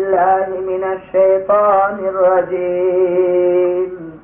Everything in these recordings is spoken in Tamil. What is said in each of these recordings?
الله من الشيطان الرجيم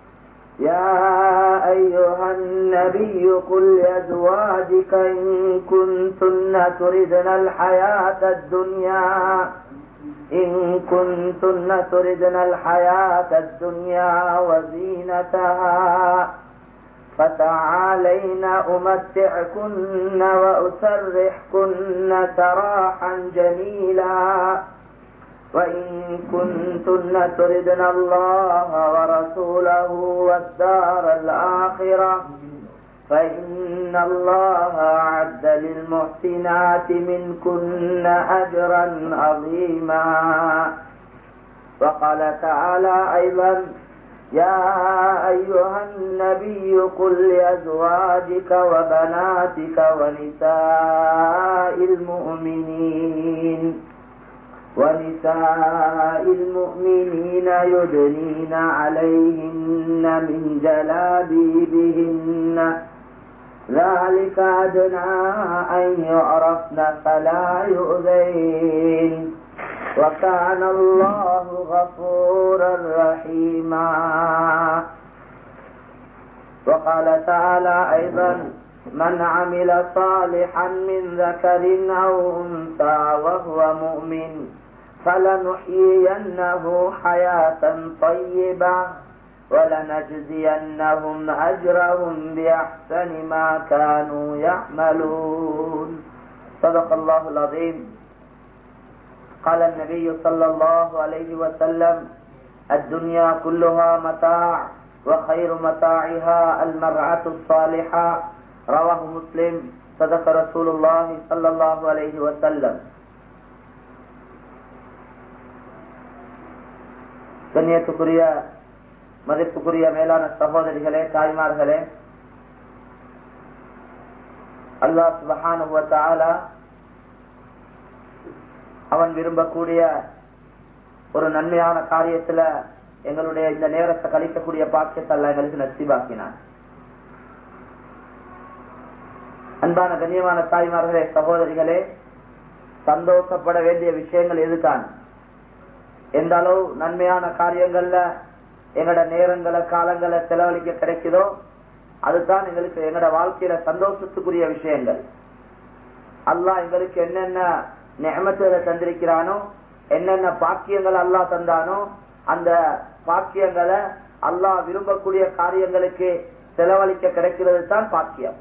يا أيها النبي قل لأزواجك إن كنتن تردن الحياة الدنيا إن كنتن تردن الحياة الدنيا وزينتها فتعالين أمتعكن وأسرحكن سراحا جميلا وإن كنتن تردن الله ورسوله والدار الآخرة فإن الله أعد للمحسنات منكن أجرا عظيما وقال تعالى أيضا يا أيها النبي قل لأزواجك وبناتك ونساء المؤمنين ونساء المؤمنين يدنين عليهن من جلابيبهن ذلك أدنى أن يعرفن فلا يؤذين وكان الله غفورا رحيما وقال تعالى أيضا من عمل صالحا من ذكر أو أنثى وهو مؤمن فلنحيينه حياة طيبة ولنجزينهم أجرهم بأحسن ما كانوا يعملون صدق الله العظيم قال النبي صلى الله عليه وسلم الدنيا كلها متاع وخير متاعها المرأة الصالحة رواه مسلم صدق رسول الله صلى الله عليه وسلم கண்ணியத்துக்குரிய மதிப்புக்குரிய மேலான சகோதரிகளே தாய்மார்களே அல்லாஹ் சுபஹானுவத்தால அவன் விரும்பக்கூடிய ஒரு நன்மையான காரியத்துல எங்களுடைய இந்த நேரத்தை கழிக்கக்கூடிய பாக்கியத்தை அல்ல எங்களுக்கு நசிபாக்கினான் அன்பான கண்ணியமான தாய்மார்களே சகோதரிகளே சந்தோஷப்பட வேண்டிய விஷயங்கள் எதுதான் எந்த அளவு நன்மையான காரியங்கள்ல எங்கட நேரங்களை காலங்களை செலவழிக்க கிடைக்குதோ அதுதான் எங்களுக்கு எங்கட வாழ்க்கையில சந்தோஷத்துக்குரிய விஷயங்கள் அல்லாஹ் எங்களுக்கு என்னென்ன நியமத்துகளை தந்திருக்கிறானோ என்னென்ன பாக்கியங்கள் அல்லாஹ் தந்தானோ அந்த பாக்கியங்களை அல்லாஹ் விரும்பக்கூடிய காரியங்களுக்கு செலவழிக்க கிடைக்கிறது தான் பாக்கியம்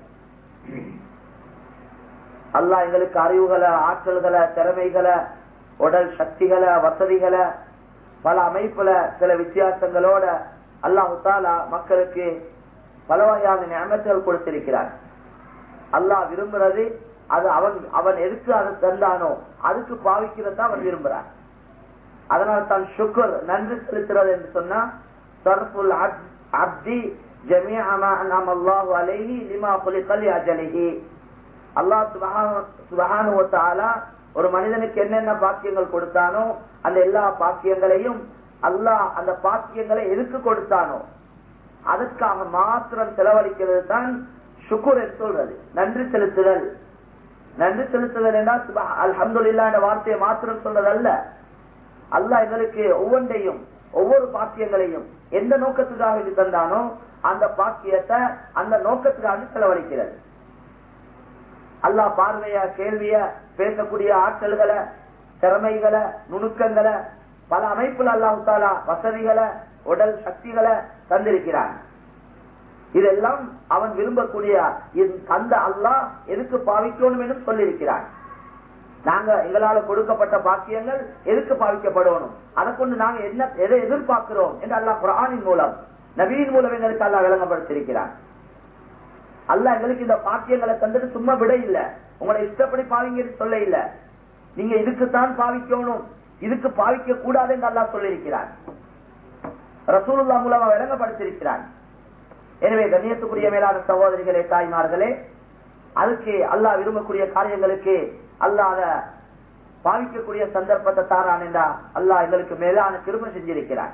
அல்லாஹ் எங்களுக்கு அறிவுகளை ஆற்றல்களை திறமைகளை உடல் சக்திகளை வசதிகளை பல அமைப்புல சில வித்தியாசங்களோட அல்லாஹு தாலா மக்களுக்கு பல வகையான நியமத்துகள் கொடுத்திருக்கிறார் அல்லாஹ் விரும்புறது அது அவன் அவன் எதுக்கு அதை தந்தானோ அதுக்கு பாவிக்கிறத அவன் விரும்புறான் அதனால தான் சுக்கர் நன்றி செலுத்துறது என்று சொன்னா சர்புல் அப்தி ஜமியமா நாம் அல்லாஹு அலைஹி லிமா குலிகலி அஜலிஹி அல்லாஹ் சுபஹானு தாலா ஒரு மனிதனுக்கு என்னென்ன பாக்கியங்கள் கொடுத்தானோ அந்த எல்லா பாக்கியங்களையும் அல்லாஹ் அந்த பாக்கியங்களை எதுக்கு கொடுத்தானோ அதற்காக மாத்திரம் செலவழிக்கிறது தான் சுக்குர் என்று சொல்றது நன்றி செலுத்துதல் நன்றி செலுத்துதல் என்றால் அல்ஹம்துல்லா என்ற வார்த்தையை மாத்திரம் சொல்றது அல்ல அல்லாஹ் எங்களுக்கு ஒவ்வொன்றையும் ஒவ்வொரு பாக்கியங்களையும் எந்த நோக்கத்துக்காக இது தந்தானோ அந்த பாக்கியத்தை அந்த நோக்கத்துக்காக செலவழிக்கிறது அல்லாஹ் பார்வைய கேள்விய பேசக்கூடிய ஆற்றல்களை திறமைகளை நுணுக்கங்களை பல அமைப்புல அல்லாஹு தாலா வசதிகளை உடல் சக்திகளை தந்திருக்கிறான் இதெல்லாம் அவன் விரும்பக்கூடிய அந்த அல்லாஹ் எதுக்கு பாவிக்கணும் என்று சொல்லியிருக்கிறான் நாங்க எங்களால கொடுக்கப்பட்ட பாக்கியங்கள் எதுக்கு பாவிக்கப்படணும் அதை கொண்டு நாங்க என்ன எதை எதிர்பார்க்கிறோம் என்று அல்லாஹ் குரானின் மூலம் நவீன் மூலம் எங்களுக்கு அல்லாஹ் விளங்கப்படுத்திருக்கிறான் அல்ல எங்களுக்கு இந்த பாக்கியங்களை தந்துட்டு சும்மா விட இல்ல உங்களை இஷ்டப்படி பாவிங்க சொல்ல இல்ல நீங்க இதுக்குத்தான் பாவிக்கணும் இதுக்கு பாவிக்க கூடாது என்று அல்லா சொல்லியிருக்கிறார் ரசூலுல்லா மூலமா விளங்கப்படுத்திருக்கிறான் எனவே கண்ணியத்துக்குரிய மேலான சகோதரிகளே தாய்மார்களே அதுக்கு அல்லாஹ் விரும்பக்கூடிய காரியங்களுக்கு அல்லாத பாவிக்கக்கூடிய சந்தர்ப்பத்தை தாரான் என்றா அல்லாஹ் எங்களுக்கு மேலான திரும்ப செஞ்சிருக்கிறான்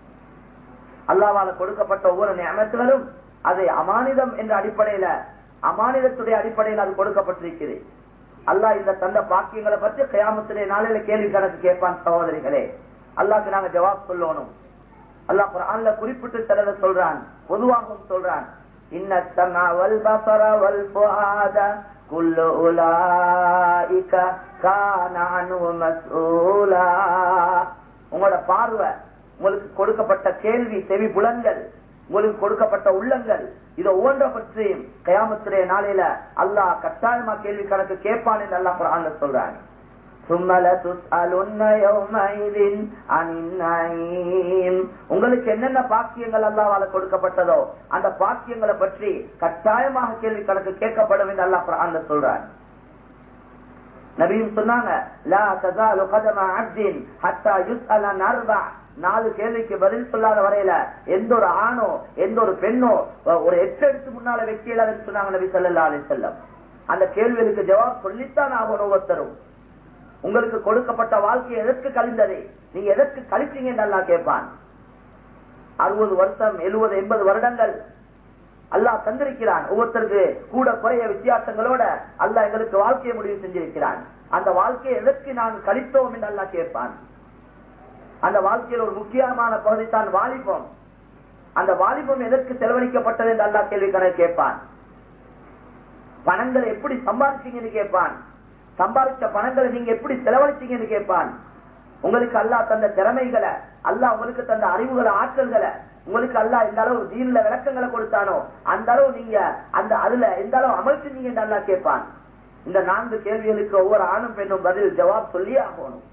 அல்லாவால கொடுக்கப்பட்ட ஒவ்வொரு நியமத்துகளும் அது அமானிதம் என்ற அடிப்படையில அமானிதத்துடைய அடிப்படையில் அது கொடுக்கப்பட்டிருக்கிறது அல்லாஹ் இந்த தந்த பாக்கியங்களை பற்றி கயாமத்திலே நாளையில கேள்வி கணக்கு கேட்பான் சகோதரிகளே அல்லாஹ்க்கு நாங்க ஜவாப் சொல்லணும் அல்லாஹ் குர்ஆன்ல குறிப்பிட்டு சிலதை சொல்றான் பொதுவாகவும் சொல்றான் இன்ன السمع والبصر والفؤاد كل أولئك كان عنه مسؤولا உங்களோட பார்வை உங்களுக்கு கொடுக்கப்பட்ட கேள்வி செவி புலன்கள் உங்களுக்கு கொடுக்கப்பட்ட உள்ளங்கள் இதை ஒவ்வொன்றை பற்றியும் கயாமத்திலே நாளையில அல்லாஹ் கட்டாயமா கேள்வி கணக்கு கேட்பான் என்று அல்லாஹ் குர்ஆன்ல சொல்றான் ثم لتسألن يومئذ عن النعيم உங்களுக்கு என்னென்ன பாக்கியங்கள் அல்லாஹ்வால கொடுக்கப்பட்டதோ அந்த பாக்கியங்களை பற்றி கட்டாயமாக கேள்வி கணக்கு கேட்கப்படும் என்று அல்லாஹ் குர்ஆன்ல சொல்றான் நபியும் சொன்னாங்க லா தஸாலு கதம அப்தின் ஹத்தா யுஸ்அல அன் அர்பா நாலு கேள்விக்கு பதில் சொல்லாத வரையில எந்த ஒரு ஆணோ எந்த ஒரு பெண்ணோ ஒரு எட்டு எடுத்து முன்னால வைக்கல சொன்னாங்க நபி ஸல்லல்லாஹு அலைஹி வஸல்லம் அந்த கேள்விகளுக்கு ஜவாப் சொல்லித்தான் ஆகணும் ஒவ்வொருத்தரும் உங்களுக்கு கொடுக்கப்பட்ட வாழ்க்கை எதற்கு கழிந்தது நீங்க எதற்கு கழிச்சீங்க நல்லா கேட்பான் அறுபது வருஷம் எழுபது எண்பது வருடங்கள் அல்லாஹ் தந்திருக்கிறான் ஒவ்வொருத்தருக்கு கூட குறைய வித்தியாசங்களோட அல்லாஹ் எங்களுக்கு வாழ்க்கையை முடிவு செஞ்சிருக்கிறான் அந்த வாழ்க்கையை எதற்கு நான் கழித்தோம் என்று அல்லாஹ் கேட்பான் அந்த வாழ்க்கையில் ஒரு முக்கியமான பகுதி தான் வாலிபம் அந்த வாலிபம் எதற்கு செலவழிக்கப்பட்டது என்று அல்லாஹ் கேள்வி கணக்கு கேட்பான் பணங்களை எப்படி சம்பாதிச்சீங்கன்னு கேட்பான் சம்பாதிச்ச பணங்களை நீங்க எப்படி செலவழிச்சீங்கன்னு கேட்பான் உங்களுக்கு அல்லாஹ் தந்த திறமைகளை அல்லாஹ் உங்களுக்கு தந்த அறிவுகளை ஆற்றல்களை உங்களுக்கு அல்லாஹ் எந்த அளவு தீன்ல விளக்கங்களை கொடுத்தானோ அந்த அளவு நீங்க அந்த அதுல எந்த அளவு அமல் செஞ்சீங்க அல்லாஹ் கேட்பான் இந்த நான்கு கேள்விகளுக்கு ஒவ்வொரு ஆணும் பெண்ணும் பதில் ஜவாப் சொல்லியே ஆகணும்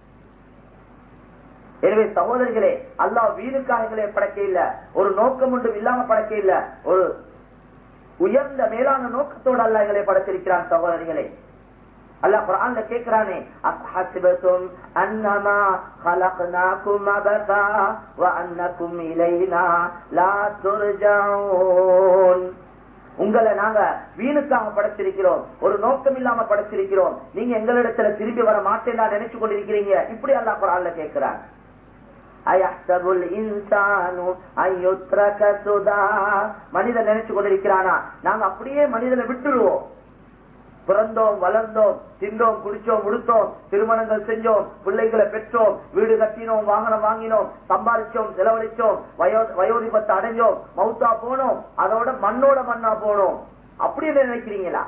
எனவே சகோதரிகளே அல்லாஹ் வீணுக்காக எங்களை படைக்க இல்ல ஒரு நோக்கம் ஒன்றும் இல்லாம படைக்க இல்ல ஒரு உயர்ந்த மேலான நோக்கத்தோடு அல்லாஹ் எங்களை படைத்திருக்கிறான் சகோதரிகளே அல்லாஹ் குர்ஆன்ல கேக்குறானே அஹ்ஹசிபதும் அன்னமா خلقناكم عبثا وانكم الينا لا ترجعون உங்களை நாங்க வீணுக்காக படைச்சிருக்கிறோம் ஒரு நோக்கம் இல்லாம படைச்சிருக்கிறோம் நீங்க எங்களிடத்துல திரும்பி வர மாட்டேன்னா நினைச்சு கொண்டிருக்கிறீங்க இப்படி அல்லாஹ் குர்ஆன்ல கேக்குறான் அயஹ்சபுல் இன்சானு அய்யுத்ரக சுதா மனிதன் நினைச்சு கொண்டிருக்கிறானா நாங்க அப்படியே மனிதனை விட்டுருவோம் பிறந்தோம் வளர்ந்தோம் தின்றோம் குடிச்சோம் உடுத்தோம் திருமணங்கள் செஞ்சோம் பிள்ளைகளை பெற்றோம் வீடு கட்டினோம் வாகனம் வாங்கினோம் சம்பாதிச்சோம் செலவழிச்சோம் வயோ வயோதிபத்தை அடைஞ்சோம் மவுத்தா போனோம் அதோட மண்ணோட மண்ணா போனோம் அப்படி என்ன நினைக்கிறீங்களா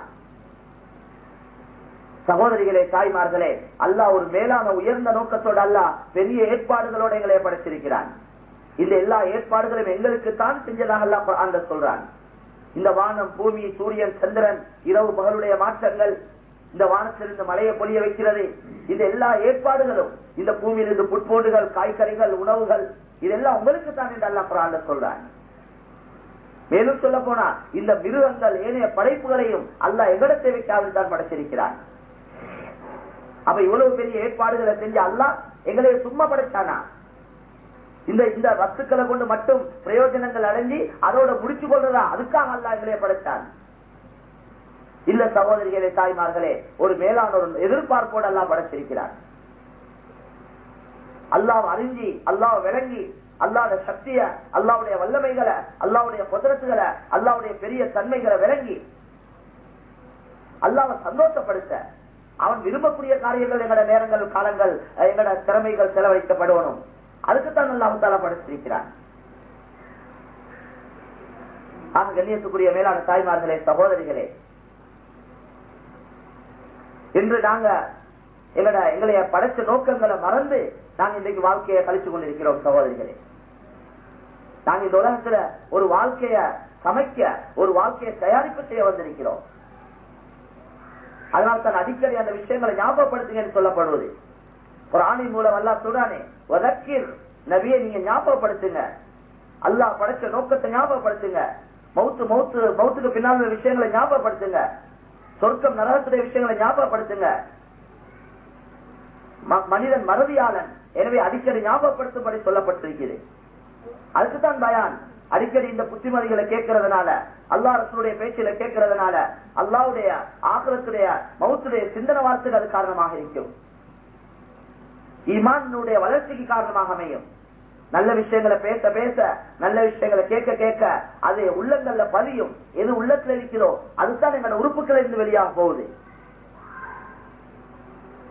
சகோதரிகளே தாய்மார்களே அல்லாஹ் ஒரு மேலான உயர்ந்த நோக்கத்தோடு அல்லாஹ் பெரிய ஏற்பாடுகளோட எங்களை படைச்சிருக்கிறான் இந்த எல்லா ஏற்பாடுகளும் எங்களுக்கு தான் செஞ்சதாக அல்லாஹ் அந்த சொல்றான் இந்த வானம் பூமி சூரியன் சந்திரன் இரவு பகலுடைய மாற்றங்கள் இந்த வானத்திலிருந்து மழையை பொழிய வைக்கிறது இந்த எல்லா ஏற்பாடுகளும் இந்த பூமியிலிருந்து புட்போண்டுகள் காய்கறிகள் உணவுகள் இதெல்லாம் உங்களுக்கு தான் என்று அல்லா குரான் சொல்றான் மேலும் சொல்ல போனா இந்த மிருகங்கள் ஏனைய படைப்புகளையும் அல்ல எகடத்தை வைக்காமல் தான் படைச்சிருக்கிறான் அப்ப இவ்வளவு பெரிய ஏற்பாடுகளை செஞ்சு அல்லா எங்களை சும்மா படைச்சானா இந்த இந்த வஸ்துக்களை கொண்டு மட்டும் பிரயோஜனங்கள் அடைஞ்சி அதோட முடிச்சு கொள்றதா அதுக்காக அல்லா எங்களே படைத்தான் இல்ல சகோதரிகளே தாய்மார்களே ஒரு மேலான ஒரு எதிர்பார்ப்போடு எல்லாம் படைச்சிருக்கிறார் அல்லாஹ் அறிஞ்சி அல்லாஹ் விளங்கி அல்லாத சக்திய அல்லாவுடைய வல்லமைகளை அல்லாவுடைய குதிரத்துகளை அல்லாவுடைய பெரிய தன்மைகளை விளங்கி அல்லாவை சந்தோஷப்படுத்த அவன் விரும்பக்கூடிய காரியங்கள் எங்களோட நேரங்கள் காலங்கள் எங்களோட திறமைகள் செலவழிக்கப்படணும் அதுக்குத்தான் அல்லாஹால படைத்திருக்கிறான் ஆக கண்ணியத்துக்குரிய மேலான தாய்மார்களே சகோதரிகளே இன்று நாங்க எங்களோட எங்களைய படைச்ச நோக்கங்களை மறந்து நாங்க இன்றைக்கு வாழ்க்கையை கழிச்சு கொண்டிருக்கிறோம் சகோதரிகளே நாங்க இந்த உலகத்துல ஒரு வாழ்க்கைய சமைக்க ஒரு வாழ்க்கையை தயாரிப்பு செய்ய வந்திருக்கிறோம் அதனால தான் அடிக்கடி அந்த விஷயங்களை ஞாபகப்படுத்துங்கன்னு சொல்லப்படுவது ஒரு ஆணின் மூலம் அல்லா சொல்றானே வதக்கீர் நபியை நீங்க ஞாபகப்படுத்துங்க அல்லாஹ் படைச்ச நோக்கத்தை ஞாபகப்படுத்துங்க மவுத்து மவுத்து மவுத்துக்கு பின்னால் உள்ள விஷயங்களை ஞாபகப்படுத்துங்க சொர்க்கம் நரகத்துடைய விஷயங்களை ஞாபகப்படுத்துங்க மனிதன் மறதியாளன் எனவே அடிக்கடி ஞாபகப்படுத்தும்படி சொல்லப்பட்டிருக்கிறது அதுக்குத்தான் பயான் அடிக்கடி இந்த புத்திமதிகளை கேட்கறதுனால அல்லா ரசனுடைய பேச்சில கேட்கறதுனால அல்லாவுடைய ஆக்கிரத்துடைய மவுத்துடைய சிந்தன வார்த்தைக்கு அது காரணமாக இருக்கும் ஈமானுடைய வளர்ச்சிக்கு காரணமாக அமையும் நல்ல விஷயங்களை பேச பேச நல்ல விஷயங்களை கேட்க கேட்க அது உள்ளங்கள்ல பதியும் எது உள்ளத்துல இருக்கிறோ அதுதான் எங்களோட உறுப்புகள் இருந்து வெளியாக போகுது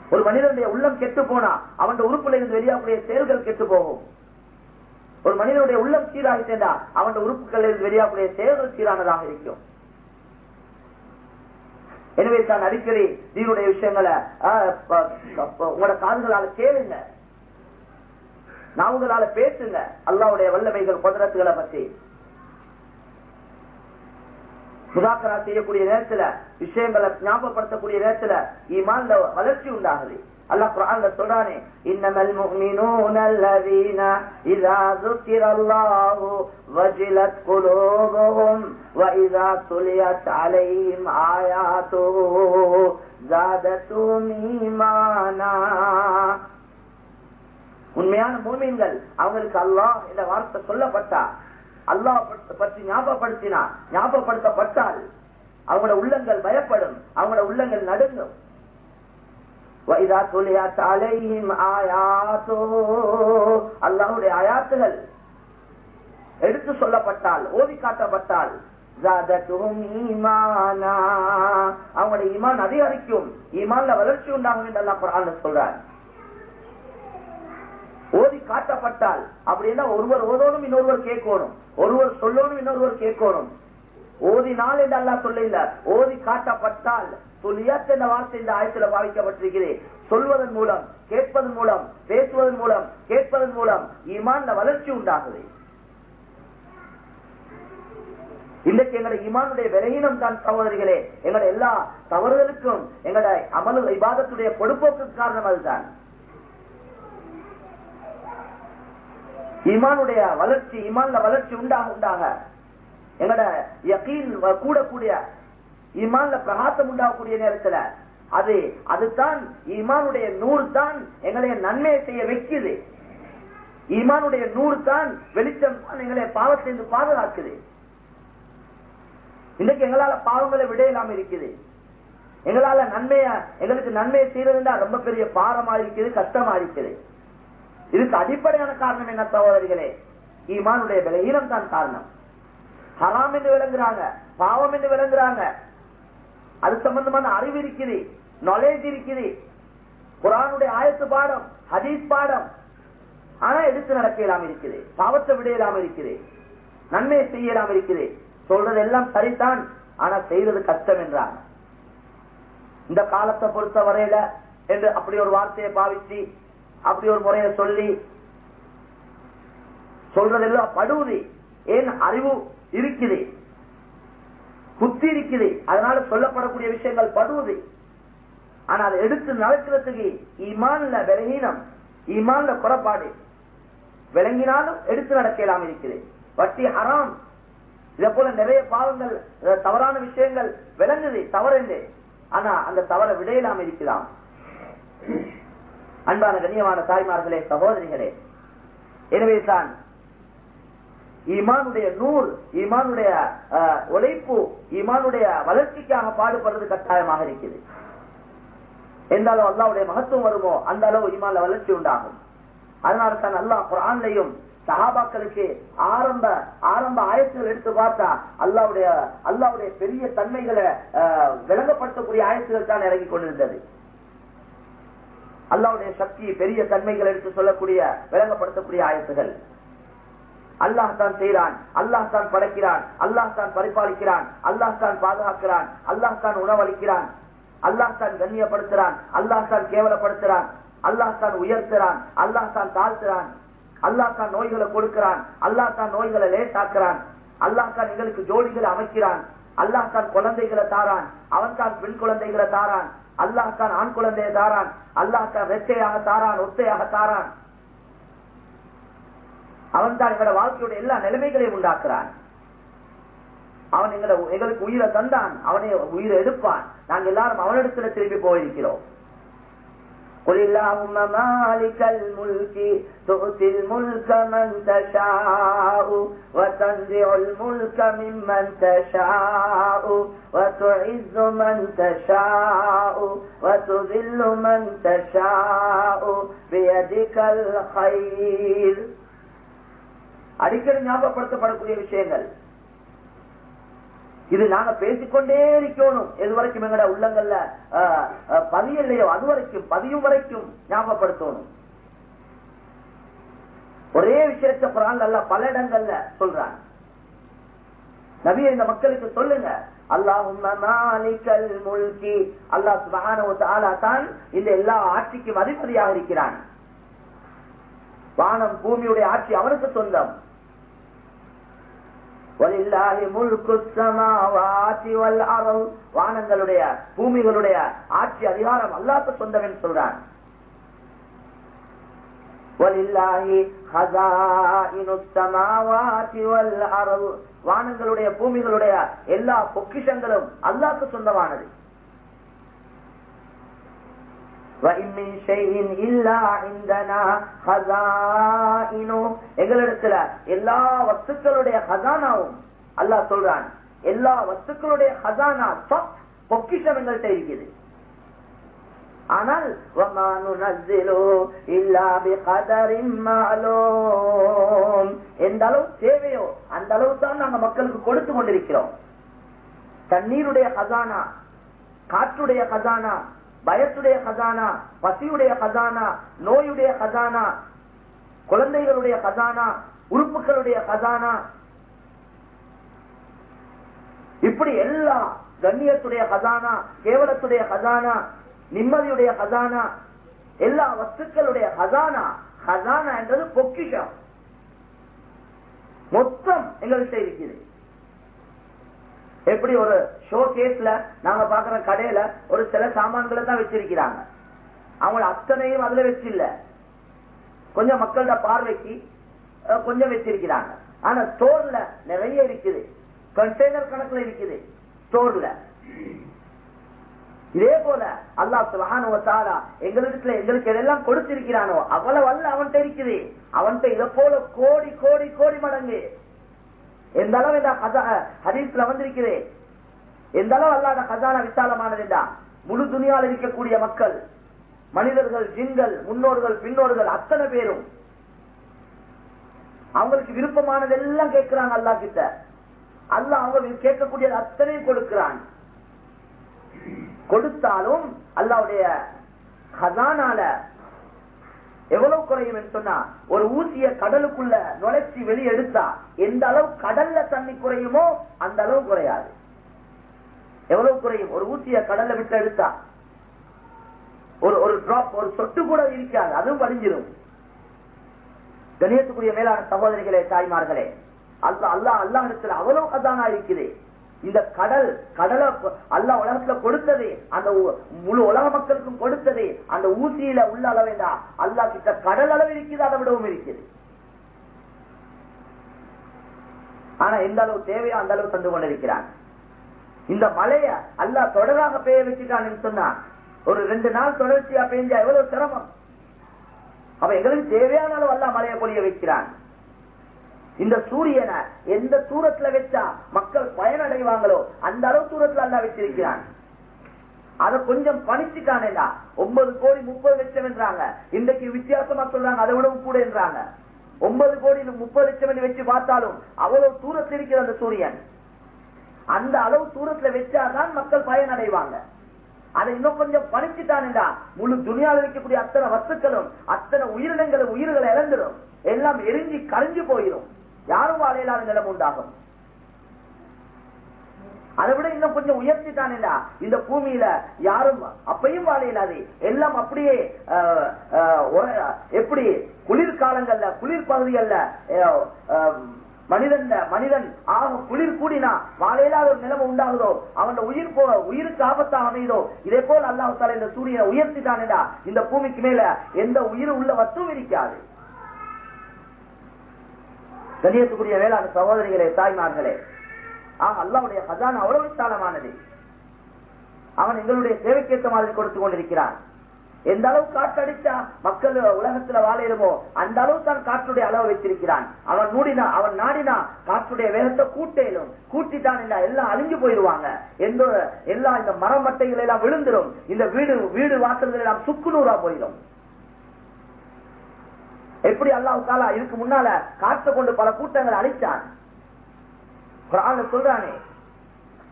ஒரு மனிதனுடைய உள்ளம் கெட்டு போனா அவன் உறுப்புல இருந்து வெளியாகக்கூடிய செயல்கள் கெட்டு போகும் ஒரு மனிதனுடைய உள்ளம் சீராகிட்டா அவன் உறுப்புகள் இருந்து வெளியாகக்கூடிய செயல்கள் சீரானதாக இருக்கும் எனவே தான் அடிக்கடி தீனுடைய விஷயங்களை ஆஹ், ப- ப- உங்களோட காதுகளால கேளுங்க நாவுகளால பேசுங்க அல்லாவுடைய வல்லமைகள் குதிரத்துகளை பற்றி முதாக்கரா செய்யக்கூடிய நேரத்துல விஷயங்களை ஞாபகப்படுத்தக்கூடிய நேரத்துல ஈமான்ல வளர்ச்சி உண்டாகுது அல்லாஹ் குர்ஆன்ல சொல்றானே இன்னமல் முஃமினூன அல்லதீன இதா ذُكِرَ اللَّهُ وَجِلَتْ قُلُوبُهُمْ وَإِذَا تُلِيَتْ عَلَيْهِمْ آيَاتُهُ زَادَتْهُمْ إِيمَانًا உண்மையான மூமின்கள் அவங்களுக்கு அல்லாஹ் என்ற வார்த்தை சொல்லப்பட்டா அல்லாஹ் பற்றி ஞாபகப்படுத்தினா ஞாபகப்படுத்தப்பட்டால் அவங்களோட உள்ளங்கள் பயப்படும் அவங்களோட உள்ளங்கள் நடுங்கும் وَإِذَا تُلِيَتْ عَلَيْهِمْ آيَاتُهُ அல்லாஹ்வுடைய ஆயாத்துகள் எடுத்து சொல்லப்பட்டால் ஓதி காட்டப்பட்டால் زَادَتْهُمْ إِيمَانًا அவங்களுடைய ஈமான் அதிகரிக்கும் ஈமான்ல வளர்ச்சி உண்டாகும் என்று அல்லாஹ் குர்ஆன்ல சொல்றார் ஓதி காட்டப்பட்டால் அப்படின்னா ஒருவர் ஓதோனும் இன்னொருவர் கேட்கணும் ஒருவர் சொல்லணும் இன்னொருவர் கேட்கணும் ஓதினால் என்று அல்லாஹ் சொல்ல இல்ல ஓதி காட்டப்பட்டால் சொல்லியாத் என்ற வார்த்தை இந்த ஆயத்துல பாவிக்கப்பட்டிருக்கிறேன் சொல்வதன் மூலம் கேட்பதன் மூலம் பேசுவதன் மூலம் கேட்பதன் மூலம் ஈமான்ல வளர்ச்சி உண்டாகுது இன்றைக்கு எங்களுடைய ஈமானுடைய விலகினம் தான் சகோதரிகளே எங்களுடைய எல்லா தவறுகளுக்கும் எங்களுடைய அமலு இபாதத்துடைய பொடுப்போக்கு காரணம் அதுதான் ஈமானுடைய வளர்ச்சி ஈமான்ல வளர்ச்சி உண்டாக உண்டாக எங்கட யகீன் வ- கூடக்கூடிய ஈமான்ல பிரகாசம் உண்டாகக்கூடிய நேரத்துல அது அதுதான் ஈமானுடைய நூறு தான் எங்களை நன்மையை செய்ய வைக்குது ஈமானுடைய நூறு தான் வெளிச்சம் தான் எங்களை பாவத்திலிருந்து பாதுகாக்குது இன்னைக்கு எங்களால பாவங்களை விட இல்லாம இருக்குது எங்களால நன்மைய எங்களுக்கு நன்மையை செய்யறதுன்னா ரொம்ப பெரிய பாரமா இருக்குது கஷ்டமா இருக்குது இதுக்கு அடிப்படையான காரணம் என்ன சகோதரிகளே ஈமானுடைய பலகீனம் தான் காரணம் ஹராம் என்று விளங்குறாங்க பாவம் என்று விளங்குறாங்க அது சம்பந்தமான அறிவு இருக்குது நாலேஜ் இருக்குது குரானுடைய ஆயத்து பாடம் ஹதீஸ் பாடம் ஆனா எடுத்து நடக்க இல்லாம இருக்குது பாவத்தை விட இல்லாம இருக்குது நன்மையை செய்ய இல்லாம இருக்குது சொல்றது எல்லாம் சரிதான் ஆனா செய்வது கஷ்டம் என்றாங்க இந்த காலத்தை பொறுத்த வரையில என்று அப்படி ஒரு வார்த்தையை பாவிச்சு அப்படி ஒரு முறையை சொல்லி சொல்றதெல்லாம் படுவது ஏன் அறிவு இருக்குது புத்தி இருக்குது அதனால சொல்லப்படக்கூடிய விஷயங்கள் படுவது ஆனா அதை எடுத்து நடக்கிறதுக்கு ஈமான்ல விலகீனம் ஈமான்ல குறைபாடு விளங்கினாலும் எடுத்து நடக்கலாம் இருக்குது வட்டி ஹராம் இதை போல நிறைய பாவங்கள் அஹ், தவறான விஷயங்கள் விளங்குது தவறு ஆனா அந்த தவறை விடையிலாம இருக்கலாம் அன்பான கண்ணியமான தாய்மார்களே சகோதரிகளே எனவே தான் ஈமானுடைய நூல் ஈமானுடைய அஹ், உழைப்பு ஈமானுடைய வளர்ச்சிக்காக பாடுபடுறது கட்டாயமாக இருக்குது எந்த அளவு அல்லாவுடைய மகத்துவம் வருமோ அந்த அளவு ஈமான்ல வளர்ச்சி உண்டாகும் அதனால தான் அல்லாஹ் குரான்லையும் சஹாபாக்களுக்கு ஆரம்ப ஆரம்ப ஆயத்துகள் எடுத்து பார்த்தா அல்லாவுடைய அல்லாவுடைய பெரிய தன்மைகளை அஹ், விளங்கப்படுத்தக்கூடிய ஆயத்துகள் தான் இறங்கி கொண்டிருந்தது அல்லாவுடைய சக்தி பெரிய தன்மைகள் எடுத்து சொல்லக்கூடிய விளங்கப்படுத்தக்கூடிய ஆயத்துகள் அல்லாஹ் தான் செய்கிறான் அல்லாஹ் தான் படைக்கிறான் அல்லாஹ் தான் பரிபாலிக்கிறான் அல்லாஹ் தான் பாதுகாக்கிறான் அல்லாஹ் தான் உணவளிக்கிறான் அல்லாஹ் தான் கண்ணியப்படுத்துறான் அல்லாஹ் தான் கேவலப்படுத்துறான் அல்லாஹ் தான் உயர்த்துறான் அல்லாஹ் தான் தாழ்த்துறான் அல்லாஹ் தான் நோய்களை கொடுக்கிறான் அல்லாஹ் தான் நோய்களை லேட்டாக்குறான் அல்லாஹ் தான் எங்களுக்கு ஜோடிகளை அமைக்கிறான் அல்லாஹ் தான் குழந்தைகளை தாரான் அவன் தான் பெண் குழந்தைகளை தாரான் அல்லாஹ் தான் ஆண் குழந்தையை தாரான் அல்லாஹ் தான் ரெட்டையாக தாரான் ஒத்தையாக தாரான் அவன் தான் எங்களோட வாழ்க்கையோட எல்லா நிலைமைகளையும் உண்டாக்குறான் அவன் எங்களை எங்களுக்கு உயிரை தந்தான் அவனை உயிரை எடுப்பான் நாங்க எல்லாரும் அவனிடத்துல திரும்பி போயிருக்கிறோம் قل اللهم مالك الملك تؤتي الملك من تشاء وتنزع الملك ممن تشاء وتعز من تشاء وتذل من تشاء بيدك الخير அடிக்கடி ஞாபகப்படுத்தப்படக்கூடிய விஷயங்கள் இது நாங்க பேசிக்கொண்டே இருக்கணும் எது வரைக்கும் எங்கட உள்ளங்கள்ல அஹ், அஹ், பதியலையோ அது வரைக்கும் பதியும் வரைக்கும் ஞாபகப்படுத்தணும் ஒரே விஷயத்த குரான் அல்ல பல இடங்கள்ல சொல்றான் நபியை இந்த மக்களுக்கு சொல்லுங்க அல்லாஹும் முல்கி அல்லாஹ் சுபஹானஹு வ தஆலா தான் இந்த எல்லா ஆட்சிக்கும் அதிபதியாக இருக்கிறான் வானம் பூமியுடைய ஆட்சி அவனுக்கு சொந்தம் வலில்லாஹி முல்கு ஸமாவாதி வல் அர்ض் வானங்களுடைய பூமிகளுடைய ஆட்சி அதிகாரம் அல்லாஹ்வுக்கு சொந்தம் என்று சொல்றான் வலில்லாஹி ஹஸாயினு ஸமாவாதி வல் அர்ض் வானங்களுடைய பூமிகளுடைய எல்லா பொக்கிஷங்களும் அல்லாஹ்வுக்கு சொந்தமானது وَإِن مِّن شَيْءٍ إِلَّا عِندَنَا خَزَائِنُهُ எங்களிடத்துல எல்லா வஸ்துக்களுடைய ஹசானாவும் அல்லாஹ் சொல்றான் எல்லா வஸ்துக்களுடைய ஹசானா சொத் பொக்கிஷம் எங்கள்கிட்ட இருக்குது ஆனால் وَمَا نُنَزِّلُهُ إِلَّا بِقَدَرٍ مَّعْلُومٍ எந்த அளவு தேவையோ அந்த அளவு தான் நாங்க மக்களுக்கு கொடுத்து கொண்டிருக்கிறோம் தண்ணீருடைய ஹசானா காற்றுடைய ஹசானா பயத்துடைய கதானா பசியுடைய கதானா நோயுடைய கதானா குழந்தைகளுடைய கதானா உறுப்புகளுடைய கதானா இப்படி எல்லா கண்ணியத்துடைய கதானா கேவலத்துடைய கதானா நிம்மதியுடைய கதானா எல்லா வஸ்துக்களுடைய கதானா கதானா என்றது பொக்கிஷம் மொத்தம் எங்கள்கிட்ட இருக்குது எப்படி ஒரு ஷோ கேஸ்ல நாங்க பாக்குற கடையில ஒரு சில சாமான்களை தான் வச்சிருக்கிறாங்க அவங்க அத்தனையும் அதுல வச்சில்ல கொஞ்சம் மக்களோட பார்வைக்கு அஹ், கொஞ்சம் வச்சிருக்கிறாங்க ஆனா ஸ்டோர்ல நிறைய இருக்குது கண்டெய்னர் கணக்குல இருக்குது ஸ்டோர்ல இதே போல அல்லாஹ் சுபஹானஹு வ தஆலா எங்களுக்கு எங்களுக்கு எதெல்லாம் கொடுத்திருக்கிறானோ அவ்வளவு அல்ல அவன்கிட்ட இருக்குது அவன்கிட்ட இதை போல கோடி கோடி கோடி மடங்கு எந்த அளவு இந்த ஹத- ஹதீஸ்ல வந்திருக்கிறே எந்த அளவு அல்லாத கஜானா விசாலமானது என்றா முழு துணியால் இருக்கக்கூடிய மக்கள் மனிதர்கள் ஜின்கள் முன்னோர்கள் பின்னோர்கள் அத்தனை பேரும் அவங்களுக்கு விருப்பமானது எல்லாம் கேட்கிறாங்க அல்லா கிட்ட அல்லாஹ் அவங்க கேட்கக்கூடியது அத்தனையும் கொடுக்கிறான் கொடுத்தாலும் அல்லாவுடைய ஹசானால எவ்வளவு குறையும் என்று சொன்னா ஒரு ஊசிய கடலுக்குள்ள நுழைச்சி வெளியே எடுத்தா எந்த அளவு கடல்ல தண்ணி குறையுமோ அந்த அளவு குறையாது எவ்வளவு குறையும் ஒரு ஊசிய கடல்ல விட்டு எடுத்தா ஒரு ஒரு டிராப் ஒரு சொட்டு கூட இருக்காது அதுவும் வடிஞ்சிடும் கணியத்துக்குரிய மேலான சகோதரிகளே தாய்மார்களே அல்லா அல்லா அல்லா இடத்துல அவ்வளவு கதானா இருக்குது இந்த கடல் கடலை அல்லா உலகத்துல கொடுத்தது அந்த உ- முழு உலக மக்களுக்கும் கொடுத்தது அந்த ஊசியில உள்ள அளவேண்டா அல்லா கிட்ட கடல் அளவு இருக்குது அதை விடவும் இருக்குது ஆனா எந்த அளவு தேவையோ அந்த அளவு தந்து கொண்டிருக்கிறான் இந்த மழைய அல்லா தொடராக பெய்ய வச்சுட்டான்னு சொன்னா ஒரு ரெண்டு நாள் தொடர்ச்சியா பெய்ஞ்சா எவ்வளவு சிரமம் அவ எங்களுக்கு தேவையான அளவு அல்லா மழையை பொழிய வைக்கிறான் இந்த சூரியனை எந்த தூரத்துல வச்சா மக்கள் பயனடைவாங்களோ அந்த அளவு தூரத்துல அல்லா வச்சிருக்கிறான் அதை கொஞ்சம் பணிச்சுட்டானேடா ஒன்பது கோடி முப்பது லட்சம் என்றாங்க இன்றைக்கு வித்தியாசமா சொல்றாங்க அதை விடவும் கூட என்றாங்க ஒன்பது கோடி முப்பது லட்சம் என்று வச்சு பார்த்தாலும் அவ்வளவு தூரத்தில் இருக்கிற அந்த சூரியன் அந்த அளவு தூரத்துல வச்சாதான் மக்கள் பயனடைவாங்க அதை இன்னும் கொஞ்சம் பணிச்சுட்டானேடா முழு துணியாவில் இருக்கக்கூடிய அத்தனை வஸ்துக்களும் அத்தனை உயிரினங்களும் உயிர்களை இழந்துடும் எல்லாம் எரிஞ்சு கரைஞ்சு போயிடும் யாரும் வாழையில்லாத நிலம் உண்டாகும் அதை விட இன்னும் கொஞ்சம் உயர்த்திட்டானேடா இந்த பூமியில யாரும் அப்பையும் வாழையில்லாது எல்லாம் அப்படியே அஹ், அஹ், உர- எப்படி குளிர்காலங்கள்ல குளிர் பகுதிகள்ல அஹ், அஹ், மனிதன் மனிதன் ஆக குளிர் கூடினா வாழையில்லாத ஒரு நிலைமை உண்டாகுதோ அவன் உயிர் போ உயிருக்கு ஆபத்தாக அமையுதோ இதே போல் அல்லாஹ் தாலா இந்த சூரியனை உயர்த்திட்டானேடா இந்த பூமிக்கு மேல எந்த உயிர் உள்ள வஸ்துவும் இருக்காது கண்ணியத்துக்குரிய வேளாண் சகோதரிகளே தாய்மார்களே ஆக அல்லாவுடைய ஹசான் அவ்வளவு விசாலமானது அவன் எங்களுடைய தேவைக்கேற்ற மாதிரி கொடுத்து கொண்டிருக்கிறான் எந்த அளவு காற்று அடிச்சா மக்கள் உலகத்துல வாழையிடுமோ அந்த அளவு தான் காற்றுடைய அளவு வச்சிருக்கிறான் அவன் மூடினா அவன் நாடினா காற்றுடைய வேகத்தை கூட்டேலும் கூட்டிட்டான் இல்ல எல்லாம் அழிஞ்சு போயிருவாங்க எந்த எல்லா இந்த மரம் மட்டைகள் எல்லாம் விழுந்துரும் இந்த வீடு வீடு வாசல்கள் எல்லாம் சுக்குநூறா போயிடும் எப்படி அல்லாஹ் தாலா இதுக்கு முன்னால காற்றை கொண்டு பல கூட்டங்களை அழிச்சான் குர்ஆன்ல சொல்றானே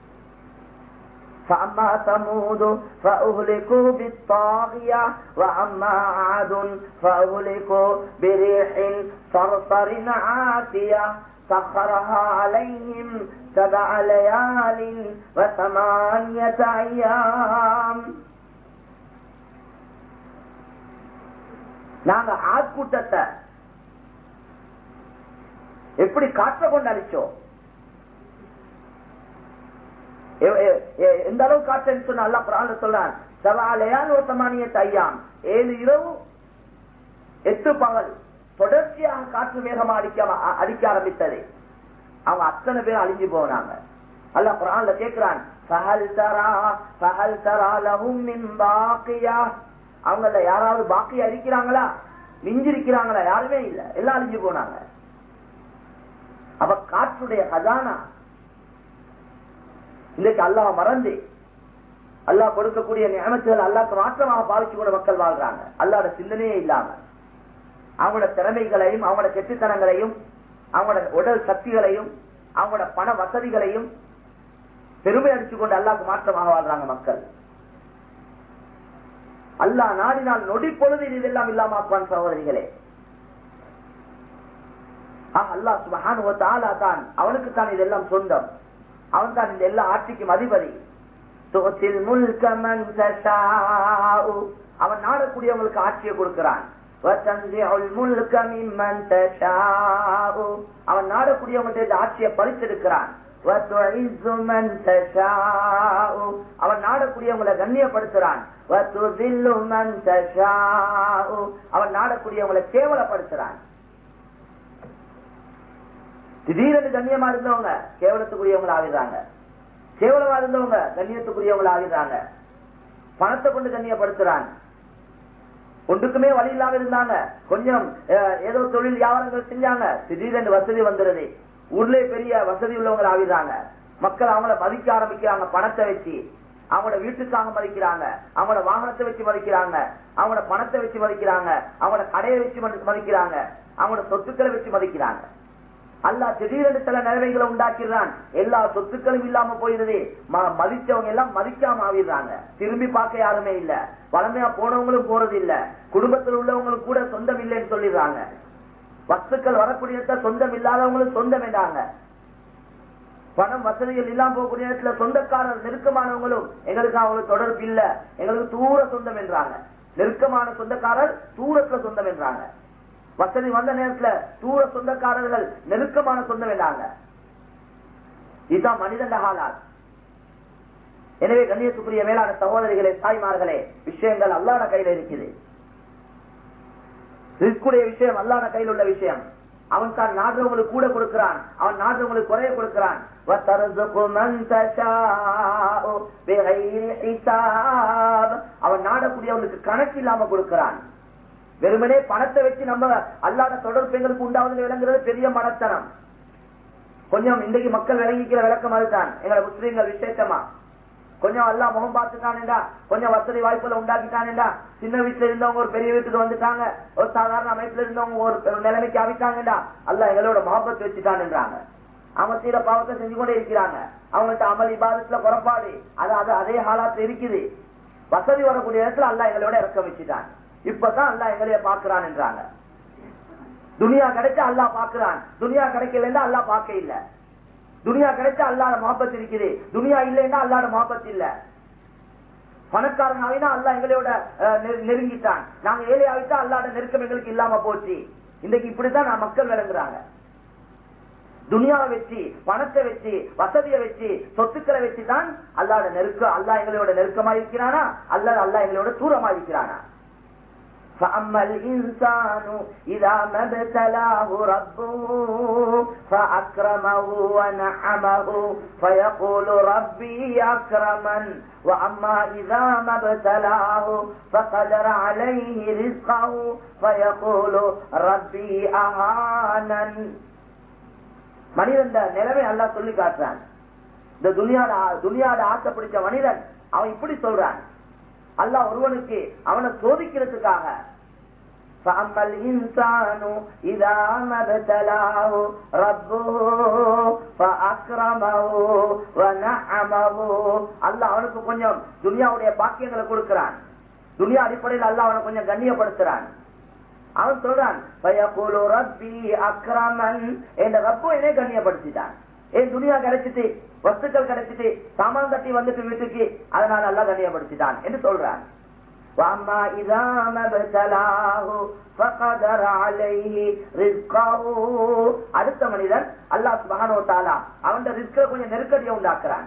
فأما ثمود فأهلكوا بالطاغية وأما عاد فأهلكوا بريح صرصر عاتية سخرها عليهم سبع ليال وثمانية أيام நாங்க ஆட்கூட்டத்தை எப்படி காற்ற கொண்டு அழிச்சோம் எ- எ- எ- எந்த அளவு காற்றுன்னு சொன்ன அல்லா குரான் சொல்றான் சவாலையால் ஒரு சமானியத்தை ஐயாம் ஏழு இரவு எட்டு பகல் தொடர்ச்சியாக காற்று வேகமா அடிக்க அ- அடிக்க ஆரம்பித்தது அவங்க அத்தனை பேரும் அழிஞ்சு போனாங்க அல்லாஹ் குரான்ல கேக்குறான் ஃபஹல் தரா ஃபஹல் தரா லஹும் மின் பாக்கியா அவங்கள யாராவது பாக்கியா இருக்கிறாங்களா மிஞ்சிருக்கிறாங்களா யாருமே இல்ல எல்லாம் அழிஞ்சு போனாங்க அப்ப காற்றுடைய கஜானா இன்னைக்கு அல்லாஹ் மறந்து அல்லாஹ் கொடுக்கக்கூடிய நியமத்துகள் அல்லாஹ்க்கு மாற்றமாக பாவிச்சு கூட மக்கள் வாழ்றாங்க அல்லாஹ்வோட சிந்தனையே இல்லாம அவங்களோட திறமைகளையும் அவங்களோட கெட்டுத்தனங்களையும் அவங்களோட உடல் சக்திகளையும் அவங்களோட பண வசதிகளையும் பெருமை அடிச்சு கொண்டு அல்லாஹ்க்கு மாற்றமாக வாழ்றாங்க மக்கள் அல்லாஹ் நாடினால் நொடி பொழுதில் இதெல்லாம் இல்லாம ஆக்குவான் சகோதரிகளே ஆஹ் அல்லாஹ் சுபஹானுவ தஆலா தான் அவனுக்கு தான் இதெல்லாம் சொந்தம் அவன் தான் இந்த எல்லா ஆட்சிக்கும் அதிபதி துஅத்தில் முல்க மன் தஷாஉ. அவன் நாடக்கூடியவங்களுக்கு ஆட்சியை கொடுக்கிறான் வதன்சிஉல் முல்க மிம்மன் தஷாஉ. அவன் நாடக்கூடியவங்க ஆட்சியை பறித்தெடுக்கிறான் வதுஇஸ்ஸு மன் தஷாஉ. அவன் நாடக்கூடியவங்களை கண்ணியப்படுத்துறான் வதுதில்லு மன் தஷாஉ. அவன் நாடக்கூடியவங்களை கேவலப்படுத்துறான் திடீரென்று கண்ணியமா இருந்தவங்க கேவலத்துக்குரியவங்கள ஆகிடுறாங்க கேவலமா இருந்தவங்க கண்ணியத்துக்குரியவங்கள ஆகிடுறாங்க பணத்தை கொண்டு கண்ணியப்படுத்துறான் ஒன்றுக்குமே வழி இல்லாம இருந்தாங்க கொஞ்சம் அஹ், ஏதோ தொழில் வியாபாரங்கள் செஞ்சாங்க திடீரென்று வசதி வந்துருது ஊர்லயே பெரிய வசதி உள்ளவங்க ஆகிடுறாங்க மக்கள் அவங்கள மதிக்க ஆரம்பிக்கிறாங்க பணத்தை வச்சு அவங்களோட வீட்டுக்காக மதிக்கிறாங்க அவங்களோட வாகனத்தை வச்சு மதிக்கிறாங்க அவங்களோட பணத்தை வச்சு மதிக்கிறாங்க அவங்களோட கடையை வச்சு மதி- மதிக்கிறாங்க அவங்களோட சொத்துக்களை வச்சு மதிக்கிறாங்க அல்லாஹ் திடீரென்று சில நிலைமைகளை உண்டாக்கிறான் எல்லா சொத்துக்களும் இல்லாம போயிருது ம- மதிச்சவங்க எல்லாம் மதிக்காம ஆவிடுறாங்க திரும்பி பார்க்க யாருமே இல்ல வளமையா போனவங்களும் போறது இல்ல குடும்பத்தில் உள்ளவங்களும் கூட சொந்தம் இல்லைன்னு சொல்லிடுறாங்க வஸ்துக்கள் வரக்கூடிய இடத்துல சொந்தம் இல்லாதவங்களும் சொந்தம் வேண்டாங்க பணம் வசதிகள் இல்லாம போகக்கூடிய இடத்துல சொந்தக்காரர் நெருக்கமானவங்களும் எங்களுக்கு அவங்களுக்கு தொடர்பு இல்ல எங்களுக்கு தூர சொந்தம் என்றாங்க நெருக்கமான சொந்தக்காரர் தூரத்துல சொந்தம் என்றாங்க வசதி வந்த நேரத்துல தூர சொந்தக்காரர்கள் நெருக்கமான சொந்தம் வேண்டாங்க இதுதான் மனிதன் ஹாலாத் எனவே கண்ணியத்துக்குரிய மேலான சகோதரிகளே தாய்மார்களே விஷயங்கள் அல்லாத கையில இருக்குது ரிஸ்குடைய விஷயம் அல்லாத கையில் உள்ள விஷயம் அவன் தான் நாடுறவங்களுக்கு கூட கொடுக்கிறான் அவன் நாடுறவங்களுக்கு குறைய கொடுக்கிறான் وَتَرْزُقُ مَن تَشَاءُ بِغَيْرِ حِسَابٍ. அவன் நாடக்கூடியவனுக்கு கணக்கு இல்லாம கொடுக்கிறான் வெறுமனே பணத்தை வச்சு நம்ம அல்லாத தொடர்பு எங்களுக்கு உண்டாவது விளங்குறது பெரிய மனத்தனம் கொஞ்சம் இன்றைக்கு மக்கள் விளங்கிக்கிற விளக்கம் அதுதான் எங்களை முஸ்லீம்கள் விசேஷமா கொஞ்சம் எல்லாம் முகம் பார்த்துட்டானேடா கொஞ்சம் வசதி வாய்ப்புல உண்டாக்கிட்டானேடா சின்ன வீட்டுல இருந்தவங்க ஒரு பெரிய வீட்டுக்கு வந்துட்டாங்க ஒரு சாதாரண அமைப்புல இருந்தவங்க ஒரு ஒரு நிலைமைக்கு ஆவிட்டாங்கடா அல்ல எங்களோட முகப்பத்து வச்சுட்டான்ன்றாங்க அவங்க சீர பாவத்தை செஞ்சு கொண்டே இருக்கிறாங்க அவங்கள்ட்ட அமல் இபாதத்துல புறப்பாடு அது அது அதே ஹாலாத்துல இருக்குது வசதி வரக்கூடிய இடத்துல அல்ல எங்களோட இறக்க வச்சுட்டான் இப்பதான் அல்ல எங்களைய பாக்குறான் என்றாங்க துனியா கிடைச்சா அல்லாஹ் பாக்குறான் துனியா கிடைக்கலன்னா அல்லாஹ் பார்க்க இல்ல துனியா கிடைச்சா அல்லாத மொஹப்பத் இருக்குது துனியா இல்லைன்னா அல்லாத மொஹப்பத் இல்ல பணக்காரன் ஆகினா அல்லா எங்களோட அஹ், நெரு- நெருங்கிட்டான் நாங்க ஏழை ஆகிட்டா அல்லாட நெருக்கம் எங்களுக்கு இல்லாம போச்சு இன்னைக்கு இப்படித்தான் நான் மக்கள் விளங்குறாங்க துனியாவை வச்சு பணத்தை வச்சு வசதியை வச்சு சொத்துக்களை வச்சு தான் அல்லாட நெருக்கம் அல்லா எங்களோட நெருக்கமா இருக்கிறானா அல்ல அல்லா எங்களோட தூரமா இருக்கிறானா فأما الإنسان إذا ما ابتلاه ربه فأكرمه ونعمه فيقول ربي أكرمن وأما إذا ما ابتلاه فقدر عليه رزقه فيقول ربي أهانن மனிதன் நிலைமை அல்லாஹ் சொல்லி காட்டுறான் இந்த துனியாட துனியாட ஆசை பிடிச்ச மனிதன் அவன் இப்படி சொல்றான் அல்லாஹ் ஒருவனுக்கு அவனை சோதிக்கிறதுக்காக فأما الإنسان إذا ما ابتلاه ربه فأكرمه ونعمه அல்லாஹ் அவனுக்கு கொஞ்சம் துனியாவுடைய பாக்கியங்களை கொடுக்கிறான் துனியா அடிப்படையில் அல்லாஹ் அவனை கொஞ்சம் கண்ணியப்படுத்துறான் அவன் சொல்றான் பயகுலு ரப்பி அக்ரமன் என்ற ரப்பு என்னை கண்ணியப்படுத்திட்டான் ஏன் துனியா கிடைச்சிட்டு வஸ்துக்கள் கிடைச்சிட்டு சாமான் தட்டி வந்துட்டு வீட்டுக்கு அதனால எல்லாம் கண்ணியப்படுத்திட்டான் என்று சொல்றான் وأما إذا ما ابتلاه فقدر عليه رزقه அடுத்த மனிதன் அல்லாஹ் சுப்ஹானஹு வ தஆலா அவன் ரிஸ்க கொஞ்சம் நெருக்கடியை உண்டாக்குறான்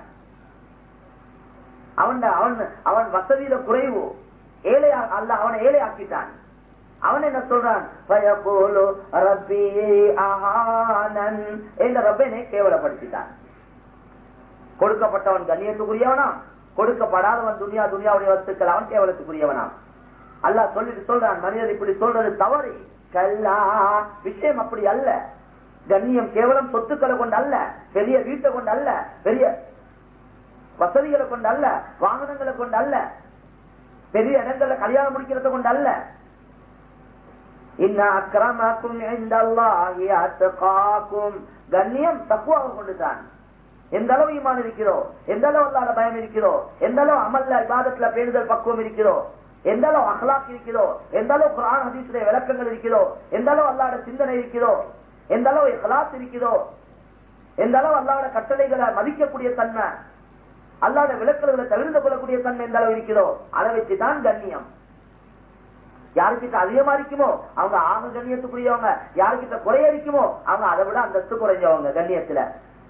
அவன் அவன் அவன் வசதியில குறைவு ஏழை அல்லாஹ் அவனை ஏழை ஆக்கிட்டான் அவன் என்ன சொல்றான் பயபோலோ ரப்பி ஆனன் என்ற ரப்பனை கேவலப்படுத்திட்டான் கொடுக்கப்பட்டவன் கண்ணியத்துக்குரியவனா கொடுக்கப்படாதவன் துனியா துனியாவுடைய வஸ்துக்கள் அவன் கேவலத்துக்குரியவனா அல்லாஹ் சொல்லிட்டு சொல்றான் மனிதர் இப்படி சொல்றது தவறு கல்லா விஷயம் அப்படி அல்ல கண்ணியம் கேவலம் சொத்துக்களை கொண்டு அல்ல பெரிய வீட்டை கொண்டு அல்ல பெரிய வசதிகளை கொண்டு அல்ல வாகனங்களை கொண்டு அல்ல பெரிய இடங்கள்ல கல்யாணம் முடிக்கிறத கொண்டு அல்ல இன்ன அக்கிரமாக்கும் கண்ணியம் தக்குவாக கொண்டுதான் எந்த அளவு ஈமான் இருக்கிறோ எந்த அளவு அல்லாத பயம் இருக்கிறோ எந்த அளவு அமல்ல விவாதத்துல பேணுதல் பக்குவம் இருக்கிறோ எந்த அளவு அஹ்லாக் இருக்கிறோ எந்த அளவு குரான் ஹதீசுடைய விளக்கங்கள் இருக்கிறோ எந்த அளவு அல்லாட சிந்தனை இருக்கிறோ எந்த அளவு இஹ்லாஸ் இருக்கிறோ எந்த அளவு அல்லாட கட்டளைகளை மதிக்கக்கூடிய தன்மை அல்லாத விளக்கல்களை தவிர்த்து கொள்ளக்கூடிய தன்மை எந்த அளவு இருக்கிறதோ அதை வச்சுதான் கண்ணியம் யாருக்கிட்ட அதிகமா இருக்குமோ அவங்க ஆக கண்ணியத்துக்குரியவங்க யாருக்கிட்ட குறைய இருக்குமோ அவங்க அதை விட அந்தஸ்து குறைஞ்சவங்க கண்ணியத்துல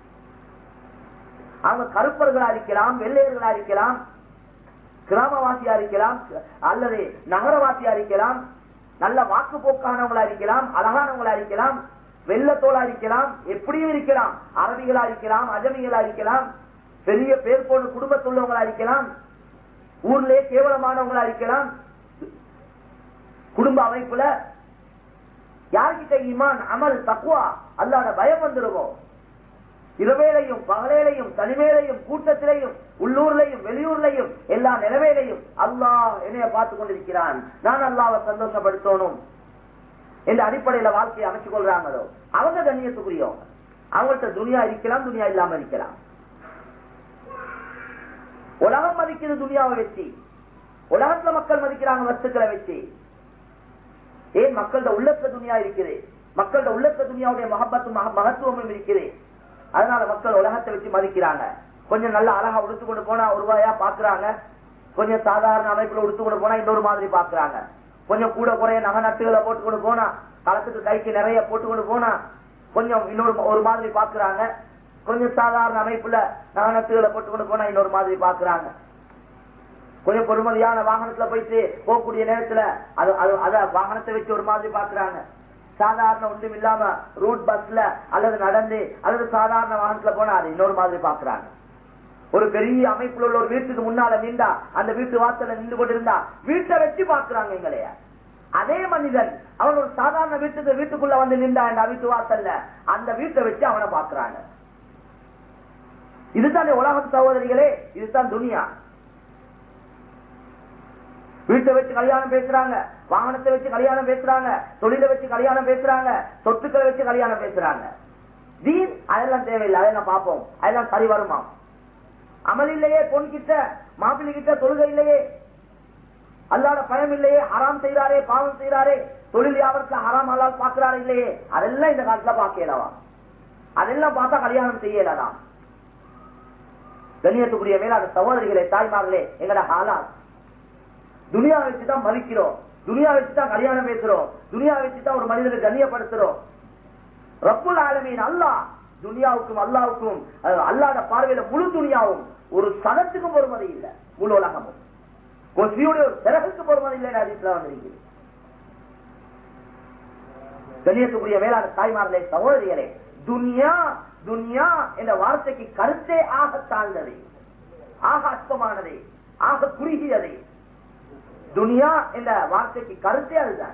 அவங்க கருப்பர்களா இருக்கலாம் வெள்ளையர்களா இருக்கலாம் கிராமவாசியா இருக்கலாம் அல்லது நகரவாசியா இருக்கலாம் நல்ல வாக்கு போக்கானவங்களா இருக்கலாம் அழகானவங்களா இருக்கலாம் வெள்ளத்தோளா இருக்கலாம் எப்படியும் இருக்கலாம் அரபிகளா இருக்கலாம் அஜமிகளா இருக்கலாம் பெரிய பேர் போன குடும்பத்துள்ளவங்களா இருக்கலாம் ஊர்லயே கேவலமானவங்களா இருக்கலாம் குடும்ப அமைப்புல யார்கிட்ட ஈமான் அமல் தக்குவா அல்லாத பயம் வந்துருவோம் இரவேலையும் பகலேலையும் தனிமேலையும் கூட்டத்திலையும் உள்ளூர்லையும் வெளியூர்லையும் எல்லா நிலவேலையும் அல்லாஹ் என்னைய பார்த்து கொண்டிருக்கிறான் நான் அல்லாவை சந்தோஷப்படுத்தணும் என்ற அடிப்படையில வாழ்க்கையை அமைச்சு கொள்றாங்களோ அவங்க கண்ணியத்துக்குரியவங்க அவங்கள்ட்ட துனியா இருக்கலாம் துனியா இல்லாம இருக்கலாம் உலகம் மதிக்கிறது துனியாவை வச்சு உலகத்துல மக்கள் மதிக்கிறாங்க வஸ்துக்களை வச்சு ஏன் மக்கள்கிட்ட உள்ளத்த துனியா இருக்குது மக்கள்கிட்ட உள்ளத்த துனியாவுடைய மகப்பத்தும் மகத்துவமும் இருக்குது அதனால மக்கள் உலகத்தை வச்சு மதிக்கிறாங்க கொஞ்சம் நல்ல அழகா உடுத்து கொண்டு போனா ஒரு ரூபாயா பாக்குறாங்க கொஞ்சம் சாதாரண அமைப்புல உடுத்து கொண்டு போனா இன்னொரு மாதிரி பாக்குறாங்க கொஞ்சம் கூட குறைய நகை நட்டுகளை போட்டு கொண்டு போனா களத்துக்கு கைக்கு நிறைய போட்டு கொண்டு போனா கொஞ்சம் இன்னொரு ஒரு மாதிரி பாக்குறாங்க கொஞ்சம் சாதாரண அமைப்புல நகை நட்டுகளை போட்டு கொண்டு போனா இன்னொரு மாதிரி பாக்குறாங்க கொஞ்சம் பொறுமதியான வாகனத்துல போயிட்டு போகக்கூடிய நேரத்துல அது அத வாகனத்தை வச்சு ஒரு மாதிரி பாக்குறாங்க சாதாரண ஒன்றும் இல்லாம ரூட் பஸ்ல அல்லது நடந்து அல்லது சாதாரண வாகனத்துல போனா அது இன்னொரு மாதிரி பாக்குறாங்க ஒரு பெரிய அமைப்புல உள்ள ஒரு வீட்டுக்கு முன்னால நின்றா அந்த வீட்டு வாசல்ல நின்று கொண்டிருந்தா வீட்டை வச்சு பாக்குறாங்க எங்களைய அதே மனிதன் அவன் ஒரு சாதாரண வீட்டுக்கு வீட்டுக்குள்ள வந்து நின்றா இந்த வீட்டு வாசல்ல அந்த வீட்டை வச்சு அவனை பாக்குறாங்க இதுதான் உலகம் சகோதரிகளே இதுதான் துனியா வீட்டை வச்சு கல்யாணம் பேசுறாங்க வாகனத்தை வச்சு கல்யாணம் பேசுறாங்க தொழிலை வச்சு கல்யாணம் பேசுறாங்க சொத்துக்களை வச்சு கல்யாணம் பேசுறாங்க தீன் அதெல்லாம் தேவையில்லை அதெல்லாம் பார்ப்போம் அதெல்லாம் சரி வருமா அமல் இல்லையே பொன் கிட்ட மாப்பிள்ளை கிட்ட தொழுகை இல்லையே அல்லாத பயம் இல்லையே ஹராம் செய்யறாரே பாவம் செய்யறாரே தொழில் வியாபாரத்துல ஹராம் அல்லால் பாக்குறாரு இல்லையே அதெல்லாம் இந்த காலத்துல பாக்கலவா அதெல்லாம் பார்த்தா கல்யாணம் செய்யலாம் கண்ணியத்துக்குரிய மேலான சகோதரிகளே தாய்மார்களே எங்கட ஹாலா துனியா வச்சுதான் மதிக்கிறோம் துனியா வச்சுதான் கல்யாணம் பேசுறோம் துனியா வச்சுதான் ஒரு மனிதனை கண்ணியப்படுத்துறோம் ரப்புல் ஆலமீன் அல்லா துனியாவுக்கும் அல்லாவுக்கும் அல்லாத பார்வையில முழு துனியாவும் ஒரு சனத்துக்கும் பொறுமதி இல்லை முழு உலகமும் கொசியுடைய ஒரு சிறகுக்கு பொறுமதி இல்லை அதிசல வந்திருக்கு கண்ணியத்துக்குரிய வேளாண் தாய்மார்களே சகோதரிகளே துனியா துனியா என்ற வார்த்தைக்கு கருத்தே ஆக தாழ்ந்தது ஆக அற்பமானது ஆக குறுகியது துனியா என்ற வார்த்தைக்கு கருத்தே அதுதான்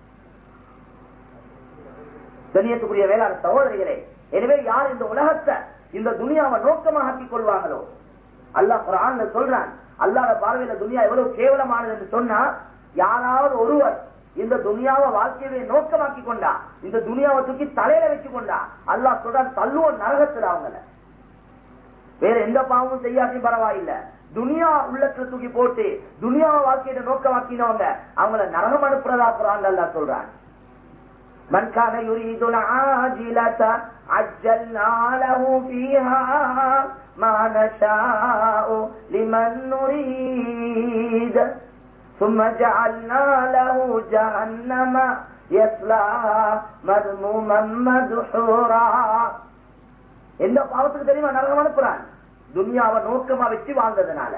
கண்ணியத்துக்குரிய வேளாண் சகோதரிகளே எனவே யார் இந்த உலகத்தை இந்த துனியாவை நோக்கமாக ஆக்கிக் கொள்வாங்களோ அல்லாஹ் குரான் சொல்றான் அல்லாத பார்வையில துனியா எவ்வளவு கேவலமானது என்று சொன்னா யாராவது ஒருவர் இந்த துனியாவை வாழ்க்கையை நோக்கமாக்கி கொண்டா இந்த துனியாவை தூக்கி தலையில வச்சு கொண்டா அல்லாஹ் சொல்றான் தள்ளுவோம் நரகத்துல அவங்கள வேற எந்த பாவமும் செய்யாட்டியும் பரவாயில்ல துனியா உள்ளத்துல தூக்கி போட்டு துனியாவை வாழ்க்கையிட நோக்கமாக்கினவங்க அவங்கள நரகம் அனுப்புறதா குரான் அல்லாஹ் சொல்றான் من كان يريد العاجلة عجلنا له فيها ما نشاء لمن نريد ثم جعلنا له جهنم يصلاها مذموما مدحورا எந்த பாவத்துக்கு தெரியுமா நரகம் அனுப்புறான் துனியாவை நோக்கமா வச்சு வாழ்ந்ததுனால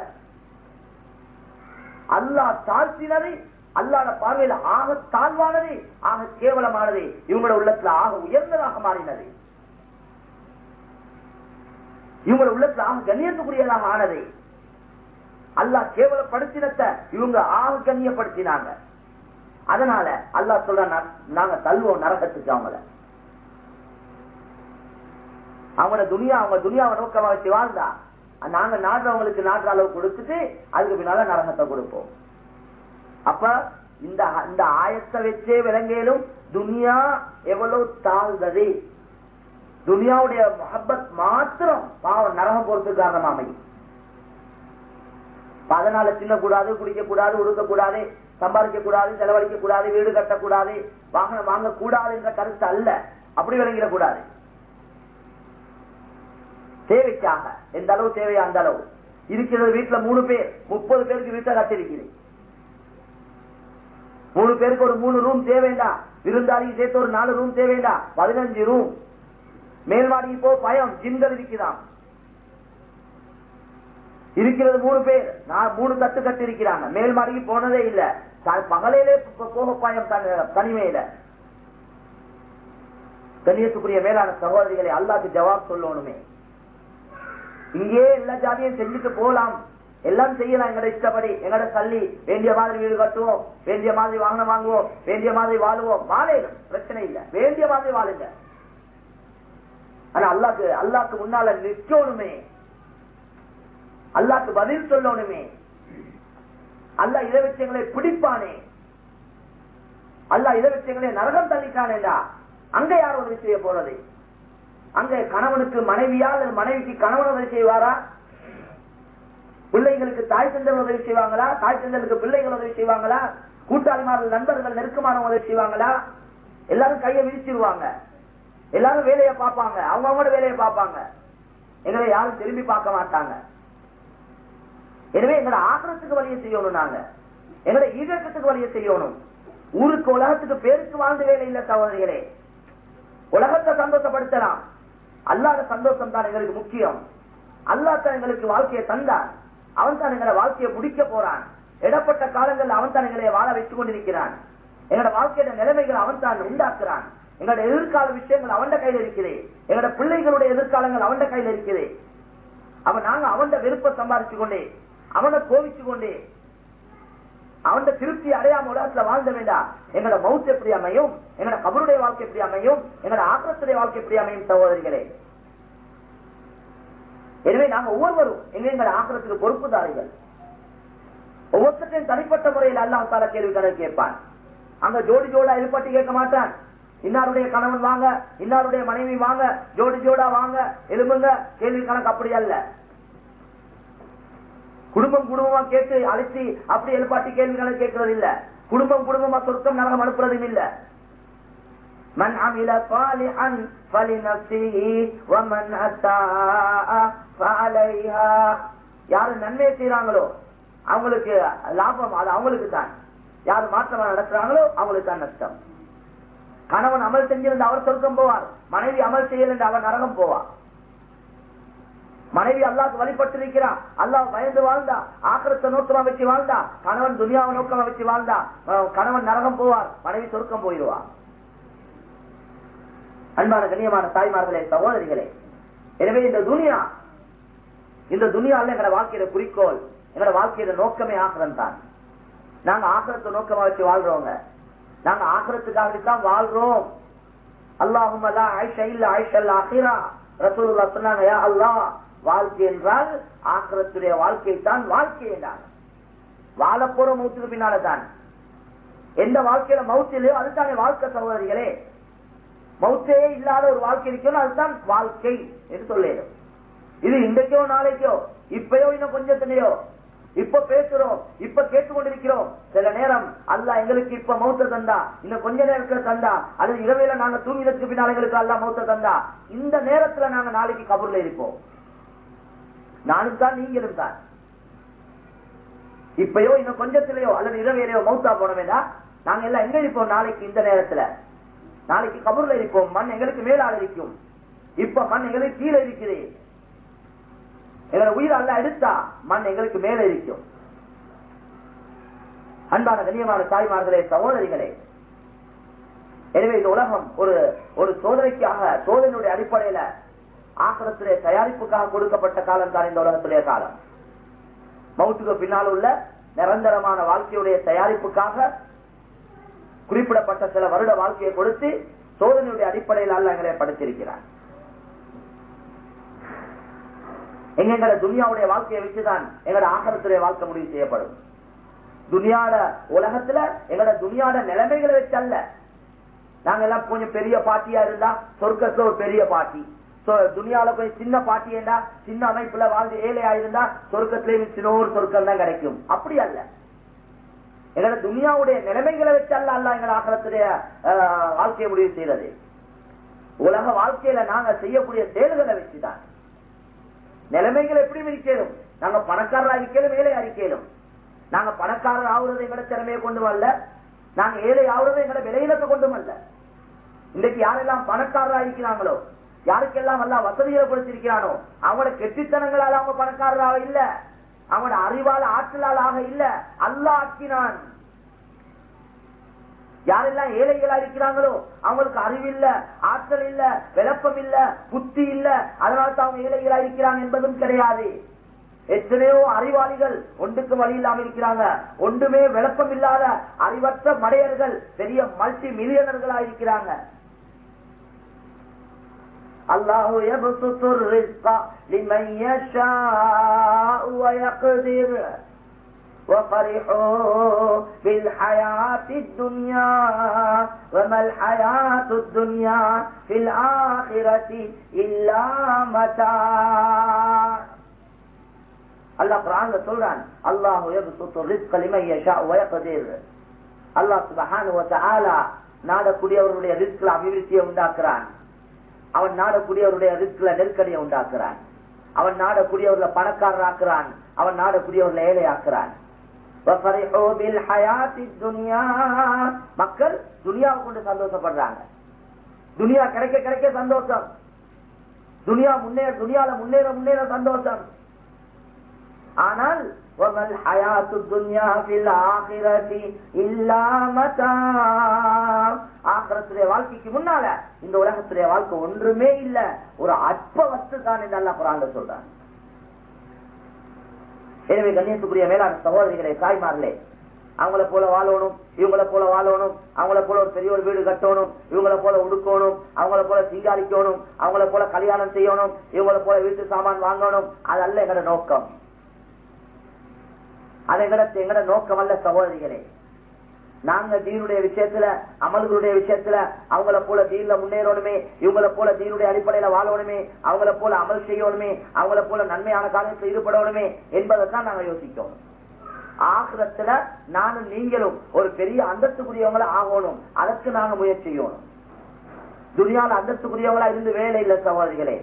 அல்லாஹ் தாழ்த்தினதை அல்லாத பார்வையில் ஆக தாழ்வானது ஆக கேவலமானது இவங்களோட உள்ளத்துல ஆக உயர்ந்ததாக மாறினது இவங்களோட உள்ளத்துல ஆக கண்ணியத்துக்குரியதாக ஆனது அல்லாஹ் கேவலப்படுத்தினத்தை இவங்க ஆக கண்ணியப்படுத்தினாங்க அதனால அல்லாஹ் சொல்ற நாங்க தள்ளுவோம் நரகத்துக்கு அவங்கள அவங்களோட துணியா அவங்க துணியாவை நோக்கமா வச்சு வாழ்ந்தா நாங்க நாடுறவங்களுக்கு நாடுற அளவு கொடுத்துட்டு அதுக்கு பின்னால நரகத்தை கொடுப்போம் அப்ப இந்த இந்த ஆயத்தை வச்சே விளங்கலும் துனியா எவ்வளவு தாழ்ந்தது துனியாவுடைய மஹபத் மாத்திரம் பாவம் நரகம் போறதுக்கு காரணம் அமையும் அதனால தின்னக்கூடாது குடிக்க கூடாது உடுக்க கூடாது சம்பாதிக்க கூடாது செலவழிக்க கூடாது வீடு கட்டக்கூடாது வாகனம் வாங்க கூடாது என்ற கருத்து அல்ல அப்படி விளங்கிடக்கூடாது தேவைக்காக எந்த அளவு தேவையா அந்த அளவு இருக்கிறது வீட்டுல மூணு பேர் முப்பது பேருக்கு வீட்டை கட்டிருக்கிறேன் மூணு பேருக்கு ஒரு மூணு ரூம் தேவைண்டா விருந்தாளிக்கு சேர்த்து ஒரு நாலு ரூம் தேவைண்டா பதினஞ்சு ரூம் மேல்மாடிக்கு போ பயம் ஜிம்கள் இருக்குதான் இருக்கிறது மூணு பேர் நான் மூணு தட்டு கட்டு இருக்கிறாங்க மேல் மாடிக்கு போனதே இல்ல பகலையிலே போக பயம் தனிமையில கண்ணியத்துக்குரிய மேலான சகோதரிகளை அல்லாக்கு ஜவாப் சொல்லணுமே இங்கே எல்லா ஜாதியும் செஞ்சுட்டு போலாம் எல்லாம் செய்யலாம் எங்கட இஷ்டப்படி எங்கட சல்லி வேண்டிய மாதிரி வீடு கட்டுவோம் வேண்டிய மாதிரி வாகனம் வாங்குவோம் வேண்டிய மாதிரி வாழுவோம் வாழையிலும் பிரச்சனை இல்ல வேண்டிய மாதிரி வாழுங்க ஆனா அல்லாக்கு அல்லாக்கு முன்னால நிற்கணுமே அல்லாக்கு பதில் சொல்லணுமே அல்ல இதை வச்சங்களை பிடிப்பானே அல்ல இதை வச்சங்களை நரகம் தள்ளிட்டானேடா அங்க யார் உதவி செய்ய போறது அங்க கணவனுக்கு மனைவியால் மனைவிக்கு கணவன் உதவி செய்வாரா பிள்ளைகளுக்கு தாய் தந்தர் உதவி செய்வாங்களா தாய் தந்தருக்கு பிள்ளைகள் உதவி செய்வாங்களா கூட்டாளிமார்கள் நண்பர்கள் நெருக்கமான உதவி செய்வாங்களா எல்லாரும் கையை விரிச்சிருவாங்க எல்லாரும் வேலையை பார்ப்பாங்க அவங்க அவங்களோட வேலையை பார்ப்பாங்க எனவே யாரும் திரும்பி பார்க்க மாட்டாங்க எனவே எங்களை ஆக்கிரத்துக்கு வழியை செய்யணும் நாங்க எங்களை ஈழக்கத்துக்கு வழியை செய்யணும் ஊருக்கு உலகத்துக்கு பேருக்கு வாழ்ந்த வேலை இல்ல சகோதரிகளே உலகத்தை சந்தோஷப்படுத்தலாம் அல்லாத சந்தோஷம் தான் எங்களுக்கு முக்கியம் அல்லா தான் எங்களுக்கு வாழ்க்கையை தந்தார் அவன் தான் எங்களை வாழ்க்கையை முடிக்க போறான் இடப்பட்ட காலங்கள் அவன் தான் எங்களை வாழ வைத்துக் கொண்டிருக்கிறான் எங்களோட வாழ்க்கையோட நிலைமைகள் அவன் தான் உண்டாக்குறான் எங்களோட எதிர்கால விஷயங்கள் அவன் கையில் இருக்குது எங்களோட பிள்ளைகளுடைய எதிர்காலங்கள் அவன் கையில் இருக்குது அவன் நாங்க அவன் விருப்பம் சம்பாதிச்சு கொண்டே அவனை கோவிச்சு கொண்டே அவன் திருப்தி அடையாம உலகத்துல வாழ்ந்த வேண்டாம் எங்களோட மவுத் எப்படி அமையும் எங்களோட கபருடைய வாழ்க்கை எப்படி அமையும் எங்களோட ஆக்கிரத்துடைய வாழ்க்கை எப்படி அமையும் சகோதரிகளே எனவே நாங்க ஒவ்வொருவரும் எங்க எங்களோட ஆக்கிரத்துக்கு பொறுப்புதாரிகள் ஒவ்வொருத்தையும் தனிப்பட்ட முறையில் அல்லாஹ் தால கேள்வி கணக்கு கேட்பான் அங்க ஜோடி ஜோடா இருப்பட்டி கேட்க மாட்டான் இன்னாருடைய கணவன் வாங்க இன்னாருடைய மனைவி வாங்க ஜோடி ஜோடா வாங்க எலும்புங்க கேள்வி கணக்கு அப்படி அல்ல குடும்பம் குடும்பமா கேட்டு அழைச்சி அப்படி எழுப்பாட்டி கேள்வி கணக்கு கேட்கறது இல்ல குடும்பம் குடும்பமா சொர்க்கம் நரகம் அனுப்புறதும் இல்ல من عمل صالحا فلنفسه ومن اساء فعليها யாரு நன்மை செய்யறாங்களோ அவங்களுக்கு லாபம் அது அவங்களுக்கு தான் யாரு மாற்றமா நடத்துறாங்களோ அவங்களுக்கு தான் நஷ்டம் கணவன் அமல் செஞ்சிருந்த அவர் சொர்க்கம் போவார் மனைவி அமல் செய்யல அவர் நரகம் போவார் மனைவி அல்லாக்கு வழிபட்டு இருக்கிறான் அல்லாஹ் பயந்து வாழ்ந்தா ஆக்கிரத்தை நோக்கமா வச்சு வாழ்ந்தா கணவன் துனியாவை நோக்கமா வச்சு வாழ்ந்தா கணவன் நரகம் போவார் மனைவி சொர்க்கம் போயிடுவார் அன்பான கண்ணியமான தாய்மார்களே சகோதரிகளே எனவே இந்த துனியா இந்த துனியால எங்களோட வாழ்க்கையில குறிக்கோள் எங்களோட வாழ்க்கையில நோக்கமே ஆக்கிரம் தான் நாங்க ஆக்கிரத்தை நோக்கமா வச்சு வாழ்றோங்க நாங்க ஆக்கிரத்துக்காகத்தான் வாழ்றோம் அல்லாஹும் அல்லா ஆயிஷா இல்ல ஆயிஷா அல்ல அகிரா ரசூலுல்லா சொன்னாங்க யா அல்லாஹ் வாழ்க்கை என்றால் ஆக்கிரத்துடைய வாழ்க்கை தான் வாழ்க்கை என்றாங்க வாழப்போற மூத்துக்கு பின்னால தான் எந்த வாழ்க்கையில மவுத்து இல்லையோ அதுதானே வாழ்க்கை சகோதரிகளே மவுத்தே இல்லாத ஒரு வாழ்க்கை இருக்கணும் அதுதான் வாழ்க்கை என்று சொல்லேன் இது இன்றைக்கோ நாளைக்கோ இப்பயோ இன்னும் கொஞ்சத்திலேயோ இப்ப பேசுறோம் இப்ப கேட்டுக்கொண்டிருக்கிறோம் சில நேரம் அல்ல எங்களுக்கு இப்ப மௌத்த தந்தா இன்னும் கொஞ்ச நேரத்துல தந்தா அல்லது இரவையில நாங்க தூங்கினதுக்கு பின்னால் எங்களுக்கு அல்ல மௌத்த தந்தா இந்த நேரத்துல நாங்க நாளைக்கு கபூர்ல இருப்போம் நானும் தான் நீங்களும் தான் இப்பயோ இன்னும் கொஞ்சத்திலேயோ அல்லது இரவையிலையோ மௌத்தா போன வேண்டாம் நாங்க எல்லாம் எங்க இருப்போம் நாளைக்கு இந்த நேரத்துல நாளைக்கு கபூர்ல இருப்போம் மண் எங்களுக்கு மேலால் இருக்கும் இப்ப மண் எங்களுக்கு கீழே இருக்குது எங்களை உயிர் அல்ல எடுத்தா மண் எங்களுக்கு மேல இருக்கும் அன்பான கண்ணியமான தாய்மார்களே சகோதரிகளே எனவே இந்த உலகம் ஒரு ஒரு சோதனைக்காக சோதனையுடைய அடிப்படையில ஆக்கிரத்திலே தயாரிப்புக்காக கொடுக்கப்பட்ட காலம் தான் இந்த உலகத்திலே காலம் மவுத்துக்கு பின்னால் உள்ள நிரந்தரமான வாழ்க்கையுடைய தயாரிப்புக்காக குறிப்பிடப்பட்ட சில வருட வாழ்க்கையை கொடுத்து சோதனையுடைய அடிப்படையில் அல்ல எங்களை படைத்திருக்கிறார் எங்களோட துனியாவுடைய வாழ்க்கையை வச்சுதான் எங்களோட ஆகரத்துடைய வாழ்க்கை முடிவு செய்யப்படும் துனியாட உலகத்துல எங்களோட துனியாட நிலைமைகளை வச்சு அல்ல நாங்க எல்லாம் கொஞ்சம் பெரிய பாட்டியா இருந்தா சொர்க்கத்துல ஒரு பெரிய பாட்டி துனியால போய் சின்ன பாட்டி என்றா சின்ன அமைப்புல வாழ்ந்து ஏழையா இருந்தா சொர்க்கத்திலே சின்ன ஒரு சொர்க்கம் தான் கிடைக்கும் அப்படி அல்ல எங்களோட துனியாவுடைய நிலைமைகளை வச்சு அல்ல அல்ல எங்களோட ஆகலத்துடைய வாழ்க்கையை முடிவு செய்யறது உலக வாழ்க்கையில நாங்க செய்யக்கூடிய செயல்களை வச்சுதான் நிலைமைகள் எப்படி இருக்கணும் நாங்க பணக்காரரா இருக்கலும் ஏழை அறிக்கலும் நாங்க பணக்காரர் ஆகுறது எங்கட திறமையை கொண்டு வரல நாங்க ஏழை ஆகுறது எங்கட விலையிலத்தை கொண்டு வரல இன்றைக்கு யாரெல்லாம் பணக்காரரா இருக்கிறாங்களோ யாருக்கெல்லாம் எல்லாம் வசதிகளை கொடுத்திருக்கிறானோ அவங்களோட கெட்டித்தனங்களால அவங்க பணக்காரராக இல்ல அவங்களோட அறிவால ஆற்றலாளாக இல்ல அல்ல ஆக்கினான் யாரெல்லாம் ஏழைகளா இருக்கிறாங்களோ அவங்களுக்கு அறிவில்ல ஆற்றல் இல்ல விளப்பம் இல்ல புத்தி இல்ல அதனால தான் அவங்க ஏழைகளா இருக்கிறாங்க என்பதும் கிடையாது எத்தனையோ அறிவாளிகள் ஒன்றுக்கு வழி இல்லாம இருக்கிறாங்க ஒன்றுமே விளப்பம் இல்லாத அறிவற்ற மடையர்கள் பெரிய மல்டி மில்லியனர்களா இருக்கிறாங்க அல்லாஹு يبسط الرزق لمن يشاء ويقدر وفرحوا بالحياة الدنيا وما الحياة الدنيا في الآخرة إلا متاع الله قرآن சொல்றான் الله يبسط الرزق لمن يشاء ويقدر الله سبحانه وتعالى நாடக்கூடியவர்களுடைய ரிஸ்க்ல அபிவிருத்தியை உண்டாக்குறான் அவன் நாடக்கூடியவருடைய ரிஸ்க்ல நெருக்கடியை உண்டாக்குறான் அவன் நாடக்கூடியவர்களை பணக்காரராக்குறான் அவன் நாடக்கூடியவர்களை ஏழையாக்குறான் மக்கள் துனியாவை கொண்டு சந்தோஷப்படுறாங்க துனியா கிடைக்க கிடைக்க சந்தோஷம் துனியா முன்னேற துனியால முன்னேற முன்னேற சந்தோஷம் ஆனால் வாழ்க்கைக்கு முன்னால இந்த உலகத்துடைய வாழ்க்கை ஒன்றுமே இல்ல ஒரு அற்ப வஸ்து தான் என்று அல்லா குரான் சொல்றாங்க எனவே கண்ணியத்துக்குரிய மேலாண் சகோதரிகளே தாய்மார்களே அவங்கள போல வாழணும் இவங்கள போல வாழணும் அவங்கள போல ஒரு பெரிய ஒரு வீடு கட்டணும் இவங்கள போல உடுக்கணும் அவங்கள போல சிங்காரிக்கணும் அவங்கள போல கல்யாணம் செய்யணும் இவங்கள போல வீட்டு சாமான் வாங்கணும் அதல்ல எங்கட நோக்கம் அது எங்கட எங்கட நோக்கம் அல்ல சகோதரிகளே நாங்க தீனுடைய விஷயத்துல அமல்களுடைய விஷயத்துல அவங்கள போல தீன்ல முன்னேறணுமே இவங்கள போல தீனுடைய அடிப்படையில வாழணுமே அவங்கள போல அமல் செய்யணுமே அவங்கள போல நன்மையான காரியத்தில் ஈடுபடணுமே என்பதைத்தான் நாங்க யோசிக்கணும் ஆகிரத்துல நானும் நீங்களும் ஒரு பெரிய அந்தஸ்துக்குரியவங்கள ஆகணும் அதற்கு நாங்க முயற்சி செய்யணும் துணியால அந்தஸ்துக்குரியவங்களா இருந்து வேலை இல்ல சகோதரிகளே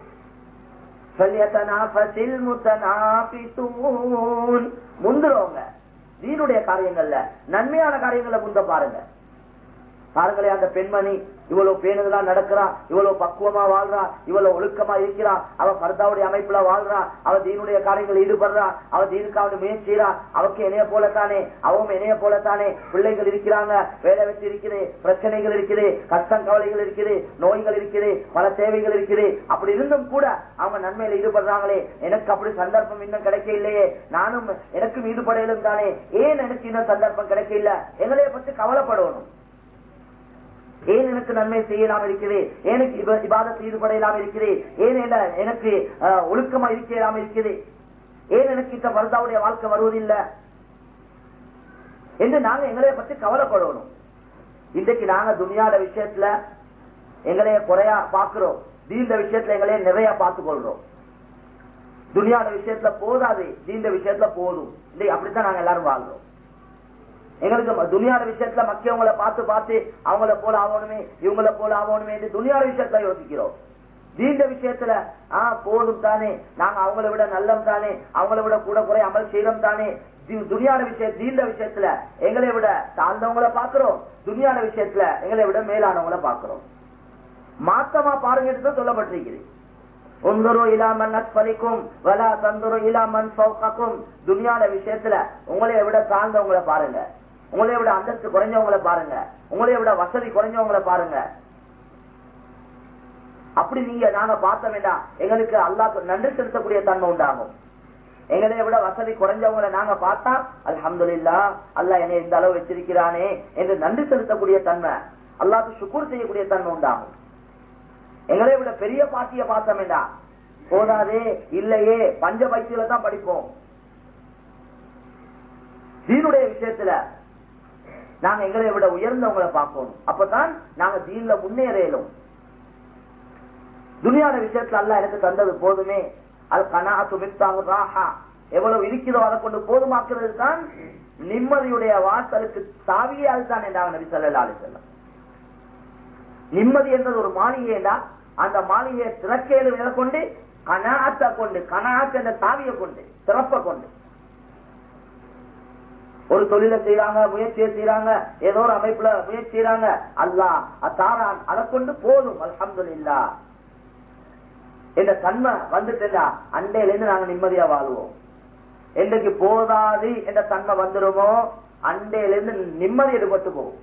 முந்துறவங்க தீனுடைய காரியங்கள்ல நன்மையான காரியங்களை முந்த பாருங்க பாருங்களே அந்த பெண்மணி இவ்வளவு பேணுதலா நடக்கிறா இவ்வளவு பக்குவமா வாழ்றா இவ்வளவு ஒழுக்கமா இருக்கிறா அவ பர்தாவுடைய அமைப்புல வாழ்றா அவ தீனுடைய காரியங்கள் ஈடுபடுறா அவ தீனுக்காவது முயற்சி செய்யறா அவக்கு இணைய போலத்தானே அவன் இணைய போலத்தானே பிள்ளைகள் இருக்கிறாங்க வேலை வச்சு இருக்குது பிரச்சனைகள் இருக்குது கஷ்டம் கவலைகள் இருக்குது நோய்கள் இருக்குது பல தேவைகள் இருக்குது அப்படி இருந்தும் கூட அவங்க நன்மையில ஈடுபடுறாங்களே எனக்கு அப்படி சந்தர்ப்பம் இன்னும் கிடைக்க இல்லையே நானும் எனக்கும் ஈடுபடையிலும் தானே ஏன் எனக்கு இன்னும் சந்தர்ப்பம் கிடைக்க இல்ல எங்களைய பற்றி கவலைப்படணும் ஏன் எனக்கு நன்மை செய்யலாம் இருக்கிறேன் எனக்கு இபாதத்தில் ஈடுபடையலாம் இருக்கிறேன் ஏன் எனக்கு ஒழுக்கமா இருக்கலாம் இருக்கிறேன் ஏன் எனக்கு இந்த வருதாவுடைய வாழ்க்கை வருவதில்லை என்று நாங்க எங்களைய பத்தி கவலைப்படணும் இன்றைக்கு நாங்க துணியாட விஷயத்துல எங்களைய குறையா பாக்குறோம் தீண்ட விஷயத்துல எங்களைய நிறைய பார்த்து கொள்றோம் துணியாட விஷயத்துல போதாது தீண்ட விஷயத்துல போதும் இல்லை அப்படித்தான் நாங்க எல்லாரும் வாழ்றோம் எங்களுக்கு துணியாட விஷயத்துல மக்கியவங்களை பார்த்து பார்த்து அவங்கள போல ஆகணுமே இவங்கள போல ஆகணுமே என்று துணியாட விஷயத்துல யோசிக்கிறோம் தீண்ட விஷயத்துல ஆஹ் போதும் தானே நாங்க அவங்கள விட நல்லம் தானே அவங்கள விட கூட குறை அமல் செய்யறோம் தானே துணியாட விஷயம் தீண்ட விஷயத்துல எங்களை விட தாழ்ந்தவங்களை பாக்குறோம் துணியாட விஷயத்துல எங்களை விட மேலானவங்களை பாக்குறோம் மாத்தமா பாருங்க சொல்லப்பட்டிருக்கிறது உந்தரு இலாமன் அஸ்பலிக்கும் வலா தந்துரு இலாமன் சௌகாக்கும் துணியாட விஷயத்துல உங்களைய விட தாழ்ந்தவங்களை பாருங்க உங்களைய விட அந்தஸ்து குறைஞ்சவங்களை பாருங்க உங்களைய விட வசதி குறைஞ்சவங்களை பாருங்க அப்படி நீங்க நாங்க பார்த்த வேண்டாம் எங்களுக்கு அல்லாக்கு நன்றி செலுத்தக்கூடிய தன்மை உண்டாகும் எங்களைய விட வசதி குறைஞ்சவங்களை நாங்க பார்த்தா அல்ஹம்துலில்லா அல்லாஹ் என்னை இந்த அளவு வச்சிருக்கிறானே என்று நன்றி செலுத்தக்கூடிய தன்மை அல்லாஹ்க்கு சுக்கூர் செய்யக்கூடிய தன்மை உண்டாகும் எங்களை விட பெரிய பாட்டிய பார்த்த வேண்டாம் போதாதே இல்லையே பஞ்ச பைத்தியில தான் படிப்போம் தீனுடைய விஷயத்துல நாங்க எங்களை விட உயர்ந்தவங்களை பார்க்கணும் அப்பதான் நாங்க தீன்ல முன்னேறலும் துணியான விஷயத்துல அல்ல எனக்கு தந்தது போதுமே அது கனாத்து மித்தாகு ராஹா எவ்வளவு இருக்கிறதோ அதை கொண்டு போதுமாக்குறது தான் நிம்மதியுடைய வாசலுக்கு சாவியே அதுதான் என்றாங்க நபி சொல்லா செல்லம் நிம்மதி என்றது ஒரு மாளிகைடா அந்த மாளிகையை திறக்கையில விலை கொண்டு கனாத்தை கொண்டு கனாத்து என்ற சாவியை கொண்டு திறப்ப கொண்டு ஒரு தொழிலை செய்யறாங்க முயற்சியை செய்யறாங்க ஏதோ ஒரு அமைப்புல முயற்சி செய்யறாங்க அல்லா அத்தாரான் அதை கொண்டு போதும் அல்ஹம்துலில்லா என்ற தன்மை வந்துட்டா அண்டையில இருந்து நாங்க நிம்மதியா வாழ்வோம் என்றைக்கு போதாது என்ற தன்மை வந்துருமோ அண்டையில இருந்து நிம்மதி எடுபட்டு போகும்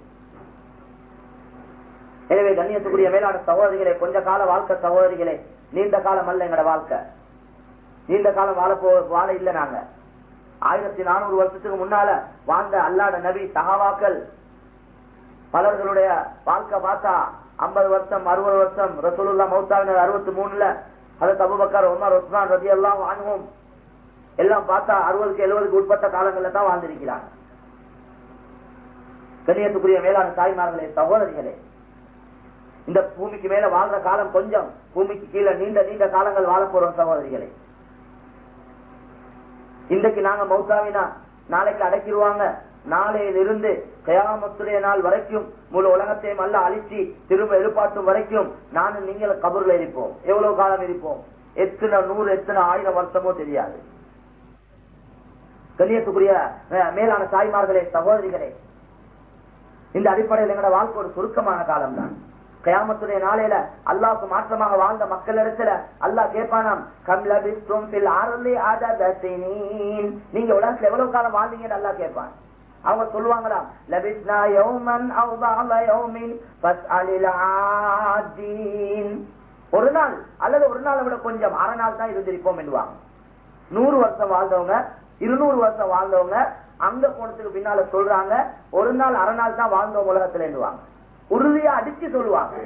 எனவே கண்ணியத்துக்குரிய மேலான சகோதரிகளே கொஞ்ச கால வாழ்க்கை சகோதரிகளே நீண்ட காலம் அல்ல எங்கட வாழ்க்கை நீண்ட காலம் வாழ போ வாழ இல்ல நாங்க ஆயிரத்தி நானூறு வருஷத்துக்கு முன்னால வாழ்ந்த அல்லாட நபி சகாவாக்கள் பலர்களுடைய வாழ்க்கை பார்த்தா ஐம்பது வருஷம் அறுபது வருஷம் ரசூலுல்லா மௌத்தாவினர் அறுபத்தி மூணுல அதற்கு அபுபக்கர் உமர் உஸ்மான் ரதி எல்லாம் வாங்குவோம் எல்லாம் பார்த்தா அறுபதுக்கு எழுபதுக்கு உட்பட்ட காலங்கள்ல தான் வாழ்ந்திருக்கிறாங்க கண்ணியத்துக்குரிய மேலான தாய்மார்களே சகோதரிகளே இந்த பூமிக்கு மேல வாழ்ற காலம் கொஞ்சம் பூமிக்கு கீழே நீண்ட நீண்ட காலங்கள் வாழ போறோம் சகோதரிகளே இன்றைக்கு நாங்க மௌத்தாவினா நாளைக்கு அடக்கிடுவாங்க நாளையில இருந்து கயாமத்துடைய நாள் வரைக்கும் முழு உலகத்தையும் அல்ல அழிச்சு திரும்ப எழுப்பாட்டும் வரைக்கும் நானும் நீங்கள் கபூர்ல இருப்போம் எவ்வளவு காலம் இருப்போம் எத்தனை நூறு எத்தனை ஆயிரம் வருஷமோ தெரியாது கண்ணியத்துக்குரிய மேலான தாய்மார்களே சகோதரிகளே இந்த அடிப்படையில் எங்களோட வாழ்க்கை ஒரு சுருக்கமான காலம் தான் கயாமத்துடைய நாளையில அல்லாவுக்கு மாற்றமாக வாழ்ந்த மக்கள் இடத்துல அல்லாஹ் கேட்பானாம் கம்லபிஸ்தும் பில் ஆரலி ஆததசினீன் நீங்க உலகத்துல எவ்வளவு காலம் வாழ்ந்தீங்கன்னு அல்லாஹ் கேட்பான் அவங்க சொல்லுவாங்களாம் லபிஸ்னா யௌமன் அவ் பஅத யௌமின் ஃபஸ்அலில் ஆதீன் ஒரு நாள் அல்லது ஒரு நாளை விட கொஞ்சம் அரை நாள் தான் இருந்திருப்போம் என்றுவாங்க நூறு வருஷம் வாழ்ந்தவங்க இருநூறு வருஷம் வாழ்ந்தவங்க அங்க போனதுக்கு பின்னால சொல்றாங்க ஒரு நாள் அரை நாள் தான் வாழ்ந்தவங்க உலகத்துல என்றுவாங்க உறுதியா அடிச்சு சொல்லுவாங்க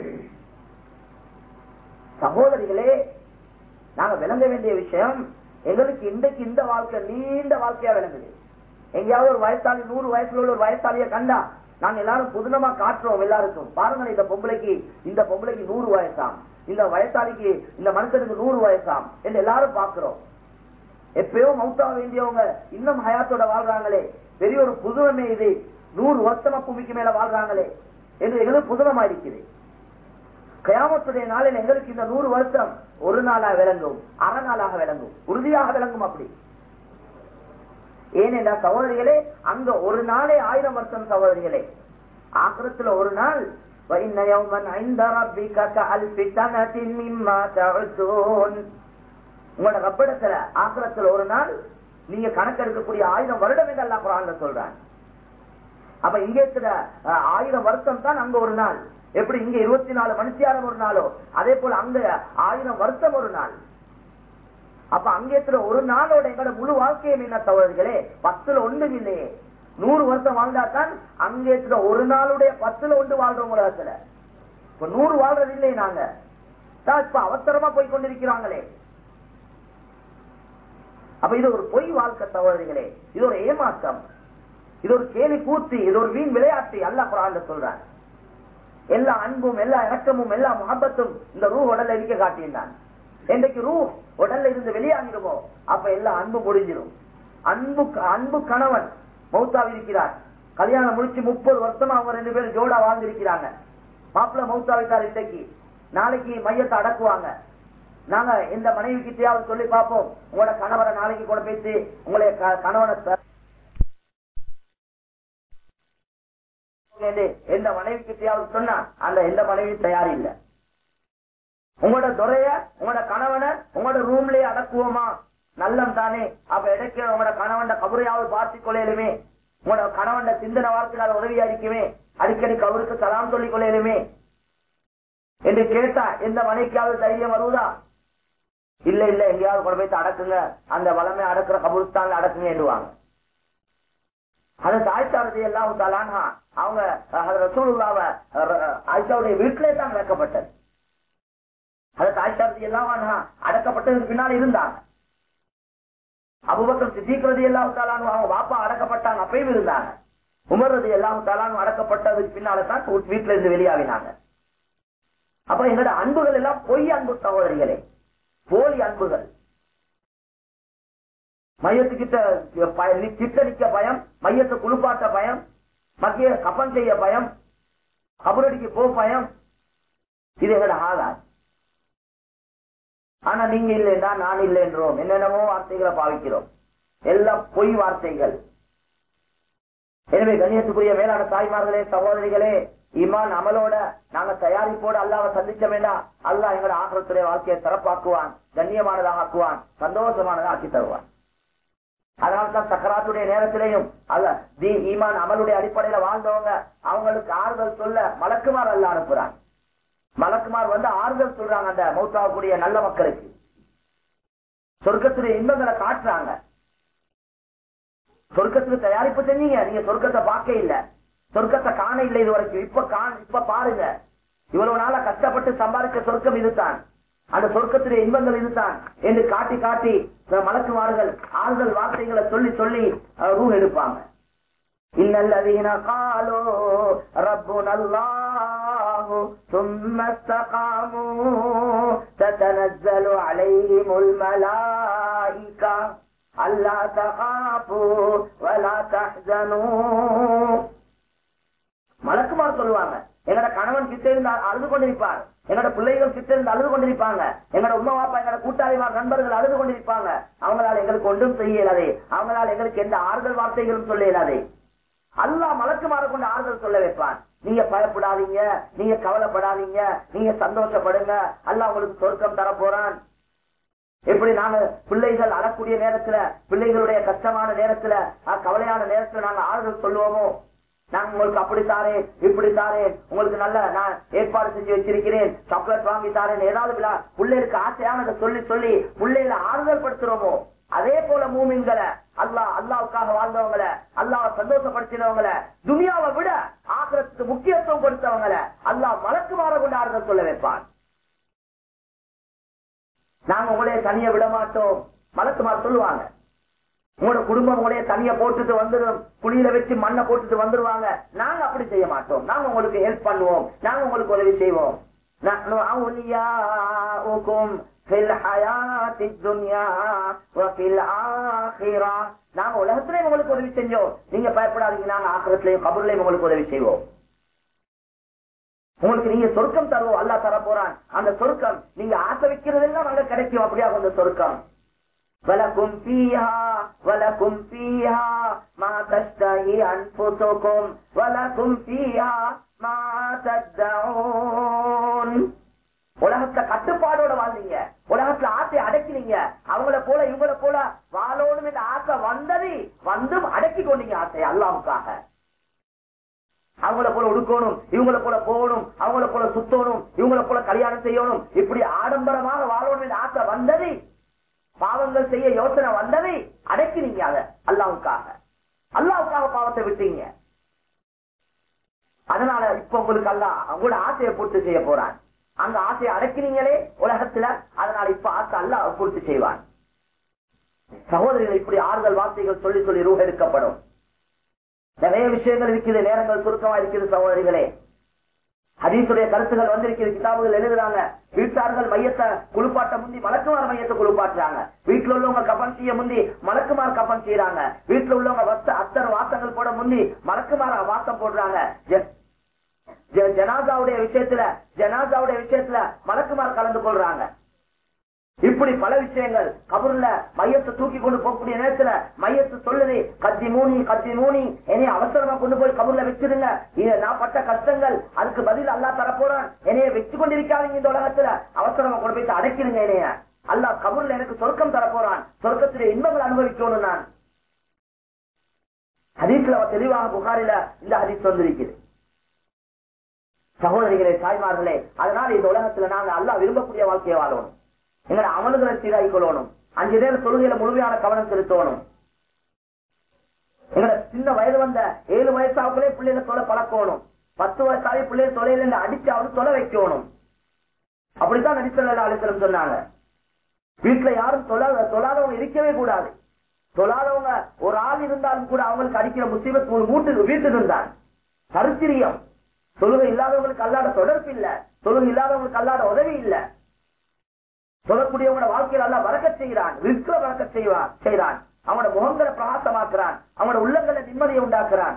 சகோதரிகளே நாங்க விளங்க வேண்டிய விஷயம் எங்களுக்கு இன்றைக்கு இந்த வாழ்க்கை நீண்ட வாழ்க்கையா விளங்குது எங்கேயாவது ஒரு வயசாளி நூறு வயசுல உள்ள ஒரு வயசாளிய கண்டா நாங்க எல்லாரும் புதுனமா காட்டுறோம் எல்லாருக்கும் பாருங்க இந்த பொம்பளைக்கு இந்த பொம்பளைக்கு நூறு வயசாம் இந்த வயசாளிக்கு இந்த மனுஷனுக்கு நூறு வயசாம் என்று எல்லாரும் பாக்குறோம் எப்பயோ மவுத்தாக வேண்டியவங்க இன்னும் ஹயாத்தோட வாழ்றாங்களே பெரிய ஒரு புதுமை இது நூறு வருஷமா பூமிக்கு மேல வாழ்றாங்களே என்று எங்களுக்கு புதுனமா இருக்குது கயாமத்துடைய நாளில் எங்களுக்கு இந்த நூறு வருஷம் ஒரு நாளாக விளங்கும் அரை நாளாக விளங்கும் உறுதியாக விளங்கும் அப்படி ஏனென்றா சகோதரிகளே அங்க ஒரு நாளே ஆயிரம் வருஷம் சகோதரிகளே ஆக்கிரத்துல ஒரு நாள் وَإِنَّ يَوْمًا عِندَ رَبِّكَ كَأَلْفِ سَنَةٍ مِّمَّا تَعُدُّونَ உங்களோட ரப்பிடத்துல ஆக்கிரத்துல ஒரு நாள் நீங்க கணக்கெடுக்கக்கூடிய ஆயிரம் வருடம் என்று அல்லாஹ் குரான்ல சொல்றான் அப்ப இங்க இருக்கிற அஹ், ஆயிரம் வருஷம் தான் அங்க ஒரு நாள் எப்படி இங்க இருபத்தி நாலு மனுஷியாரம் ஒரு நாளோ அதே போல அங்க ஆயிரம் வருஷம் ஒரு நாள் அப்ப அங்க இருக்கிற ஒரு நாளோட எங்களோட முழு வாழ்க்கையும் என்ன தவறுகளே பத்துல ஒன்றும் இல்லையே நூறு வருஷம் வாழ்ந்தா தான் அங்க இருக்கிற ஒரு நாளுடைய பத்துல ஒன்று வாழ்றோம் உலகத்துல இப்ப நூறு வாழ்றது இல்லை நாங்க தான் இப்ப அவசரமா போய் கொண்டிருக்கிறாங்களே அப்ப இது ஒரு பொய் வாழ்க்கை சகோதரிகளே இது ஒரு ஏமாற்றம் இது ஒரு கேலி கூத்து இது ஒரு வீண் விளையாட்டு அல்ல குரான் சொல்றான் எல்லா அன்பும் எல்லா இறக்கமும் எல்லா முகப்பத்தும் இந்த ரூ உடல்ல இருக்க காட்டியிருந்தான் என்றைக்கு ரூ உடல்ல இருந்து வெளியாகிடுமோ அப்ப எல்லா அன்பு முடிஞ்சிடும் அன்பு அன்பு கணவன் மௌத்தாவி இருக்கிறார் கல்யாணம் முடிச்சு முப்பது வருஷமா அவங்க ரெண்டு பேரும் ஜோடா வாழ்ந்திருக்கிறாங்க மாப்பிள்ள மௌத்தாவிட்டார் இன்றைக்கு நாளைக்கு மையத்தை அடக்குவாங்க நாங்க எந்த மனைவி கிட்டையாவது சொல்லி பார்ப்போம் உங்களோட கணவரை நாளைக்கு கூட பேசி உங்களை கணவனை எந்த மனைவி கிட்டையாவது சொன்னா அந்த எந்த மனைவி தயார் இல்ல உங்களோட துறைய உங்களோட கணவனை உங்களோட ரூம்லயே அடக்குவோமா நல்லம் தானே அப்ப இடைக்க உங்களோட கணவன் கபரையாவது பார்த்து கொள்ளையிலுமே உங்களோட கணவன் சிந்தனை வார்த்தையால் உதவியா இருக்குமே அடிக்கடி கபருக்கு சலாம் சொல்லிக் கொள்ளையிலுமே என்று கேட்டா எந்த மனைக்காவது தைரியம் வருவதா இல்ல இல்ல எங்கேயாவது கொண்டு போய் அடக்குங்க அந்த வளமை அடக்குற கபுருஸ்தான் அடக்குங்க என்றுவாங்க அது தாய்ச்சாரதி எல்லாம் தலானா அவங்க ரசூலுல்லாவ ஆயிஷாவுடைய வீட்டிலே தான் அடக்கப்பட்டது அது தாய்ச்சாரதி எல்லாம் அடக்கப்பட்டதுக்கு பின்னால் இருந்தாங்க அபுபக்கர் சித்திக்கிறது எல்லாம் தாலானு அவங்க பாப்பா அடக்கப்பட்டாங்க அப்பயும் இருந்தாங்க உமர்றது எல்லாம் தாலானு அடக்கப்பட்டதுக்கு பின்னால தான் வீட்டுல இருந்து வெளியாகினாங்க அப்ப எங்களோட அன்புகள் எல்லாம் பொய் அன்பு சகோதரிகளே போலி அன்புகள் மையத்துக்கிட்ட கிட்ட நிக்க பயம் மையத்தை குளிப்பாட்ட பயம் மத்திய கப்பன் செய்ய பயம் கபரடிக்கு போ பயம் இது எங்களோட ஆதார் ஆனா நீங்க இல்லைன்றா நான் இல்லை என்றோம் என்னென்னமோ வார்த்தைகளை பாவிக்கிறோம் எல்லாம் பொய் வார்த்தைகள் எனவே கண்ணியத்துக்குரிய மேலான தாய்மார்களே சகோதரிகளே இமான் அமலோட நாங்க தயாரிப்போட அல்லாவை சந்திக்க வேண்டாம் அல்லாஹ் எங்களோட ஆக்கிரத்துடைய வாழ்க்கையை சிறப்பாக்குவான் கண்ணியமானதாக ஆக்குவான் சந்தோஷமானதாக ஆக்கி தருவான் அதனால்தான் சக்கராத்துடைய நேரத்திலையும் அல்ல தி ஈமான் அமலுடைய அடிப்படையில வாழ்ந்தவங்க அவங்களுக்கு ஆறுதல் சொல்ல மலக்குமார் அல்ல அனுப்புறாங்க மலக்குமார் வந்து ஆறுதல் சொல்றாங்க அந்த மௌத்தாகக்கூடிய நல்ல மக்களுக்கு சொர்க்கத்துடைய இன்பங்களை காட்டுறாங்க சொர்க்கத்துக்கு தயாரிப்பு செஞ்சீங்க நீங்க சொர்க்கத்தை பார்க்க இல்ல சொர்க்கத்தை காண இல்லை இது வரைக்கும் இப்ப காண இப்ப பாருங்க இவ்வளவு நாளா கஷ்டப்பட்டு சம்பாதிக்க சொர்க்கம் இதுதான் அந்த சொர்க்கத்துடைய இன்பங்கள் இதுதான் என்று காட்டி காட்டி மலக்குமார்கள் ஆறுதல் வார்த்தைகளை சொல்லி சொல்லி ரூ எடுப்பாங்க இன்னல்லதீன காலோ ربنا الله ثم استقاموا تتنزل عليهم الملائكة ألا تخافوا ولا تحزنوا மலக்குமார் சொல்லுவாங்க எங்கட கணவன் கிட்ட இருந்து அழுது கொண்டிருப்பார் எங்கட பிள்ளைகள் கிட்ட இருந்து அழுது கொண்டிருப்பாங்க எங்கட உமா பாப்பா எங்கட கூட்டாளிமார் நண்பர்கள் அழுது கொண்டிருப்பாங்க அவங்களால எங்களுக்கு ஒன்றும் செய்ய இயலாதே அவங்களால எங்களுக்கு எந்த ஆறுதல் வார்த்தைகளும் சொல்ல இயலாதே அல்லாஹ் மலக்குமார கொண்டு ஆறுதல் சொல்ல வைப்பான் நீங்க பயப்படாதீங்க நீங்க கவலைப்படாதீங்க நீங்க சந்தோஷப்படுங்க அல்லாஹ் உங்களுக்கு சொர்க்கம் தர போறான் எப்படி நாங்க பிள்ளைகள் அழக்கூடிய நேரத்துல பிள்ளைகளுடைய கஷ்டமான நேரத்துல கவலையான நேரத்துல நாங்க ஆறுதல் சொல்லுவோமோ நான் உங்களுக்கு அப்படி தாரேன் இப்படி தாரேன் உங்களுக்கு நல்ல நான் ஏற்பாடு செஞ்சு வச்சிருக்கிறேன் சாக்லேட் வாங்கி தாரேன் ஏதாவது விழா பிள்ளைகளுக்கு ஆசையானதை சொல்லி சொல்லி பிள்ளைகளை ஆறுதல் படுத்துறோமோ அதே போல மூமின்களை அல்லாஹ் அல்லாவுக்காக வாழ்ந்தவங்கள அல்லாஹ் சந்தோஷப்படுத்தினவங்கள துனியாவை விட ஆக்கிரத்துக்கு முக்கியத்துவம் கொடுத்தவங்கள அல்லாஹ் மலக்கு மாற கொண்டு ஆறுதல் சொல்ல வைப்பான் நாங்க உங்களைய தனிய விட மாட்டோம் மலக்குமார் சொல்லுவாங்க உங்களோட குடும்பம் உங்களைய தனியா போட்டுட்டு வந்துடும் குழியில வச்சு மண்ணை போட்டுட்டு வந்துருவாங்க நாங்க அப்படி செய்ய மாட்டோம் நாங்க உங்களுக்கு ஹெல்ப் பண்ணுவோம் நாங்க உங்களுக்கு உதவி செய்வோம் நாங்க உலகத்திலேயும் உங்களுக்கு உதவி செஞ்சோம் நீங்க பயப்படாதீங்க நாங்க ஆக்கிரத்திலையும் கபூர்லயும் உங்களுக்கு உதவி செய்வோம் உங்களுக்கு நீங்க சொர்க்கம் தருவோம் அல்லா தர போறான் அந்த சொர்க்கம் நீங்க ஆசை வைக்கிறதெல்லாம் அங்க கிடைக்கும் அப்படியா அந்த சொர்க்கம் ولكم فيها ولكم فيها ما تشتهي أنفسكم ولكم فيها ما تدعون உலகத்துல கட்டுப்பாடோட வாழ்ந்தீங்க உலகத்துல ஆசையை அடக்கினீங்க அவங்கள போல இவங்கள போல வாழணும் என்ற ஆசை வந்தது வந்தும் அடக்கி கொண்டீங்க ஆசை அல்லாவுக்காக அவங்கள போல உடுக்கணும் இவங்கள போல போகணும் அவங்கள போல சுத்தணும் இவங்கள போல கல்யாணம் செய்யணும் இப்படி ஆடம்பரமாக வாழணும் என்ற ஆசை வந்தது பாவங்கள் செய்ய யோசனை வந்ததை அடக்கினீங்க அத அல்லாவுக்காக அல்லாவுக்காக பாவத்தை விட்டீங்க அதனால இப்ப உங்களுக்கு அல்லா அவங்களோட ஆசையை பூர்த்தி செய்ய போறான் அந்த ஆசையை அடக்கினீங்களே உலகத்துல அதனால இப்ப ஆசை அல்ல பூர்த்தி செய்வான் சகோதரிகள் இப்படி ஆறுதல் வார்த்தைகள் சொல்லி சொல்லி ரூஹ் எடுக்கப்படும் நிறைய விஷயங்கள் இருக்குது நேரங்கள் சுருக்கமா இருக்குது சகோதரிகளே ஹதீசுடைய கருத்துகள் வந்திருக்கிறது கிதாபுகள் எழுதுறாங்க வீட்டார்கள் மையத்தை குளிப்பாட்ட முந்தி மலக்குமார் மையத்தை குளிப்பாட்டுறாங்க வீட்டுல உள்ளவங்க கப்பன் செய்ய முந்தி மலக்குமார் கப்பன் செய்யறாங்க வீட்டுல உள்ளவங்க வஸ்த அத்தனை வாசங்கள் போட முந்தி மலக்குமார வாசம் போடுறாங்க ஜ- ஜ- ஜனாதாவுடைய விஷயத்துல ஜனாதாவுடைய விஷயத்துல மலக்குமார் கலந்து கொள்றாங்க இப்படி பல விஷயங்கள் கபூர்ல மையத்தை தூக்கி கொண்டு போகக்கூடிய நேரத்துல மையத்தை சொல்லுது கத்தி மூணி கத்தி மூணி என்னைய அவசரமா கொண்டு போய் கபூர்ல வச்சிருங்க இது நான் பட்ட கஷ்டங்கள் அதுக்கு பதில் அல்லா தரப்போறான் என்னைய வச்சு கொண்டிருக்காதீங்க இந்த உலகத்துல அவசரமா கொண்டு போய் அடைக்கிறீங்க என்னைய அல்லாஹ் கபூர்ல எனக்கு சொர்க்கம் தரப்போறான் சொர்க்கத்திலே இன்பங்கள் அனுபவிக்கணும் நான் ஹதீஸ்ல தெளிவாக புகாரில இந்த ஹதீஸ் வந்திருக்குது சகோதரிகளே தாய்மார்களே அதனால இந்த உலகத்துல நாங்க அல்லாஹ் விரும்பக்கூடிய வாழ்க்கையை வாழணும் எங்களை அமல்களை சீராகிக் கொள்ளணும் அஞ்சு நேரம் தொழுகையில முழுமையான கவனம் செலுத்தணும் எங்களை சின்ன வயது வந்த ஏழு வயசாவுக்குள்ளே பிள்ளைகளை தொலை பழக்கணும் பத்து வயசாவே பிள்ளைகள் தொலைல அடிச்சு அவரு தொலை வைக்கணும் அப்படித்தான் நடித்தல அலிசலம் சொன்னாங்க வீட்டுல யாரும் தொழாத தொழாதவங்க இருக்கவே கூடாது தொழாதவங்க ஒரு ஆள் இருந்தாலும் கூட அவங்களுக்கு அடிக்கிற முசீபத் ஒரு வீட்டுக்கு வீட்டுக்கு இருந்தான் சரித்திரியம் தொழுகை இல்லாதவங்களுக்கு அல்லாத தொடர்பு இல்ல தொழுகை இல்லாதவங்களுக்கு அல்லாத உதவி இல்ல சொல்லக்கூடியவங்களோட வாழ்க்கையில் அல்ல வரக்க செய்கிறான் விற்கிற வரக்க செய்வான் செய்கிறான் அவனோட முகங்களை பிரகாசமாக்குறான் அவனோட உள்ளங்களை நிம்மதியை உண்டாக்குறான்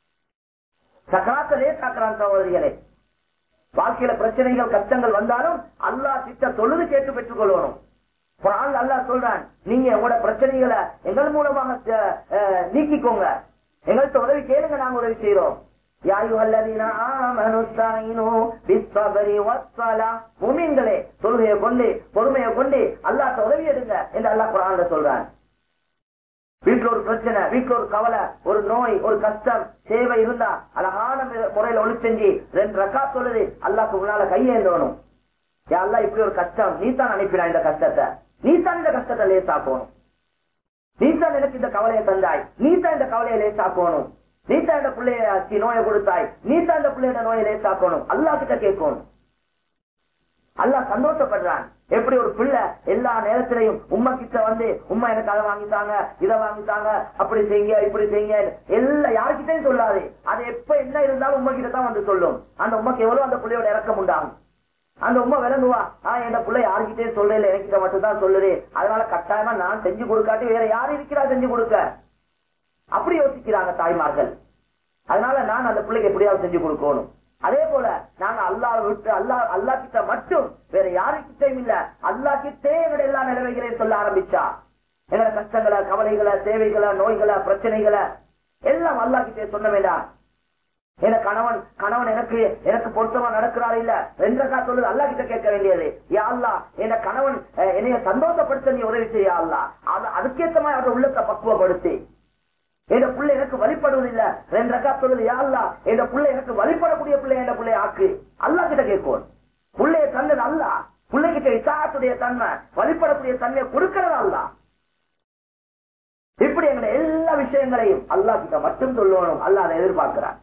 சக்கராத்த லேசாக்குறான் சகோதரிகளே வாழ்க்கையில பிரச்சனைகள் கஷ்டங்கள் வந்தாலும் அல்லாஹ் திட்ட தொழுது கேட்டு பெற்றுக் கொள்ளணும் குரான் அல்லாஹ் சொல்றான் நீங்க உங்களோட பிரச்சனைகளை எங்கள் மூலமாக அஹ், அஹ், நீக்கிக்கோங்க எங்கள்கிட்ட உதவி கேளுங்க நாங்க உதவி செய்யறோம் يا أيها الذين آمنوا استعينوا بالصبر والصلاة முஃமின்களே தொழுகையை கொண்டு பொறுமையை கொண்டு அல்லாஹ் உதவி எடுங்க என்று அல்லாஹ் குரான்ல சொல்றான் வீட்டுல ஒரு பிரச்சனை வீட்டுல ஒரு கவலை ஒரு நோய் ஒரு கஷ்டம் சேவை இருந்தா அழகான மு- முறையில ஒளி செஞ்சு ரெண்டு ரக்கா சொல்லுது அல்லாஹ்க்கு முன்னால கையேந்தணும் யா அல்லாஹ் இப்படி ஒரு கஷ்டம் நீ தான் அனுப்பினா இந்த கஷ்டத்தை நீ தான் இந்த கஷ்டத்தை லேசாக்கணும் நீ தான் எனக்கு இந்த கவலையை தந்தாய் நீ தான் இந்த கவலையை லேசாக்கணும் நீ தான் இந்த பிள்ளைய நோயை கொடுத்தாய் நீ தான் இந்த பிள்ளையோட நோயை லேசாக்கணும் அல்லாஹ் கிட்ட கேட்கணும் அல்லாஹ் சந்தோஷப்படுறான் எப்படி ஒரு பிள்ளை எல்லா நேரத்திலையும் உம்மா கிட்ட வந்து உம்மா எனக்கு அதை வாங்கித்தாங்க இதை வாங்கித்தாங்க அப்படி செய்யுங்க இப்படி செய்யுங்க எல்லா யாருக்கிட்டையும் சொல்லாது அது எப்ப என்ன இருந்தாலும் உம்மா கிட்ட தான் வந்து சொல்லும் அந்த உமாக்கு எவ்வளவு அந்த பிள்ளையோட இறக்கம் உண்டாகும் அந்த உமா விளங்குவா ஆஹ் என் பிள்ளை யாருக்கிட்டே சொல்லல எனக்கிட்ட மட்டும் தான் சொல்லுது அதனால கட்டாயமா நான் செஞ்சு கொடுக்காட்டி வேற யாரு இருக்கிறா செஞ்சு கொடுக்க அப்படி யோசிக்கிறாங்க தாய்மார்கள் அதனால நான் அந்த பிள்ளைக்கு எப்படியாவது செஞ்சு கொடுக்கணும் அதே போல நாங்க அல்லாஹ் விட்டு அல்லாஹ் அல்லா கிட்ட மட்டும் வேற யாருக்கிட்டையும் இல்ல அல்லா கிட்டே எங்களை எல்லா நிலைமைகளையும் சொல்ல ஆரம்பிச்சா எங்களை கஷ்டங்களை கவலைகளை தேவைகளை நோய்களை பிரச்சனைகளை எல்லாம் அல்லா கிட்டே சொன்ன வேண்டாம் என கணவன் கணவன் எனக்கு எனக்கு பொருத்தமா நடக்கிறாரு இல்ல ரெண்டு ரக்கா சொல்லுது அல்லா கிட்ட கேட்க வேண்டியது யா அல்லா என் கணவன் அஹ், என்னைய சந்தோஷப்படுத்த நீ உதவி செய்ய அல்லா அது அதுக்கேற்ற மாதிரி அவரோட உள்ளத்தை பக்குவப்படுத்தி என் புள்ள எனக்கு வழிபடுவது இல்ல ரெண்டு ரக்கா சொல்லுது யா அல்லா என் புள்ள எனக்கு வழிபடக்கூடிய பிள்ளை என் பிள்ளைய ஆக்கு அல்லா கிட்ட கேட்கும் புள்ளைய தந்தது அல்லா பிள்ளைகிட்ட இசாத்துடைய தன்மை வழிபடக்கூடிய தன்மையை கொடுக்கிறது அல்லா இப்படி எங்களை எல்லா விஷயங்களையும் அல்லா கிட்ட மட்டும் சொல்லணும் அல்லா அதை எதிர்பார்க்கிறான்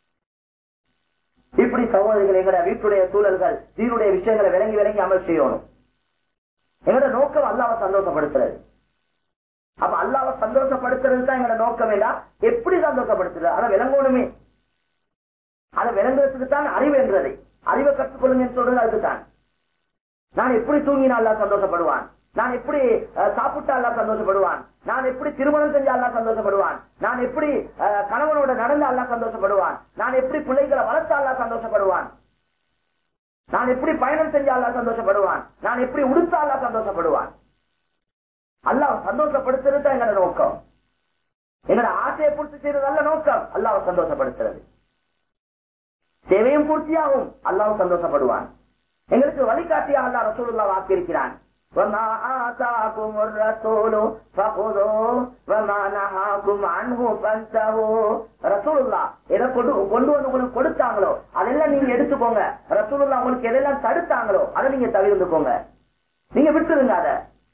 இப்படி சகோதரிகள் எங்களோட வீட்டுடைய சூழல்கள் தீனுடைய விஷயங்களை விளங்கி விளங்கி அமல் செய்யணும் எங்களோட நோக்கம் அல்லாவை சந்தோஷப்படுத்துறது அப்ப அல்லாவை சந்தோஷப்படுத்துறது தான் எங்களோட நோக்கம் இல்ல எப்படி சந்தோஷப்படுத்துறது அதை விளங்கணுமே அதை விளங்குறதுக்கு தான் அறிவு என்றது அறிவை கற்றுக்கொள்ளுங்கன்னு சொல்றது அதுக்குத்தான் நான் எப்படி தூங்கினா அல்லா சந்தோஷப்படுவான் நான் எப்படி அஹ், சாப்பிட்டா அல்லா சந்தோஷப்படுவான் நான் எப்படி திருமணம் செஞ்சா அல்லா சந்தோஷப்படுவான் நான் எப்படி அஹ், கணவனோட நடந்து அல்லா சந்தோஷப்படுவான் நான் எப்படி பிள்ளைகளை வளர்த்தா அல்லா சந்தோஷப்படுவான் நான் எப்படி பயணம் செஞ்சா அல்லா சந்தோஷப்படுவான் நான் எப்படி உடுத்தா அல்லா சந்தோஷப்படுவான் அல்லாஹ் சந்தோஷப்படுத்துறது தான் எங்களோட நோக்கம் எங்களோட ஆசையை பூர்த்தி செய்யறது நல்ல நோக்கம் அல்லாஹ் சந்தோஷப்படுத்துறது தேவையும் பூர்த்தியாகும் அல்லாஹ் சந்தோஷப்படுவான் எங்களுக்கு வழிகாட்டியா அல்லாஹ் ரசூலுல்லா வாக்கியிருக்கிறான் وَمَا آتَاكُمُ الرَّسُولُ فَخُذُوهُ وَمَا نَهَاكُمْ عَنْهُ فَانْتَهُوا ரசூலுல்லாஹ் எதை கொண்டு கொண்டு வந்து உங்களுக்கு கொடுத்தாங்களோ அதெல்லாம் நீங்க எடுத்துக்கோங்க ரசூலுல்லாஹ் உங்களுக்கு எதெல்லாம் தடுத்தாங்களோ அதை நீங்க தவிர்த்துக்கோங்க நீங்க விட்டுருங்க அதை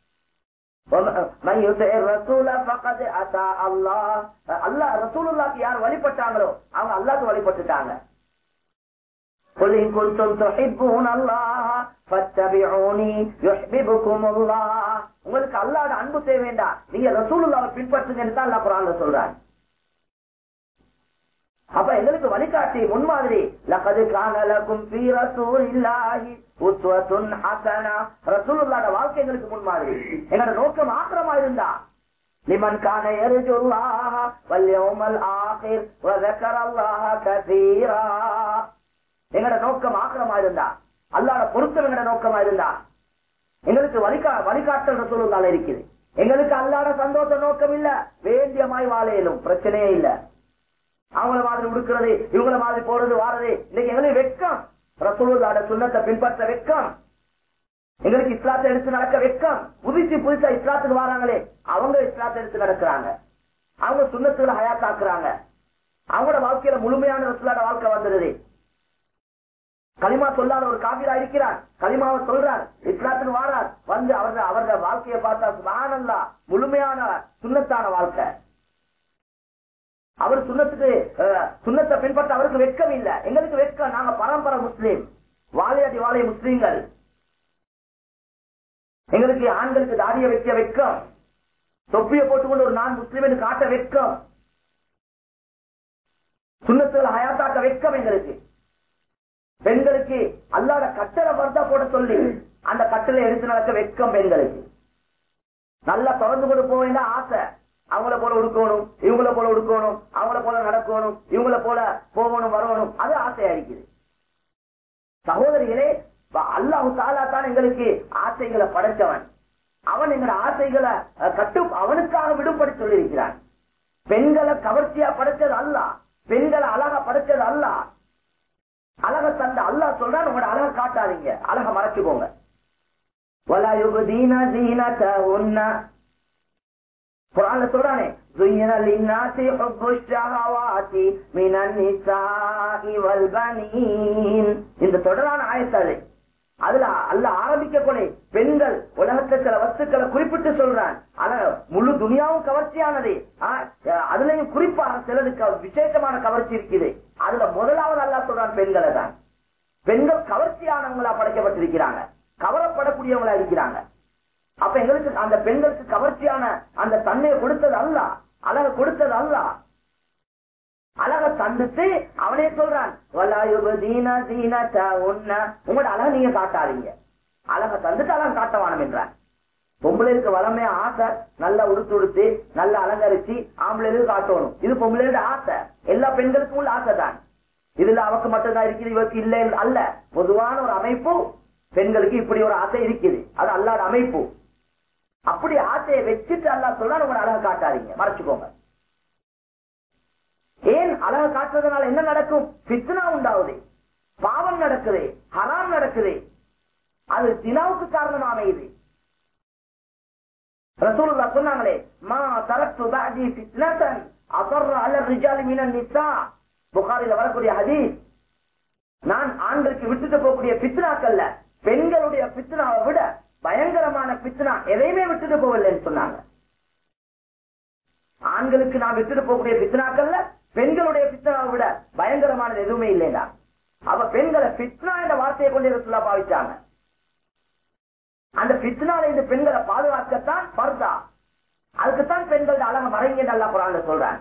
من يطع الرسول فقد اطاع الله அல்லாஹ் ரசூலுல்லாஹ்க்கு யார் வழிபட்டாங்களோ அவங்க அல்லாஹ்க்கு வழிபட்டுட்டாங்க قل إن كنتم تحبون الله فاتبعوني يحببكم الله உங்களுக்கு அல்லாஹ்வோட அன்பு தேவை வேண்டாம் நீங்க ரசூலுல்லாஹ்வை பின்பற்றுங்கன்னு தான் அல்லாஹ் குர்ஆன்ல சொல்றான் அப்ப எங்களுக்கு வழிகாட்டி முன்மாதிரி லகது கானலக்கும் ஃபீ ரசூலில்லாஹி உஸ்வத்துன் ஹஸனா ரசூலுல்லாஹ்ட வாழ்க்கை எங்களுக்கு முன்மாதிரி எங்களோட நோக்கம் ஆக்கிரமா இருந்தா லிமன் கான யர்ஜுல்லாஹ வல் யௌமல் ஆகிர் வ ذكرல்லாஹ கதீரா எங்களோட நோக்கம் ஆக்கிரமா இருந்தா அல்லாஹ்ட பொருத்தம் எங்களோட நோக்கமா இருந்தா எங்களுக்கு வழிகா வழிகாட்டல் ரசூலுல்லாஹ் இருக்குது எங்களுக்கு அல்லாட சந்தோஷ நோக்கம் இல்ல வேண்டியமாய் வாழையிலும் பிரச்சனையே இல்ல அவங்கள மாதிரி உடுக்கிறது இவங்கள மாதிரி போறது வாரது இன்னைக்கு எங்களுக்கு வெக்கம் ரசூலுல்லாட சுண்ணத்தை பின்பற்ற வெக்கம் எங்களுக்கு இஸ்லாத்தை எடுத்து நடக்க வெக்கம் புதுசு புதுசா இஸ்லாத்துக்கு வராங்களே அவங்க இஸ்லாத்தை எடுத்து நடக்கிறாங்க அவங்க சுண்ணத்துல ஹயாத்தாக்குறாங்க அவங்களோட வாழ்க்கையில முழுமையான ரசூலாட வாழ்க்கை வந்துடுது களிமா சொல்லாத ஒரு காபிரா இருக்கிறார் களிமாவை சொல்றார் இஸ்லாத்துக்கு வாரார் வந்து அவரது அவரது வாழ்க்கையை பார்த்தா சுபானல்லா முழுமையான சுண்ணத்தான வாழ்க்கை அவர் சுண்ணத்துக்கு அஹ், சுண்ணத்தை பின்பற்ற அவருக்கு வெட்கம் இல்ல எங்களுக்கு வெட்கம் நாங்க பரம்பரை முஸ்லீம் வாழையடி வாழைய முஸ்லீம்கள் எங்களுக்கு ஆண்களுக்கு தாடிய வைக்க வெட்கம் தொப்பியை போட்டுக்கொண்டு ஒரு நான் முஸ்லீம் என்று காட்ட வெட்கம் சுண்ணத்துகள் ஹயாத்தாக்க வெட்கம் எங்களுக்கு பெண்களுக்கு அல்லாத கட்டளை வந்தா போட சொல்லி அந்த கட்டளை எடுத்து நடக்க வெட்கம் பெண்களுக்கு நல்லா தொடர்ந்து கொண்டு போக வேண்டிய ஆசை அவங்கள போல உடுக்கணும் இவங்கள போல உடுக்கணும் அவங்கள போல நடக்கணும் இவங்கள போல போகணும் வரணும் அது ஆசையா இருக்குது சகோதரிகளே வ- அல்லாஹு தாலா தான் எங்களுக்கு ஆசைகளை படைச்சவன் அவன் எங்களோட ஆசைகளை அஹ், கட்டு அவனுக்காக விடுபடி சொல்லியிருக்கிறான் பெண்களை கவர்ச்சியா படைச்சது அல்ல பெண்களை அழகா படைச்சது அல்ல அழக தந்த அல்லாஹ் சொல்றான் உங்களோட அழக காட்டாதீங்க அழக மறைச்சுக்கோங்க وَلَا يُبْدِينَ زِينَتَهُنَّ குரான்ல சொல்றானே زُيِّنَ لِلنَّاسِ حُبُّ الشَّهَوَاتِ مِنَ النِّسَاءِ وَالْبَنِينَ இந்த தொடரான ஆயத்தாது அதுல அல்ல ஆரம்பிக்க போனே பெண்கள் உலகத்துல சில வஸ்துக்களை குறிப்பிட்டு சொல்றான் ஆனா முழு துனியாவும் கவர்ச்சியானது ஆ, அதுலயும் குறிப்பாக சிலருக்கு விசேஷமான கவர்ச்சி இருக்குது அதுல முதலாவது அல்லா சொல்றான் பெண்களை தான் பெண்கள் கவர்ச்சியானவங்களா படைக்கப்பட்டிருக்கிறாங்க கவரப்படக்கூடியவங்களா இருக்கிறாங்க அப்ப எங்களுக்கு அந்த பெண்களுக்கு கவர்ச்சியான அந்த தன்மையை கொடுத்தது அல்ல அழக கொடுத்தது அல்ல அழக தந்துட்டு அவனே சொல்றான் "வலாயுபதீன தீனத உன்ன." உங்களோட அழக நீங்க காட்டாதீங்க அழக தந்துட்டு அழக காட்டவானம் என்றான் பொம்பளைக்கு வளமையா ஆசை நல்லா உடுத்து உடுத்து நல்லா அலங்கரிச்சு ஆம்பளைகளுக்கு காட்டணும் இது பொம்பளையோட ஆசை எல்லா பெண்களுக்கும் உள்ள ஆசை தான் இதுல அவக்கு மட்டும்தான் இருக்குது இவருக்கு இல்லை அல்ல பொதுவான ஒரு அமைப்பு பெண்களுக்கு இப்படி ஒரு ஆசை இருக்குது அது அல்லாத அமைப்பு அப்படி ஆசையை வச்சுட்டு அல்லா சொல்றா உங்களை அழகா காட்டாதீங்க மறைச்சுக்கோங்க ஏன் அழகா காட்டுறதுனால என்ன நடக்கும் பித்னா உண்டாகுது பாவம் நடக்குது ஹராம் நடக்குது அது தினாவுக்கு காரணம் அமையுது ரசூலுல்லாஹ் சொன்னாங்களே மா தரத்து பாதி ஃபித்னதன் அஸர்ர அல ரிஜாலி மினன் நிஸா புகாரில வரக்கூடிய ஹதீஸ் நான் ஆண்களுக்கு விட்டுட்டு போகக்கூடிய பித்னாக்கல்ல பெண்களுடைய பித்னாவை விட பயங்கரமான பித்னா எதையுமே விட்டுட்டு போகலன்னு சொன்னாங்க ஆண்களுக்கு நான் விட்டுட்டு போகக்கூடிய பித்னாக்கல்ல பெண்களுடைய பித்னாவை விட பயங்கரமானது எதுவுமே இல்லைடா அவ பெண்களை பித்னா என்ற வார்த்தையை கொண்டு ரசூலா பாவிச்சாங்க அந்த பித்னால இந்த பெண்களை பாதுகாக்கத்தான் பர்தா அதுக்குத்தான் பெண்கள் அழக மறைங்க நல்லா குரான்ல சொல்றாங்க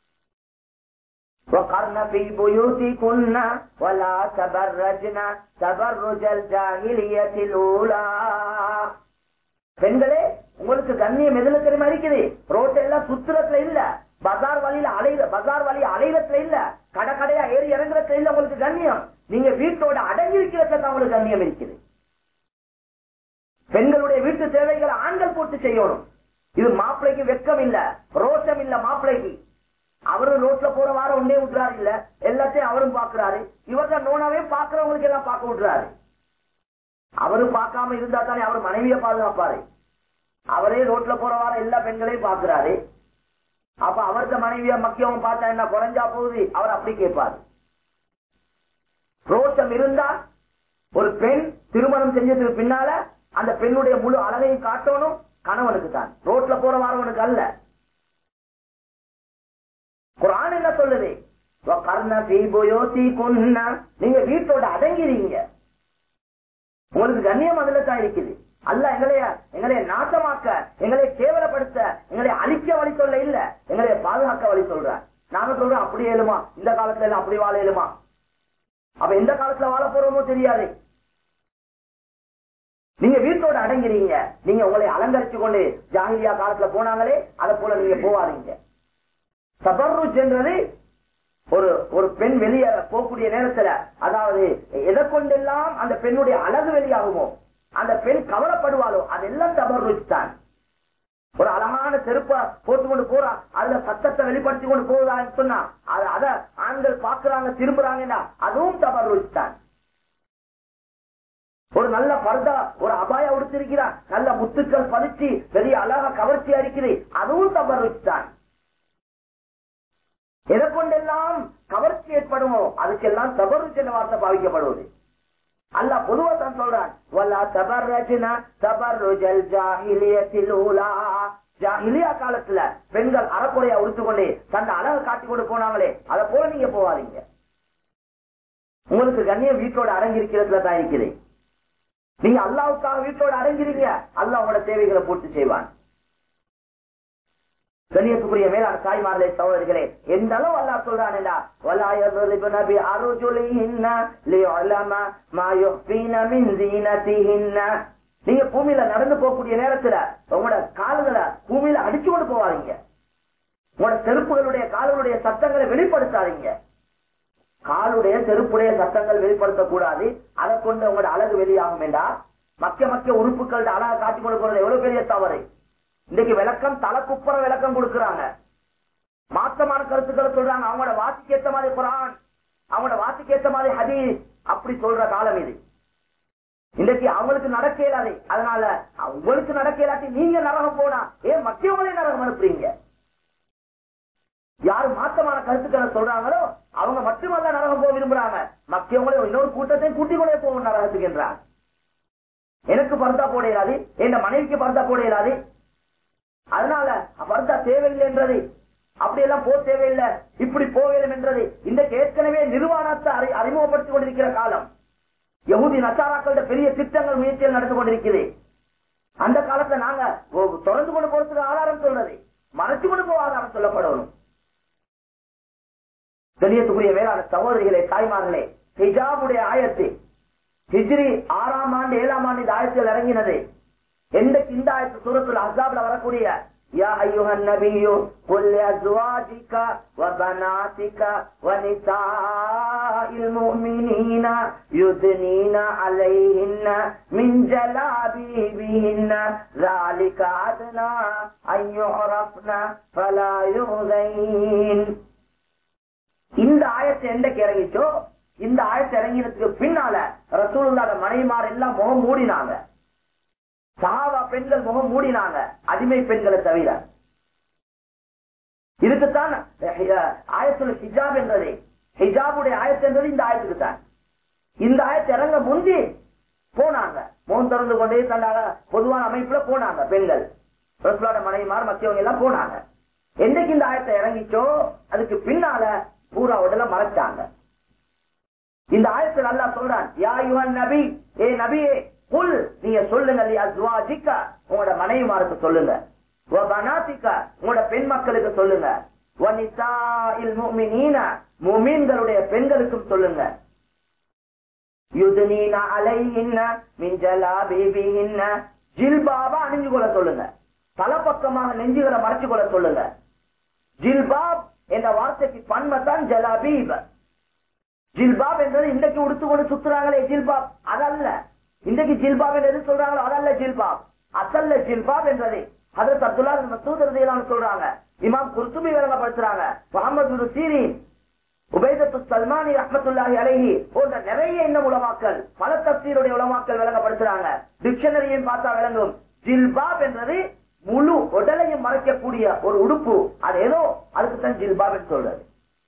وقرن في بيوتكن ولا تبرجن تبرج الجاهلية الأولى பெண்களே உங்களுக்கு கண்ணியம் எதுல தெரியுமா இருக்குது ரோட் எல்லாம் சுத்துறதுல இல்ல பஜார் வழியில அலையிற பஜார் வழி அலையிறதுல இல்ல கடை கடையா ஏறி இறங்குறதுல இல்ல உங்களுக்கு கண்ணியம் நீங்க வீட்டோட அடங்கி இருக்கிறதுல தான் உங்களுக்கு கண்ணியம் இருக்குது பெண்களுடைய வீட்டு தேவைகளை ஆண்கள் போட்டு செய்யணும் இது மாப்பிளைக்கு வெக்கம் இல்ல ரோஷம் இல்ல மாப்பிளைக்கு அவரும் ரோட்ல போற வாரம் ஒன்னே விட்டுறாரு இல்ல எல்லாத்தையும் அவரும் பாக்குறாரு இவர்த நோனாவே பாக்குறவங்களுக்கு எல்லாம் பார்க்க விட்டுறாரு அவரும் பார்க்காம இருந்தா தானே அவர் மனைவியை பாதுகாப்பாரு அவரே ரோட்ல போற வாரம் எல்லா பெண்களையும் பாக்குறாரு அப்ப அவருக்கு மனைவிய மக்கியவும் பார்த்தா என்ன குறைஞ்சா போகுது அவர் அப்படி கேட்பாரு ரோஷம் இருந்தா ஒரு பெண் திருமணம் செஞ்சதுக்கு பின்னால அந்த பெண்ணுடைய முழு அழகையும் காட்டணும் கணவனுக்கு தான் ரோட்ல போற வாரவனுக்கு அல்ல குரான் என்ன சொல்லுது وَقَرْنَ فِي بُيُوتِكُنَّ நீங்க வீட்டோட அடங்கிறீங்க உங்களுக்கு கண்ணியம் அதுல தான் இருக்குது அல்ல எங்களைய எங்களைய நாசமாக்க எங்களை கேவலப்படுத்த எங்களை அழிக்க வழி சொல்ல இல்ல எங்களை பாதுகாக்க வழி சொல்ற நாங்க சொல்றோம் அப்படி ஏழுமா இந்த காலத்துல எல்லாம் அப்படி வாழ ஏழுமா அப்ப எந்த காலத்துல வாழ போறோமோ தெரியாது நீங்க வீட்டோட அடங்கிறீங்க நீங்க உங்களை அலங்கரிச்சு கொண்டு ஜாகிரியா காலத்துல போனாங்களே அதை போல நீங்க போவாதீங்க சபர்ருச் என்றது ஒரு ஒரு பெண் வெளியே போகக்கூடிய நேரத்துல அதாவது எதை கொண்டெல்லாம் அந்த பெண்ணுடைய அழகு வெளியாகுமோ அந்த பெண் கவலைப்படுவாளோ அதெல்லாம் தபர்ருச் தான் ஒரு அழகான செருப்ப போட்டு கொண்டு போறா அதுல சத்தத்தை வெளிப்படுத்தி கொண்டு போகுதான்னு சொன்னா அது அத ஆண்கள் பாக்குறாங்க திரும்புறாங்கன்னா அதுவும் தபர்ருச் தான் ஒரு நல்ல பர்தா ஒரு அபாய உடுத்திருக்கிறான் நல்ல முத்துக்கள் பதிச்சு பெரிய அழகா கவர்ச்சியா இருக்குது அதுவும் தபர்ருச் தான் எதை கொண்டெல்லாம் கவர்ச்சி ஏற்படுமோ அதுக்கெல்லாம் தபருச் என்ற வார்த்தை பாவிக்கப்படுவது அல்ல பொதுவா தான் சொல்றான் வல்லா தபர்ரஜ்னா தபர்ருஜல் ஜாஹிலியத்தில் ஊலா ஜாஹிலியா காலத்துல பெண்கள் அறக்குறையா உடுத்துக்கொண்டு தந்த அழகு காட்டிக் கொண்டு போனாங்களே அதை போல நீங்க போவாதீங்க உங்களுக்கு கண்ணியம் வீட்டோட அடங்கியிருக்கிறதுல தான் இருக்குது நீங்க அல்லாவுக்காக வீட்டோட அடங்கிறீங்க அல்லாஹ் உங்களோட தேவைகளை பூர்த்தி செய்வான் கண்ணியத்துக்குரிய மேலான தாய்மார்களே சகோதரிகளே எந்த அளவு அல்லா சொல்றான் நீங்க பூமியில நடந்து போகக்கூடிய நேரத்துல உங்களோட கால்களை பூமியில அடிச்சு கொண்டு போவாதீங்க உங்களோட செருப்புகளுடைய கால்களுடைய சத்தங்களை வெளிப்படுத்தாதீங்க காலுடைய செருப்புடைய சத்தங்கள் வெளிப்படுத்தக்கூடாது அதை கொண்டு உங்களோட அழகு வெளியாகும் என்றா மக்க மக்க உறுப்புகளோட அழகை காட்டிக் கொண்டு போறது எவ்வளவு பெரிய தவறு இன்னைக்கு விளக்கம் தலைக்குப்புற விளக்கம் கொடுக்கறாங்க மாற்றமான கருத்துக்களை சொல்றாங்க அவங்களோட வாசிக்கு ஏத்த மாதிரி குரான் அவங்களோட வாசிக்கு ஏத்த மாதிரி ஹதீஸ் அப்படி சொல்ற காலம் இது இன்னைக்கு அவங்களுக்கு நடக்க இயலாது அதனால உங்களுக்கு நடக்க இயலாட்டி நீங்க நரகம் போனா ஏன் மத்தியவங்களே நரகம் அனுப்புறீங்க யாரு மாற்றமான கருத்துக்களை சொல்றாங்களோ அவங்க மட்டுமல்ல நரகம் போக விரும்புறாங்க மத்தியவங்களே இன்னொரு கூட்டத்தையும் கூட்டிக் கொண்டே போகும் நரகத்துக்கு என்றார் எனக்கு பர்தா போட இயலாது என் மனைவிக்கு பர்தா போட இயலாது அதனால பர்தா தேவையில்லை என்றது அப்படியெல்லாம் போக தேவையில்லை இப்படி போக வேண்டும் என்றது இன்றைக்கு ஏற்கனவே நிர்வாணத்தை அறி- அறிமுகப்படுத்திக் கொண்டிருக்கிற காலம் யகுதி நசாராக்களோட பெரிய திட்டங்கள் முயற்சிகள் நடந்து கொண்டிருக்கிறது அந்த காலத்துல நாங்க ஒ- தொடர்ந்து கொண்டு போறதுக்கு ஆதாரம் சொல்றது மறைச்சு கொண்டு போக ஆதாரம் சொல்லப்படணும் தெரியத்துக்குரிய வேளாண் சகோதரிகளே தாய்மார்களே ஹிஜாபுடைய ஆயத்து ஹிஜ்ரி ஆறாம் ஆண்டு ஏழாம் ஆண்டு இந்த ஆயத்தில் இறங்கினது எந்த இந்த ஆயத்து சூரத்துல அசாப்ல வரக்கூடிய يا أيها النبي قل لأزواجك وبناتك ونساء المؤمنين يدنين عليهن من جلابيبهن ذلك أدنى أن يعرفن فلا يؤذين இந்த ஆயத்தை எந்தக்கு இறங்கிச்சோ இந்த ஆயத்தை இறங்கினதுக்கு பின்னால ரசூலுல்லாட மனைவிமார் எல்லாம் முகம் மூடினாங்க சஹாபா பெண்கள் முகம் மூடினாங்க அடிமை பெண்களை தவிர இதுக்குத்தான் ஆயத்துல ஹிஜாப் என்றது ஹிஜாபுடைய ஆயத்து என்றது இந்த ஆயத்துக்கு தான் இந்த ஆயத்தை இறங்க முந்தி போனாங்க முகம் திறந்து கொண்டே தண்டாக பொதுவான அமைப்புல போனாங்க பெண்கள் ரசூலோட மனைவிமார் மத்தியவங்க எல்லாம் போனாங்க என்னைக்கு இந்த ஆயத்தை இறங்கிச்சோ அதுக்கு பின்னால பூரா உடல மறைச்சாங்க இந்த ஆயத்தில் அல்லாஹ் சொல்றான் யா யுவன் நபி ஏ நபியே புல் நீங்க சொல்லுங்க லி அஸ்வாஜிக்க உங்களோட மனைவிமாருக்கு சொல்லுங்க வ பனாத்திக்க உங்களோட பெண் மக்களுக்கு சொல்லுங்க வ நிசாஇல் முஃமினீன முஃமின்களுடைய பெண்களுக்கும் சொல்லுங்க யுதுனீன அலைஹின்ன மின் ஜலாபிபிஹின்ன ஜில்பாபா அணிஞ்சு கொள்ள சொல்லுங்க தலப்பக்கமாக நெஞ்சுகளை மறைச்சு கொள்ள சொல்லுங்க ஜில்பாப் என்ற வார்த்தைக்கு பன்மைத்தான் ஜலாபீப் ஜில்பாப் என்றது இன்றைக்கு உடுத்து கொண்டு சுத்துறாங்களே ஜில்பாப் அதல்ல இன்றைக்கு ஜில்பாப் என்று எது சொல்றாங்களோ அதல்ல ஜில்பாப் அசல்ல ஜில்பாப் என்றது அதற்கு அப்துல்லா மசூதரதையிலான சொல்றாங்க இமாம் குர்துபி விளங்கப்படுத்துறாங்க முகமது சீரின் உபேதத்து சல்மானி ரஹமத்துல்லாஹி அலைஹி போன்ற நிறைய இன்னும் உலமாக்கல் பல தப்சீருடைய உலமாக்கல் விளங்கப்படுத்துறாங்க டிக்ஷனரியும் பார்த்தா விளங்கும் ஜில்பாப் என்றது முழு உடலையும் மறைக்கக்கூடிய ஒரு உடுப்பு அது ஏதோ அதுக்கு தான் ஜில்பாப் என்று சொல்றது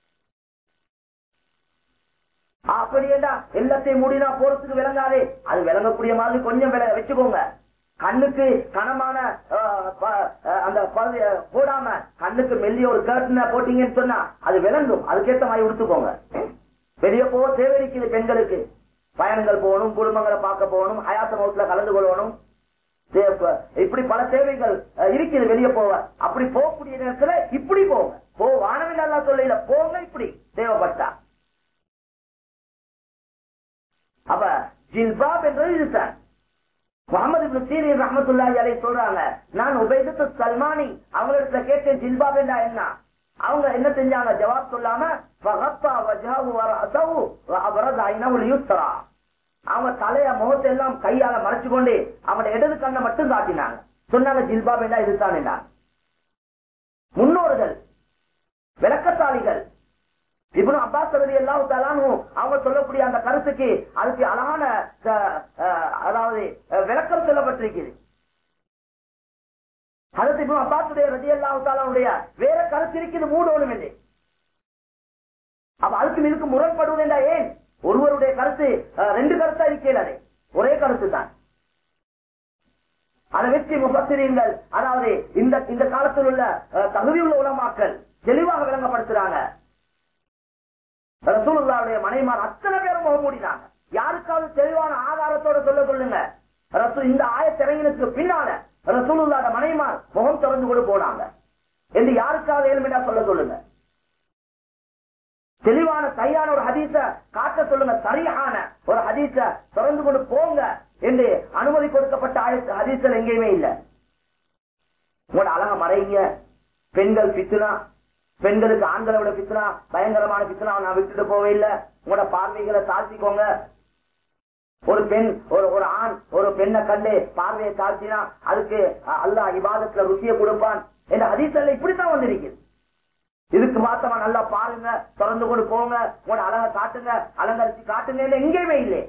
அப்படியேடா எல்லாத்தையும் மூடினா போறதுக்கு விளங்காதே அது விளங்கக்கூடிய மாதிரி கொஞ்சம் வில- வச்சுக்கோங்க கண்ணுக்கு கனமான அஹ், ப- அஹ், அந்த பகுதி, அஹ், போடாம கண்ணுக்கு மெல்லிய ஒரு கர்ட்டனை போட்டீங்கன்னு சொன்னா அது விளங்கும் அதுக்கேற்ற மாதிரி உடுத்துக்கோங்க வெளியே போக தேவை இருக்குது பெண்களுக்கு பயணங்கள் போகணும் குடும்பங்களை பார்க்க போகணும் ஹயாத்த மௌத்துல கலந்து கொள்ளணும் இப்படி பல தேவைகள் அஹ், இருக்குது வெளியே போக அப்படி போகக்கூடிய நேரத்துல இப்படி போங்க போ வானவில் அல்லா சொல்ல போங்க இப்படி தேவைப்பட்டா அப்ப ஜில்பாப் என்றது இதுதான் முகமது இப்னு சீரியன் ரஹமத்துல்லாஹி அலைஹி சொல்றாங்க நான் உபைதத்து சல்மானி அவங்களிடத்துல கேட்டேன் ஜில்பாப் என்றா என்ன அவங்க என்ன செஞ்சாங்க ஜவாப் சொல்லாம ஃபகத்தா வஜஹு வரஅஸஹு வஅபரத ஐனஹு லியுஸ்ரா அவங்க தலைய முகத்தை எல்லாம் கையால மறைச்சு கொண்டு அவன் இடது கண்ணை மட்டும் காட்டினாங்க சொன்னாங்க ஜில்பாப் என்றா இதுதான் என்ன முன்னோர்கள் விளக்கசாலிகள் இப்னு அப்பாஸ் ரதி அல்லாஹு தஆலானு அவங்க சொல்லக்கூடிய அந்த கருத்துக்கு அதுக்கு அழகான அஹ், அஹ், அதாவது அஹ், விளக்கம் சொல்லப்பட்டிருக்கிறது அதற்கு இப்னு அப்பாசுடைய ரதி அல்லாஹு தஆலாவுடைய வேற கருத்து இருக்குது மூடோனும் இல்லை அப்ப அதுக்கு இதுக்கு முரண்படுவது என்றா ஏன் ஒருவருடைய கருத்து அஹ், ரெண்டு கருத்தா இருக்கிறது ஒரே கருத்து தான் அதை வச்சு முபத்திரீங்கள் அதாவது இந்த இந்த காலத்தில் உள்ள அஹ், தகுதியுள்ள உலமாக்கள் தெளிவாக விளங்கப்படுத்துறாங்க ரசூலுல்லாவுடைய மனைமார் அத்தனை பேரும் முகம் மூடினாங்க யாருக்காவது தெளிவான ஆதாரத்தோட சொல்ல சொல்லுங்க ரசூ இந்த ஆயத்திறங்கினதுக்கு பின்னால ரசூலுல்லாட மனைமார் முகம் திறந்து கொண்டு போனாங்க என்று யாருக்காவது ஏழுமையா சொல்ல சொல்லுங்க தெளிவான சரியான ஒரு ஹதீஸ காட்ட சொல்லுங்க சரியான ஒரு ஹதீஸ திறந்து கொண்டு போங்க என்று அனுமதி கொடுக்கப்பட்ட ஆயத்து ஹதீஸ்கள் எங்கேயுமே இல்ல உங்களோட அழக மறைங்க பெண்கள் பித்துனா பெண்களுக்கு ஆண்களை விட பித்துனா பயங்கரமான பித்துனா நான் விட்டுட்டு போவே இல்ல உங்களோட பார்வைகளை தாழ்த்திக்கோங்க ஒரு பெண் ஒரு ஒரு ஆண் ஒரு பெண்ணை கண்டு பார்வையை தாழ்த்தினா அதுக்கு அஹ், அல்லாஹ் இபாதத்துல ருசியை கொடுப்பான் என்ற ஹதீஸ்ல இப்படித்தான் வந்திருக்குது இதுக்கு மாத்தமா நல்லா பாருங்க திறந்து கொண்டு போங்க உங்களோட அழகை காட்டுங்க அலங்கரிச்சு காட்டுங்க எங்கேயுமே இல்லை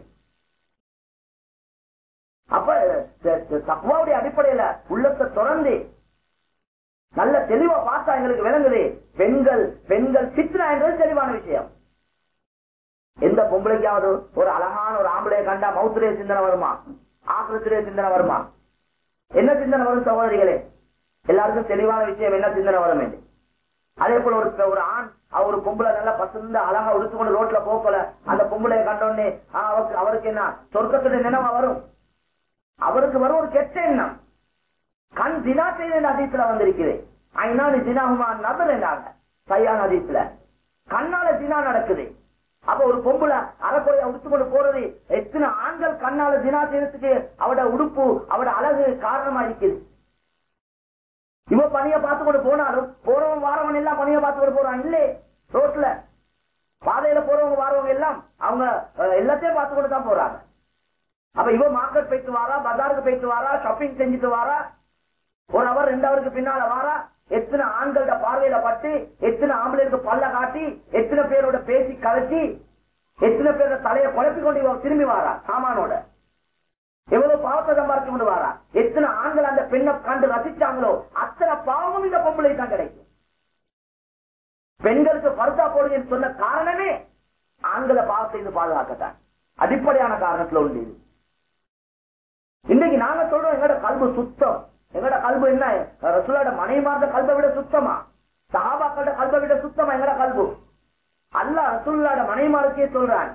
அப்ப த- த- தக்வாவுடைய அடிப்படையில உள்ளத்தை திறந்து நல்ல தெளிவா பார்த்தா எங்களுக்கு விளங்குது பெண்கள் பெண்கள் சித்ரா என்றது தெளிவான விஷயம் எந்த பொம்பளைக்காவது ஒரு அழகான ஒரு ஆம்பளைய கண்டா மௌத்திரே சிந்தனை வருமா ஆக்கிரத்திலே சிந்தனை வருமா என்ன சிந்தனை வரும் சகோதரிகளே எல்லாருக்கும் தெளிவான விஷயம் என்ன சிந்தனை வரும் என்று அதே போல ஒரு ஒரு ஆண் அவர் ஒரு பொம்பளை நல்லா பசுந்த அழகா உடுத்துக்கொண்டு ரோட்ல போக்கல அந்த பொம்பளைய கண்டோடனே ஆ, அவருக்கு அவருக்கு என்ன சொர்க்கத்துடைய நினைவா வரும் அவருக்கு வரும் ஒரு கெட்ட எண்ணம் கண் தினா செய்த அதிசல வந்திருக்குது ஐநாடு தினாகுமா நபர் என்றாங்க சையான அதிசல கண்ணால தினா நடக்குது அப்ப ஒரு பொம்பளை அறக்குறைய உடுத்துக்கொண்டு போறது எத்தனை ஆண்கள் கண்ணால தினா செய்யறதுக்கு அவட உடுப்பு அவட அழகு காரணமா இருக்குது இவ பணிய பார்த்து கொண்டு போனாலும் போறவன் வாரவன் எல்லாம் பணிய பார்த்து கொண்டு போறான் இல்லே ரோட்ல பாதையில போறவங்க வாரவங்க எல்லாம் அவங்க அஹ், எல்லாத்தையும் பார்த்து கொண்டு தான் போறாங்க அப்ப இவ மார்க்கெட் போயிட்டு வாரா பஜாருக்கு போயிட்டு வாரா ஷாப்பிங் செஞ்சுட்டு வாரா ஒரு அவர் ரெண்டு அவருக்கு பின்னால வாரா எத்தனை ஆண்களோட பார்வையில பட்டு எத்தனை ஆம்பளைக்கு பல்ல காட்டி எத்தனை பேரோட பேசி கலைச்சி எத்தனை பேரோட தலையை குழப்பி கொண்டு இவ திரும்பி வாரா சாமானோட எவ்வளவு பாவத்தை சம்பாதிச்சு கொண்டு வாரா எத்தனை ஆண்கள் அந்த பெண்ணை கண்டு ரசிச்சாங்களோ அத்தனை பாவமும் இந்த பொம்பளை தான் கிடைக்கும் பெண்களுக்கு பருத்தா போடுங்கன்னு சொன்ன காரணமே ஆண்களை பாவத்தை இருந்து பாதுகாக்கத்தான் அடிப்படையான காரணத்துல உண்டு இது இன்னைக்கு நாங்க சொல்றோம் எங்கட கல்பு சுத்தம் எங்கட கல்பு என்ன ரசூலோட மனைமார்ந்த கல்பை விட சுத்தமா சஹாபாக்களோட கல்பை விட சுத்தமா எங்கட கல்பு அல்லாஹ் ரசூலுல்லாட மனைமாருக்கே சொல்றான்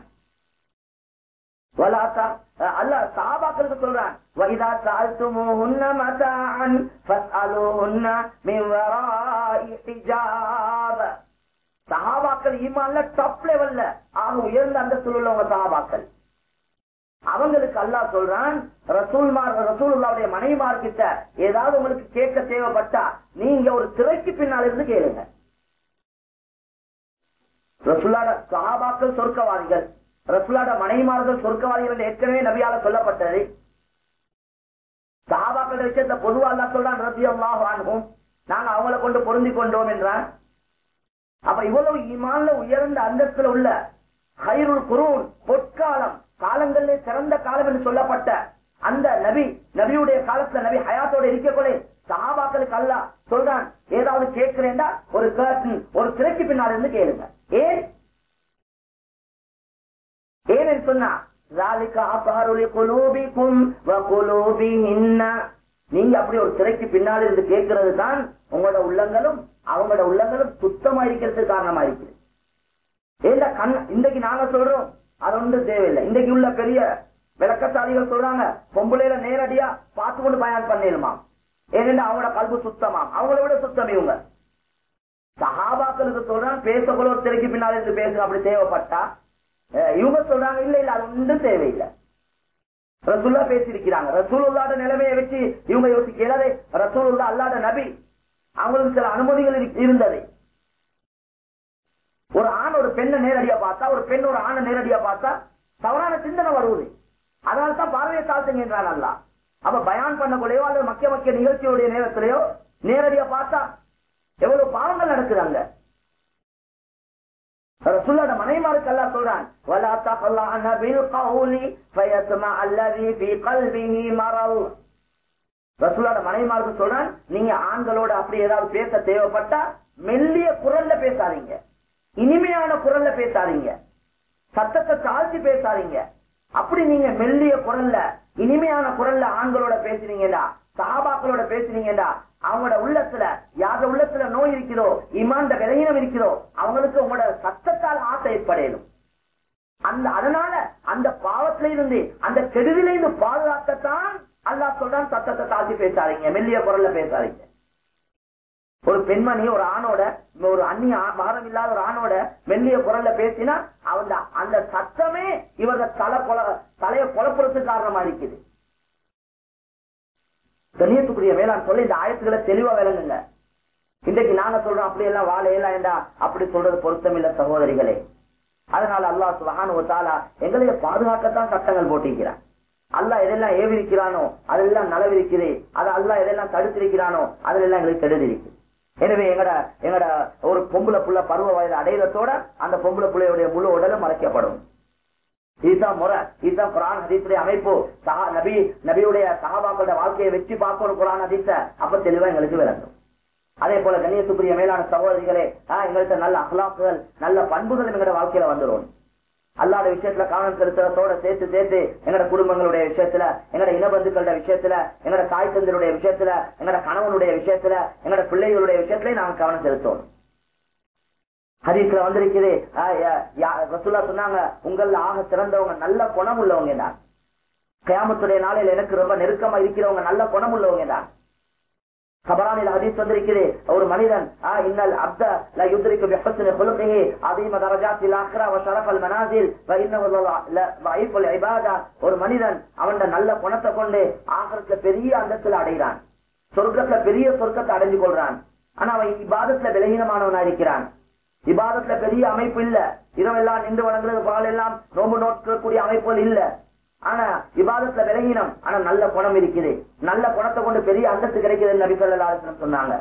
ولا ت- அல்லாஹ் சஹாபாக்களுக்கு சொல்றான் وَإِذَا سَأَلْتُمُوهُنَّ مَتَاعًا فَاسْأَلُوهُنَّ مِنْ وَرَاءِ حِجَابٍ சஹாபாக்கள் ஈமான்ல டாப் லெவல்ல ஆக உயர்ந்த அந்தஸ்தில் உள்ளவங்க சஹாபாக்கள் அவங்களுக்கு அல்லாஹ் சொல்றான் ரசூல்மார் ரசூலுல்லாவுடைய மனைவிமார் கிட்ட ஏதாவது உங்களுக்கு கேட்க தேவைப்பட்டா நீங்க ஒரு திரைக்கு பின்னால் இருந்து கேளுங்க ரசூலாட சஹாபாக்கள் சொர்க்கவாதிகள் ரசூலாட மனைவிமார்கள் சொர்க்கவாதிகள் என்று ஏற்கனவே நபியால சொல்லப்பட்டது சஹாபாக்கள் விஷயத்த பொதுவா அல்லா சொல்றான் ரபி அல்லாஹ் ஆகும் நாங்க அவங்கள கொண்டு பொருந்தி கொண்டோம் என்றான் அப்ப இவ்வளவு ஈமான்ல உயர்ந்த அந்தஸ்துல உள்ள ஹைருல் குரூன் பொற்காலம் காலங்களிலே சிறந்த காலம் என்று சொல்லப்பட்ட அந்த நபி நபியுடைய காலத்துல நபி ஹயாத்தோட இருக்கக்கூட சஹாபாக்களுக்கு அல்ல சொல்றான் ஏதாவது கேட்கிறேன்டா ஒரு கர்டன் ஒரு திரைக்கு பின்னால் இருந்து கேளுங்க ஏன் ஏன் என்று சொன்னா ذَلِكَ أَطْهَرُ لِقُلُوبِكُمْ وَقُلُوبِهِنَّ நீங்க அப்படி ஒரு திரைக்கு பின்னால் இருந்து கேட்கிறது தான் உங்களோட உள்ளங்களும் அவங்களோட உள்ளங்களும் சுத்தமா இருக்கிறதுக்கு காரணமா இருக்குது ஏன்டா கண் இன்றைக்கு நாங்க சொல்றோம் அது ஒன்றும் தேவையில்லை இன்றைக்கு உள்ள பெரிய விளக்கசாலிகள் சொல்றாங்க பொம்பளையில நேரடியா பார்த்து கொண்டு பயன் பண்ணிடுமா ஏனென்றா அவங்களோட கல்வி சுத்தமா அவங்கள விட சுத்தம் இவங்க சஹாபாக்களுக்கு சொல்றாங்க பேசக்குள்ள ஒரு திரைக்கு பின்னால இருந்து பேசுங்க அப்படி தேவைப்பட்டா அஹ் இவங்க சொல்றாங்க இல்ல இல்ல அது ஒன்றும் தேவையில்லை ரசூல்லா பேசியிருக்கிறாங்க ரசூலுல்லாட நிலைமையை வச்சு இவங்க யோசிக்கிறாரே ரசூலுல்லா அல்லாத நபி அவங்களுக்கு சில அனுமதிகள் இரு- இருந்தது ஒரு ஆண் ஒரு பெண்ணை நேரடியா பார்த்தா ஒரு பெண் ஒரு ஆணை நேரடியா பார்த்தா தவறான சிந்தனை வருவது அதனால தான் பார்வையை தாழ்த்துகின்றான் அல்ல அப்ப பயான் பண்ணக்குள்ளேயோ அல்லது மக்கிய மக்கிய நிகழ்ச்சியுடைய நேரத்திலேயோ நேரடியா பார்த்தா எவ்வளவு பாவங்கள் நடக்குதாங்க ரசூலோட மனைமாருக்கு எல்லாம் சொல்றான் وَلَا تَخْلَعْنَ بِالْقَوْلِ فَيَطْمَعَ الَّذِي فِي قَلْبِهِ مَرَضٌ ரசூலோட மனைமாருக்கு சொல்றான் நீங்க ஆண்களோட அப்படி ஏதாவது பேச தேவைப்பட்டா மெல்லிய குரல்ல பேசாதீங்க இனிமையான குரல்ல பேசாதீங்க சத்தத்தை தாழ்த்தி பேசாதீங்க அப்படி நீங்க மெல்லிய குரல்ல இனிமையான குரல்ல ஆண்களோட பேசுனீங்கடா சஹாபாக்களோட பேசுனீங்கடா அவங்களோட உள்ளத்துல யார உள்ளத்துல நோய் இருக்கிறதோ இமாண்ட விலகினம் இருக்கிறதோ அவங்களுக்கு உங்களோட சத்தத்தால் ஆசை ஏற்படையும் அந்த அதனால அந்த பாவத்தில இருந்து அந்த கெடுதில இருந்து பாதுகாக்கத்தான் அல்லாஹ் சொல்றான் சத்தத்தை தாழ்த்தி பேசாதீங்க மெல்லிய குரல்ல பேசாதீங்க ஒரு பெண்மணி ஒரு ஆணோட ஒரு அந்நிய ஆ- மகரம் இல்லாத ஒரு ஆணோட மெல்லிய குரல்ல பேசினா அவங்க அந்த சத்தமே இவங்க தலை கொல தலைய குழப்பறதுக்கு காரணமா இருக்குது கண்ணியத்துக்குரிய வேளாண் சொல்ல இந்த ஆயத்துக்களை தெளிவா விளங்குங்க இன்றைக்கு நாங்க சொல்றோம் அப்படி எல்லாம் வாழையெல்லாம் ஏண்டா அப்படி சொல்றது பொருத்தம் இல்ல சகோதரிகளே அதனால அல்லாஹ் சுபஹானு வ தஆலா எங்களை பாதுகாக்கத்தான் சட்டங்கள் போட்டிருக்கிறான் அல்லாஹ் எதெல்லாம் ஏவிருக்கிறானோ அதெல்லாம் நலவிருக்குது அது அல்லாஹ் எதெல்லாம் தடுத்திருக்கிறானோ அதெல்லாம் எங்களுக்கு கெடுதிருக்கு எனவே எங்கட எங்கட ஒரு பொம்பளை புள்ள பருவ வயது அடையிறதோட அந்த பொம்பளை புள்ளையுடைய முழு உடலும் மறைக்கப்படும் இதுதான் முறை இதுதான் குரான் ஹதீஸுடைய அமைப்பு சஹா நபி நபியுடைய சஹாபாக்களோட வாழ்க்கையை வச்சு பார்க்கணும் குரான் ஹதீஸ அப்ப தெளிவா எங்களுக்கு விளங்கும் அதே போல கண்ணியத்துக்குரிய மேலான சகோதரிகளே ஆஹ் எங்கள்கிட்ட நல்ல அஹ்லாக்குகள் நல்ல பண்புகள் எங்களோட வாழ்க்கையில வந்துடும் அல்லாத விஷயத்துல கவனம் செலுத்துறதோட சேர்த்து சேர்த்து எங்கட குடும்பங்களுடைய விஷயத்துல எங்கட இனபந்துக்களோட விஷயத்துல எங்கட தாய் தந்தருடைய விஷயத்துல எங்கட கணவனுடைய விஷயத்துல எங்கட பிள்ளைகளுடைய விஷயத்துல நாங்க கவனம் செலுத்தணும் ஹதீஸ்ல வந்திருக்குது ஆஹ் யா- யா- ரசூலா சொன்னாங்க உங்கள ஆக சிறந்தவங்க நல்ல குணம் உள்ளவங்க தான் கயாமத்துடைய நாளில் எனக்கு ரொம்ப நெருக்கமா இருக்கிறவங்க நல்ல குணம் உள்ளவங்க தான் கபரானில் ஹதீஸ் வந்திருக்குது ஒரு மனிதன் ஆ இன்னல் அப்த ல யுத்ரிக்கு பிஹஸ்னி குலுகிஹி அதீம தரஜாத்தில் ஆக்ரா வ ஷரஃபல் மனாசில் வ இன்னஹு ல வஐஃபுல் இபாதா ஒரு மனிதன் அவன் நல்ல குணத்தை கொண்டு ஆகரத்துல பெரிய அந்தத்துல அடைகிறான் சொர்க்கத்துல பெரிய சொர்க்கத்தை அடைஞ்சு கொள்றான் ஆனா அவன் இபாதத்துல விலகீனமானவனா இருக்கிறான் இபாதத்துல பெரிய அமைப்பு இல்ல இரவெல்லாம் நின்று வழங்குறது பால் எல்லாம் நோம்பு நோக்கக்கூடிய அமைப்புகள் இல்ல ஆனா இபாதத்துல விலகினம் ஆனா நல்ல குணம் இருக்குது நல்ல குணத்தை கொண்டு பெரிய அந்தஸ்து கிடைக்குது நபி சொல்லா சொன்னாங்க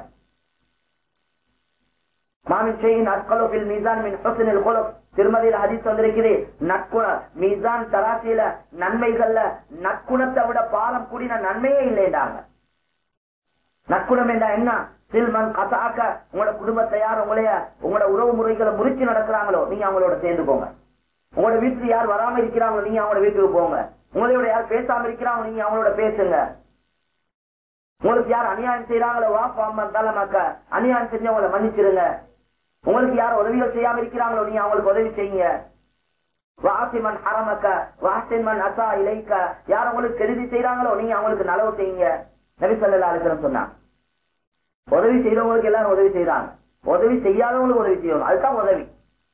மாமின் செய்யின் அற்கலோபில் மீசான் மின் ஹுஸ்னில் குலுக் திருமதியில் ஹதீஸ் வந்திருக்குது நற்குண மீசான் தராசியில நன்மைகள்ல நற்குணத்தை விட பாரம் கூடின நன்மையே இல்லைண்டாங்க நற்குணம் என்றா என்ன சில்மன் கசாக்க உங்களோட குடும்பத்தை யார் உங்களைய உங்களோட உறவு முறைகளை முறிச்சு நடக்கிறாங்களோ நீங்க அவங்களோட சேர்ந்து போங்க உங்களோட வீட்டுக்கு யார் வராம இருக்கிறாங்களோ நீங்க அவங்களோட வீட்டுக்கு போங்க உங்களோட யார் பேசாம இருக்கிறாங்களோ நீங்க அவங்களோட பேசுங்க உங்களுக்கு யார் அநியாயம் செய்யறாங்களோ வா பாம்பா தலைமாக்க அநியாயம் செஞ்சவங்கள மன்னிச்சிருங்க உங்களுக்கு யார் உதவிகள் செய்யாம இருக்கிறாங்களோ நீங்க அவங்களுக்கு உதவி செய்யுங்க வாசிமன் ஹரமக்க வாசிமன் அசா இலைக்க யார் உங்களுக்கு கெடுதி செய்யறாங்களோ நீங்க அவங்களுக்கு நலவு செய்யுங்க நபி சொல்லா அலிஸ்லம் சொன்னாங்க உதவி செய்யறவங்களுக்கு எல்லாரும் உதவி செய்யறாங்க உதவி செய்யாதவங்களுக்கு உதவி செய்யணும் அதுதான் உதவி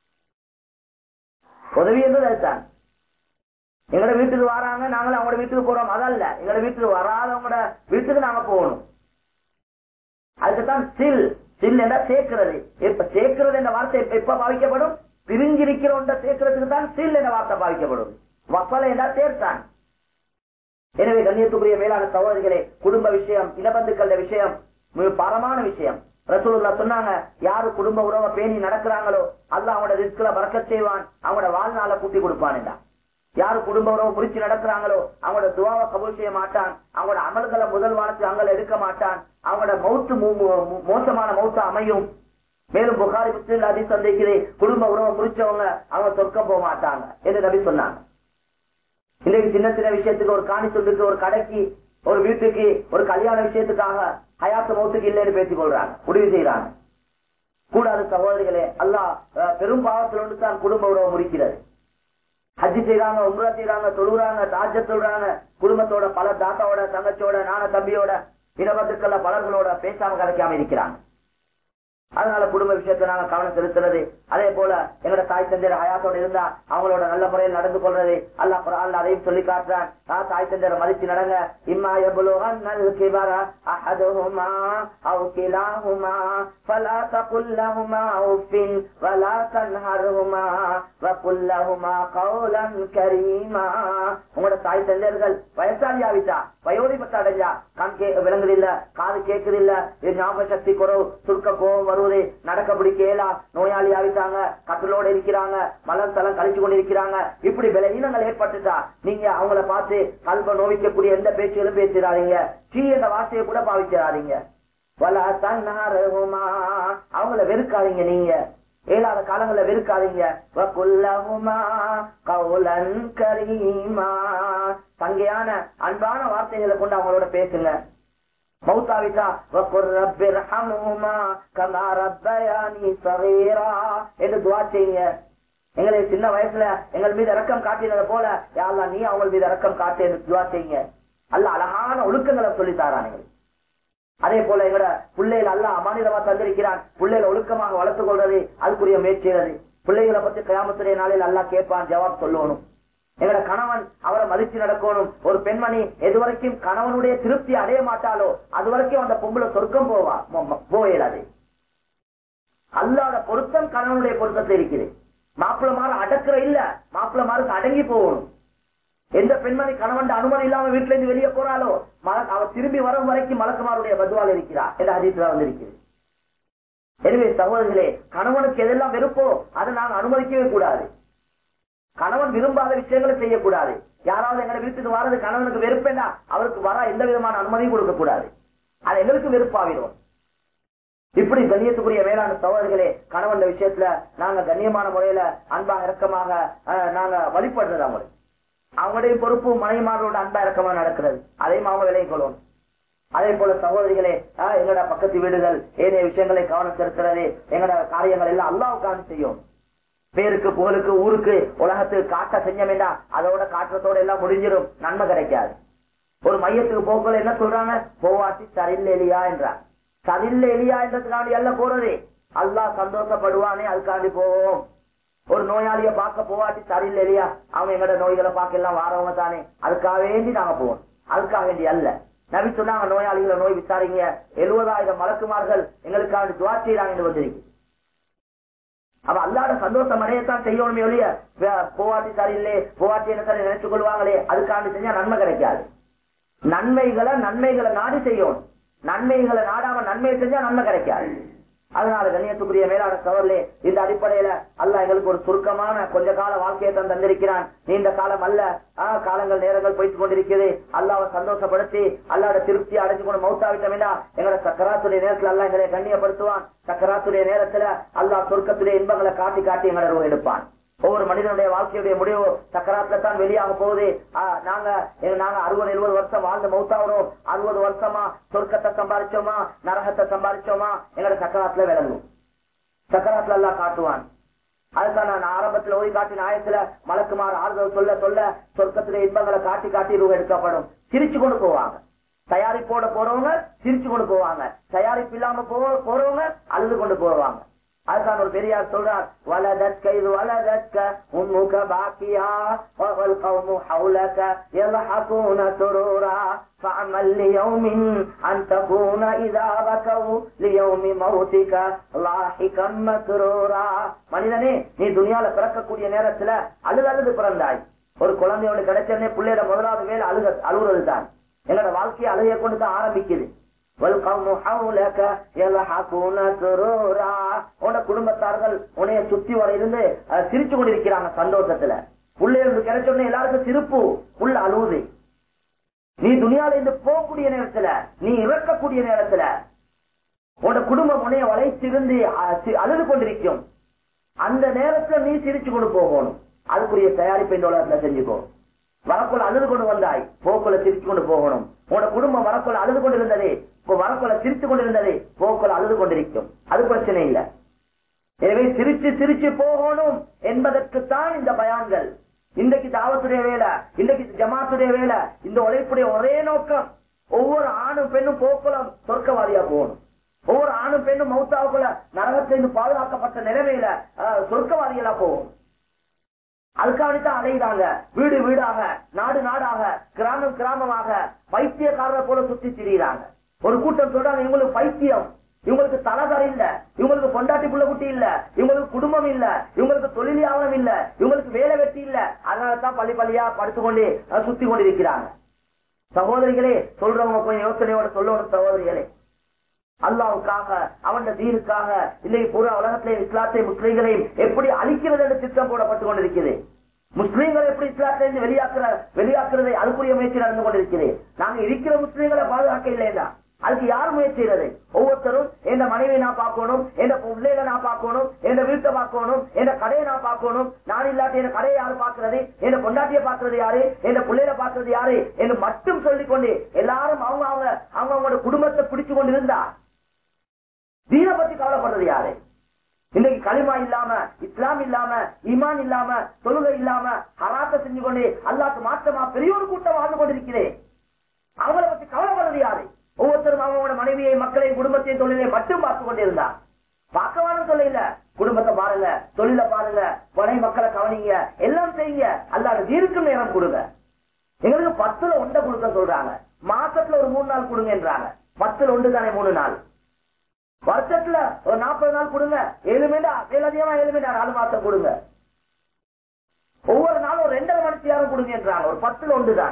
உதவி என்பது அதுதான் எங்கட வீட்டுக்கு வராங்க நாங்களும் அவங்களோட வீட்டுக்கு போறோம் அதல்ல எங்கட வீட்டுக்கு வராதவங்களோட வீட்டுக்கு நாங்க போகணும் அதுக்குதான் சில் சில் என்ற சேர்க்கிறது இப்ப சேர்க்கிறது என்ற வார்த்தை எப்ப- எப்ப பாவிக்கப்படும் பிரிஞ்சிருக்கிறோம் சேர்க்கிறதுக்கு தான் சில் என்ற வார்த்தை பாவிக்கப்படும் வசல என்றால் சேர்த்தான் எனவே கண்ணியத்துக்குரிய மேலான சகோதரிகளே குடும்ப விஷயம் இனபந்துக்கள விஷயம் மிக பரமான விஷயம் ரசூலுல்லா சொன்னாங்க யாரு குடும்ப உறவை பேணி நடக்கிறாங்களோ அல்லாஹ் அவனோட ரிஸ்க்ல பறக்க செய்வான் அவனோட வாழ்நாள கூட்டி கொடுப்பான் யாரு குடும்ப உறவு முறிச்சு நடக்கிறாங்களோ அவங்களோட துவாவை கபூல் செய்ய மாட்டான் அவங்களோட அமல்களை முதல் வானத்துக்கு அங்கே எடுக்க மாட்டான் அவங்களோட மௌத்து மு- மு- மோசமான மௌத்து அமையும் மேலும் புகாரி முஸ்லிம் அதி சந்தைக்கிறே குடும்ப உறவை முறிச்சவங்க அவங்க சொர்க்கம் போக மாட்டாங்க என்று நபி சொன்னாங்க இன்னைக்கு சின்ன சின்ன விஷயத்துக்கு ஒரு காணி சொல்லுக்கு ஒரு கடைக்கு ஒரு வீட்டுக்கு ஒரு கல்யாண விஷயத்துக்காக ஹயாத்து மௌத்துக்கு இல்லைன்னு பேசிக் கொள்றாங்க முடிவு செய்யறாங்க கூடாது சகோதரிகளே அல்லாஹ் அஹ், பெரும் பாவத்தில் ஒன்று தான் குடும்ப உறவு முடிக்கிறது ஹஜ்ஜி செய்யறாங்க உம்ரா செய்யறாங்க தொழுகிறாங்க தாஜ தொழுறாங்க குடும்பத்தோட பல தாத்தாவோட தங்கச்சோட நான தம்பியோட இனவத்துக்கள பலர்களோட பேசாம கலைக்காம இருக்கிறாங்க அதனால குடும்ப விஷயத்தை நாங்க கவனம் செலுத்துறது அதே போல எங்களோட தாய் தந்தையர் ஹயாத்தோட இருந்தா அவங்களோட நல்ல முறையில் நடந்து கொள்றது அல்ல அப்புறம் அதையும் சொல்லி காட்டுறான் தாய் தந்தையரை மதிச்சு நடங்க இம்மா எவ்வளவு கிபர அஹதுஹுமா அவு கிலாஹுமா فلا تقل لهما اف ولا تنهرهما وقل لهما قولا كريما உங்களோட தாய் தந்தையர்கள் வயசாளி ஆவிட்டா வயோதிபத்த அடைஞ்சா கண் கே விலங்குது இல்ல காது கேக்குது இல்ல ஞாபக சக்தி குறவு சுருக்க கோபம் வருவது நடக்க பிடிக்கலா நோயாளி ஆவிட்டாங்க கட்டலோட இருக்கிறாங்க மலர் தலம் கழிச்சு கொண்டு இருக்கிறாங்க இப்படி விலகீனங்கள் ஏற்பட்டுட்டா நீங்க அவங்கள பார்த்து கல்வ நோவிக்கக்கூடிய எந்த பேச்சுகளும் பேசிடாதீங்க சீ என்ற வார்த்தையை கூட பாவிச்சிடாதீங்க வலா தன்னாரகுமா அவங்கள வெறுக்காதீங்க நீங்க ஏழாத காலங்கள வெறுக்காதீங்க வகுல்லஹுமா கவுலன் கரீமா தங்கையான அன்பான வார்த்தைகளை கொண்டு அவங்களோட பேசுங்க மௌத்தாவிட்டா வக்குர் ரப்பிர் ஹம்ஹுமா கமா ரப்பயானி சகீரா என்று துவா செய்யுங்க எங்களை சின்ன வயசுல எங்கள் மீது இறக்கம் காட்டினது போல யாரெல்லாம் நீ அவங்க மீது இறக்கம் காட்டு என்று துவா செய்யுங்க அல்ல அழகான ஒழுக்கங்களை சொல்லி தாரானுங்கள் அதே போல எங்கட பிள்ளைகள் அல்ல அமானிதமா தந்திருக்கிறான் பிள்ளைகளை ஒழுக்கமாக வளர்த்துக் கொள்றது அதுக்குரிய முயற்சிகிறது பிள்ளைகளை பத்தி கயாமத்துடைய நாளில் அல்லா கேட்பான் ஜவாப் சொல்லணும் எங்கட கணவன் அவரை மதிச்சு நடக்கணும் ஒரு பெண்மணி எதுவரைக்கும் கணவனுடைய திருப்தி அடைய மாட்டாலோ அது வரைக்கும் அந்த பொம்பளை சொர்க்கம் போவா போயிடாது அல்லாத பொருத்தம் கணவனுடைய பொருத்தத்தை இருக்குது மாப்பிள்ள மாற அடக்குற இல்ல மாப்பிள்ள மாருக்கு அடங்கி போகணும் எந்த பெண்மணி கணவன் அனுமதி இல்லாம வீட்டுல இருந்து வெளியே போறாலோ அவர் திரும்பி வரும் வரைக்கும் மலக்குமாருடைய பதுவால் இருக்கிறார் என்ற அதிர்ச்சி வந்திருக்கிறது எனவே சகோதரிகளே கணவனுக்கு எதெல்லாம் வெறுப்போ அதை நாங்கள் அனுமதிக்கவே கூடாது கணவன் விரும்பாத விஷயங்களை செய்யக்கூடாது யாராவது எங்களை வீட்டுக்கு வர்றது கணவனுக்கு வெறுப்பேன்னா அவருக்கு வர எந்த விதமான அனுமதியும் கொடுக்க கூடாது அது எங்களுக்கு வெறுப்பாவிடும் இப்படி கண்ணியத்துக்குரிய மேலான சகோதரிகளே கணவன் விஷயத்துல நாங்க கண்ணியமான முறையில அன்பாக இறக்கமாக நாங்க வழிபடுறது அவங்களுக்கு அவங்களுடைய பொறுப்பு மனைவிமார்களோட அன்பா இறக்கமா நடக்கிறது அதையும் அவங்க விலை கொள்ளணும் அதே போல சகோதரிகளே எங்கட பக்கத்து வீடுகள் ஏனைய விஷயங்களை கவனம் செலுத்துறது எங்கட காரியங்கள் எல்லாம் அல்லாவுக்கான செய்யும் பேருக்கு புகழுக்கு ஊருக்கு உலகத்துக்கு காட்ட செஞ்சமேண்டா அதோட காட்டுறதோட எல்லாம் முடிஞ்சிடும் நன்மை கிடைக்காது ஒரு மையத்துக்கு போக்குள்ள என்ன சொல்றாங்க போவாட்டி சரில்ல எலியா என்றார் சரில்ல எலியா என்றதுக்காண்டி எல்லாம் போறது அல்லா சந்தோஷப்படுவானே அதுக்காண்டி போவோம் ஒரு நோயாளிய பார்க்க போவாட்டி சரியில்லை இல்லையா அவங்க எங்கட நோய்களை பார்க்க எல்லாம் வாரவங்க தானே அதுக்காக வேண்டி நாங்க போவோம் அதுக்காக வேண்டி அல்ல நபி சொன்னாங்க நோயாளிகளை நோய் விசாரிங்க எழுபதாயிரம் மலக்குமார்கள் எங்களுக்காக துவா செய்யறாங்க வந்திருக்கு அப்ப அல்லாட சந்தோஷம் அடையத்தான் செய்யணுமே ஒழிய போவாட்டி சரியில்லை போவாட்டி என்ன சரி நினைச்சு கொள்வாங்களே அதுக்காண்டி செஞ்சா நன்மை கிடைக்காது நன்மைகளை நன்மைகளை நாடி செய்யணும் நன்மைகளை நாடாம நன்மையை செஞ்சா நன்மை கிடைக்காது அதனால கண்ணியத்துக்குரிய மேலான சவர்லே இந்த அடிப்படையில அல்ல எங்களுக்கு ஒரு சுருக்கமான கொஞ்ச கால வாழ்க்கையை தான் தந்திருக்கிறான் நீண்ட காலம் அல்ல காலங்கள் நேரங்கள் போயிட்டு கொண்டிருக்கிறது அல்லாவை சந்தோஷப்படுத்தி அல்லாட திருப்தி அடைஞ்சு கொண்டு மௌத்தாவிட்ட வேண்டாம் எங்களோட சக்கராத்துடைய நேரத்துல அல்ல எங்களை கண்ணியப்படுத்துவான் சக்கராத்துடைய நேரத்துல அல்லா சொர்க்கத்துடைய இன்பங்களை காட்டி காட்டி எங்களை எடுப்பான் ஒவ்வொரு மனிதனுடைய வாழ்க்கையுடைய முடிவு சக்கராத்துல தான் வெளியாக போகுது நாங்க நாங்க அறுபது எழுபது வருஷம் வாழ்ந்து மௌத்தாவணும் அறுபது வருஷமா சொர்க்கத்தை சம்பாதிச்சோமா நரகத்தை சம்பாதிச்சோமா எங்களோட சக்கராத்துல விளங்கும் சக்கராத்துல எல்லாம் காட்டுவான் அதுதான் நான் ஆரம்பத்துல ஓடி காட்டின ஆயத்துல மலக்குமார் ஆறுதல் சொல்ல சொல்ல சொர்க்கத்துடைய இன்பங்களை காட்டி காட்டி ரூபா எடுக்கப்படும் சிரிச்சு கொண்டு போவாங்க தயாரிப்போட போறவங்க சிரிச்சு கொண்டு போவாங்க தயாரிப்பு இல்லாம போறவங்க அழுது கொண்டு போவாங்க அதுதான் ஒரு பெரியார் சொல்றார் வலதற்க இது வலதற்க உன்முக பாக்கியா والقوم حولك يضحكون سرورا فعمل ليوم أن تكون إذا بكوا ليوم موتك لاحقا مسرورا மனிதனே நீ துணியால பிறக்கக்கூடிய நேரத்துல அழுது அழுது பிறந்தாய் ஒரு குழந்தையோட கிடைச்சனே பிள்ளையோட முதலாவது வேலை அழுக அழுகுறது தான் எங்களோட வாழ்க்கையை அழுகையை கொண்டு தான் ஆரம்பிக்குது உன குடும்பத்தார்கள் உன்னைய சுத்தி வர இருந்து சிரிச்சு கொண்டிருக்கிறாங்க சந்தோஷத்துல பிள்ளைகளுக்கு கிடைச்ச உடனே எல்லாருக்கும் சிரிப்பு உள்ள அழுவுது நீ துணியால இருந்து போகக்கூடிய நேரத்துல நீ இறக்கக்கூடிய நேரத்துல உன குடும்பம் உன்னைய வளைத்திருந்து அழுது கொண்டிருக்கும் அந்த நேரத்துல நீ சிரிச்சு கொண்டு போகணும் அதுக்குரிய தயாரிப்பை இந்த உலகத்துல செஞ்சுக்கோ வரக்குள்ள அழுது கொண்டு வந்தாய் போக்குள்ள சிரிச்சு கொண்டு போகணும் உன்னோட குடும்பம் வரக்குள்ள அழுது கொண்டு இருந்ததே இப்போ வரக்குள்ள சிரித்து கொண்டிருந்ததே போக்குள்ள அழுது கொண்டிருக்கும் அது பிரச்சனை இல்லை எனவே சிரிச்சு சிரிச்சு போகணும் என்பதற்குத்தான் இந்த பயான்கள் இன்றைக்கு தாவத்துடைய வேலை இன்றைக்கு ஜமாத்துடைய வேலை இந்த உழைப்புடைய ஒரே நோக்கம் ஒவ்வொரு ஆணும் பெண்ணும் போக்குலம் சொர்க்கவாதியா போகணும் ஒவ்வொரு ஆணும் பெண்ணும் மௌத்தாவுக்குள்ள நரகத்திலிருந்து பாதுகாக்கப்பட்ட நிலைமையில அஹ், சொர்க்கவாதிகளா போகணும் அதுக்காகத்தான் அலைகிறாங்க வீடு வீடாக நாடு நாடாக கிராமம் கிராமமாக பைத்தியக்காரரை போல சுத்தி திரியிறாங்க ஒரு கூட்டம் சொல்றாங்க இவங்களுக்கு பைத்தியம் இவங்களுக்கு தலகர் இல்ல இவங்களுக்கு பொண்டாட்டி புள்ள குட்டி இல்ல இவங்களுக்கு குடும்பம் இல்ல இவங்களுக்கு தொழில் வியாபாரம் இல்ல இவங்களுக்கு வேலை வெட்டி இல்ல அதனாலதான் பள்ளி பள்ளியா படுத்துக்கொண்டு அஹ், சுத்தி கொண்டிருக்கிறாங்க சகோதரிகளே சொல்றவங்க கொஞ்சம் யோசனையோட சொல்லணும் சகோதரிகளே அல்லாவுக்காக அவன் தீனுக்காக இன்னைக்கு பூரா உலகத்திலே இஸ்லாத்தை முஸ்லீம்களையும் எப்படி அழிக்கிறது என்று திட்டம் போடப்பட்டு கொண்டிருக்கிறது முஸ்லீம்களை எப்படி இஸ்லாத்திலிருந்து வெளியாக்குற வெளியாக்குறதை அதுக்குரிய முயற்சி நடந்து கொண்டிருக்கிறது நாங்க இருக்கிற முஸ்லீம்களை பாதுகாக்க இல்லையா அதுக்கு யார் முயற்சி செய்யறது ஒவ்வொருத்தரும் எந்த மனைவி நான் பார்க்கணும் எந்த பிள்ளைகளை நான் பார்க்கணும் எந்த வீட்டை பார்க்கணும் எந்த கடையை நான் பார்க்கணும் நான் இல்லாட்டி என் கடையை யாரு பார்க்கறது என் பொண்டாட்டியை பார்க்கறது யாரு என் பிள்ளைகளை பார்க்கறது யாரு என்று மட்டும் சொல்லிக்கொண்டு எல்லாரும் அவங்க அவங்க அவங்க அவங்களோட குடும்பத்தை பிடிச்சு கொண்டு இருந்தா தீன பத்தி கவலைப்படுறது யாரு இன்னைக்கு களிமா இல்லாம இஸ்லாம் இல்லாம ஈமான் இல்லாம தொழுகை இல்லாம ஹராத்த செஞ்சு கொண்டு அல்லாக்கு மாற்றமா பெரிய ஒரு கூட்டம் வாழ்ந்து கொண்டிருக்கிறேன் அவங்கள பத்தி கவலைப்படுறது யாரு ஒவ்வொருத்தரும் அவங்களோட மனைவியை மக்களையும் குடும்பத்தையும் தொழிலை மட்டும் பார்த்து கொண்டிருந்தா பார்க்கவானும் சொல்ல இல்ல குடும்பத்தை பாருங்க தொழில பாருங்க பனை மக்களை கவனிங்க எல்லாம் செய்யுங்க அல்லாத தீர்க்கும் நேரம் கொடுங்க எங்களுக்கு பத்துல ஒன்றை கொடுக்க சொல்றாங்க மாசத்துல ஒரு மூணு நாள் கொடுங்கன்றாங்க பத்துல ஒன்று தானே மூணு நாள் வருஷத்துல ஒரு நாற்பது நாள் கொடுங்க ஏழு மீண்டா மேலதிகமா ஏழு மீண்டா நாலு மாசம் கொடுங்க ஒவ்வொரு நாளும் ஒரு ரெண்டரை மணி நேரம் கொடுங்கன்றாங்க ஒரு பத்துல ஒன்று தான்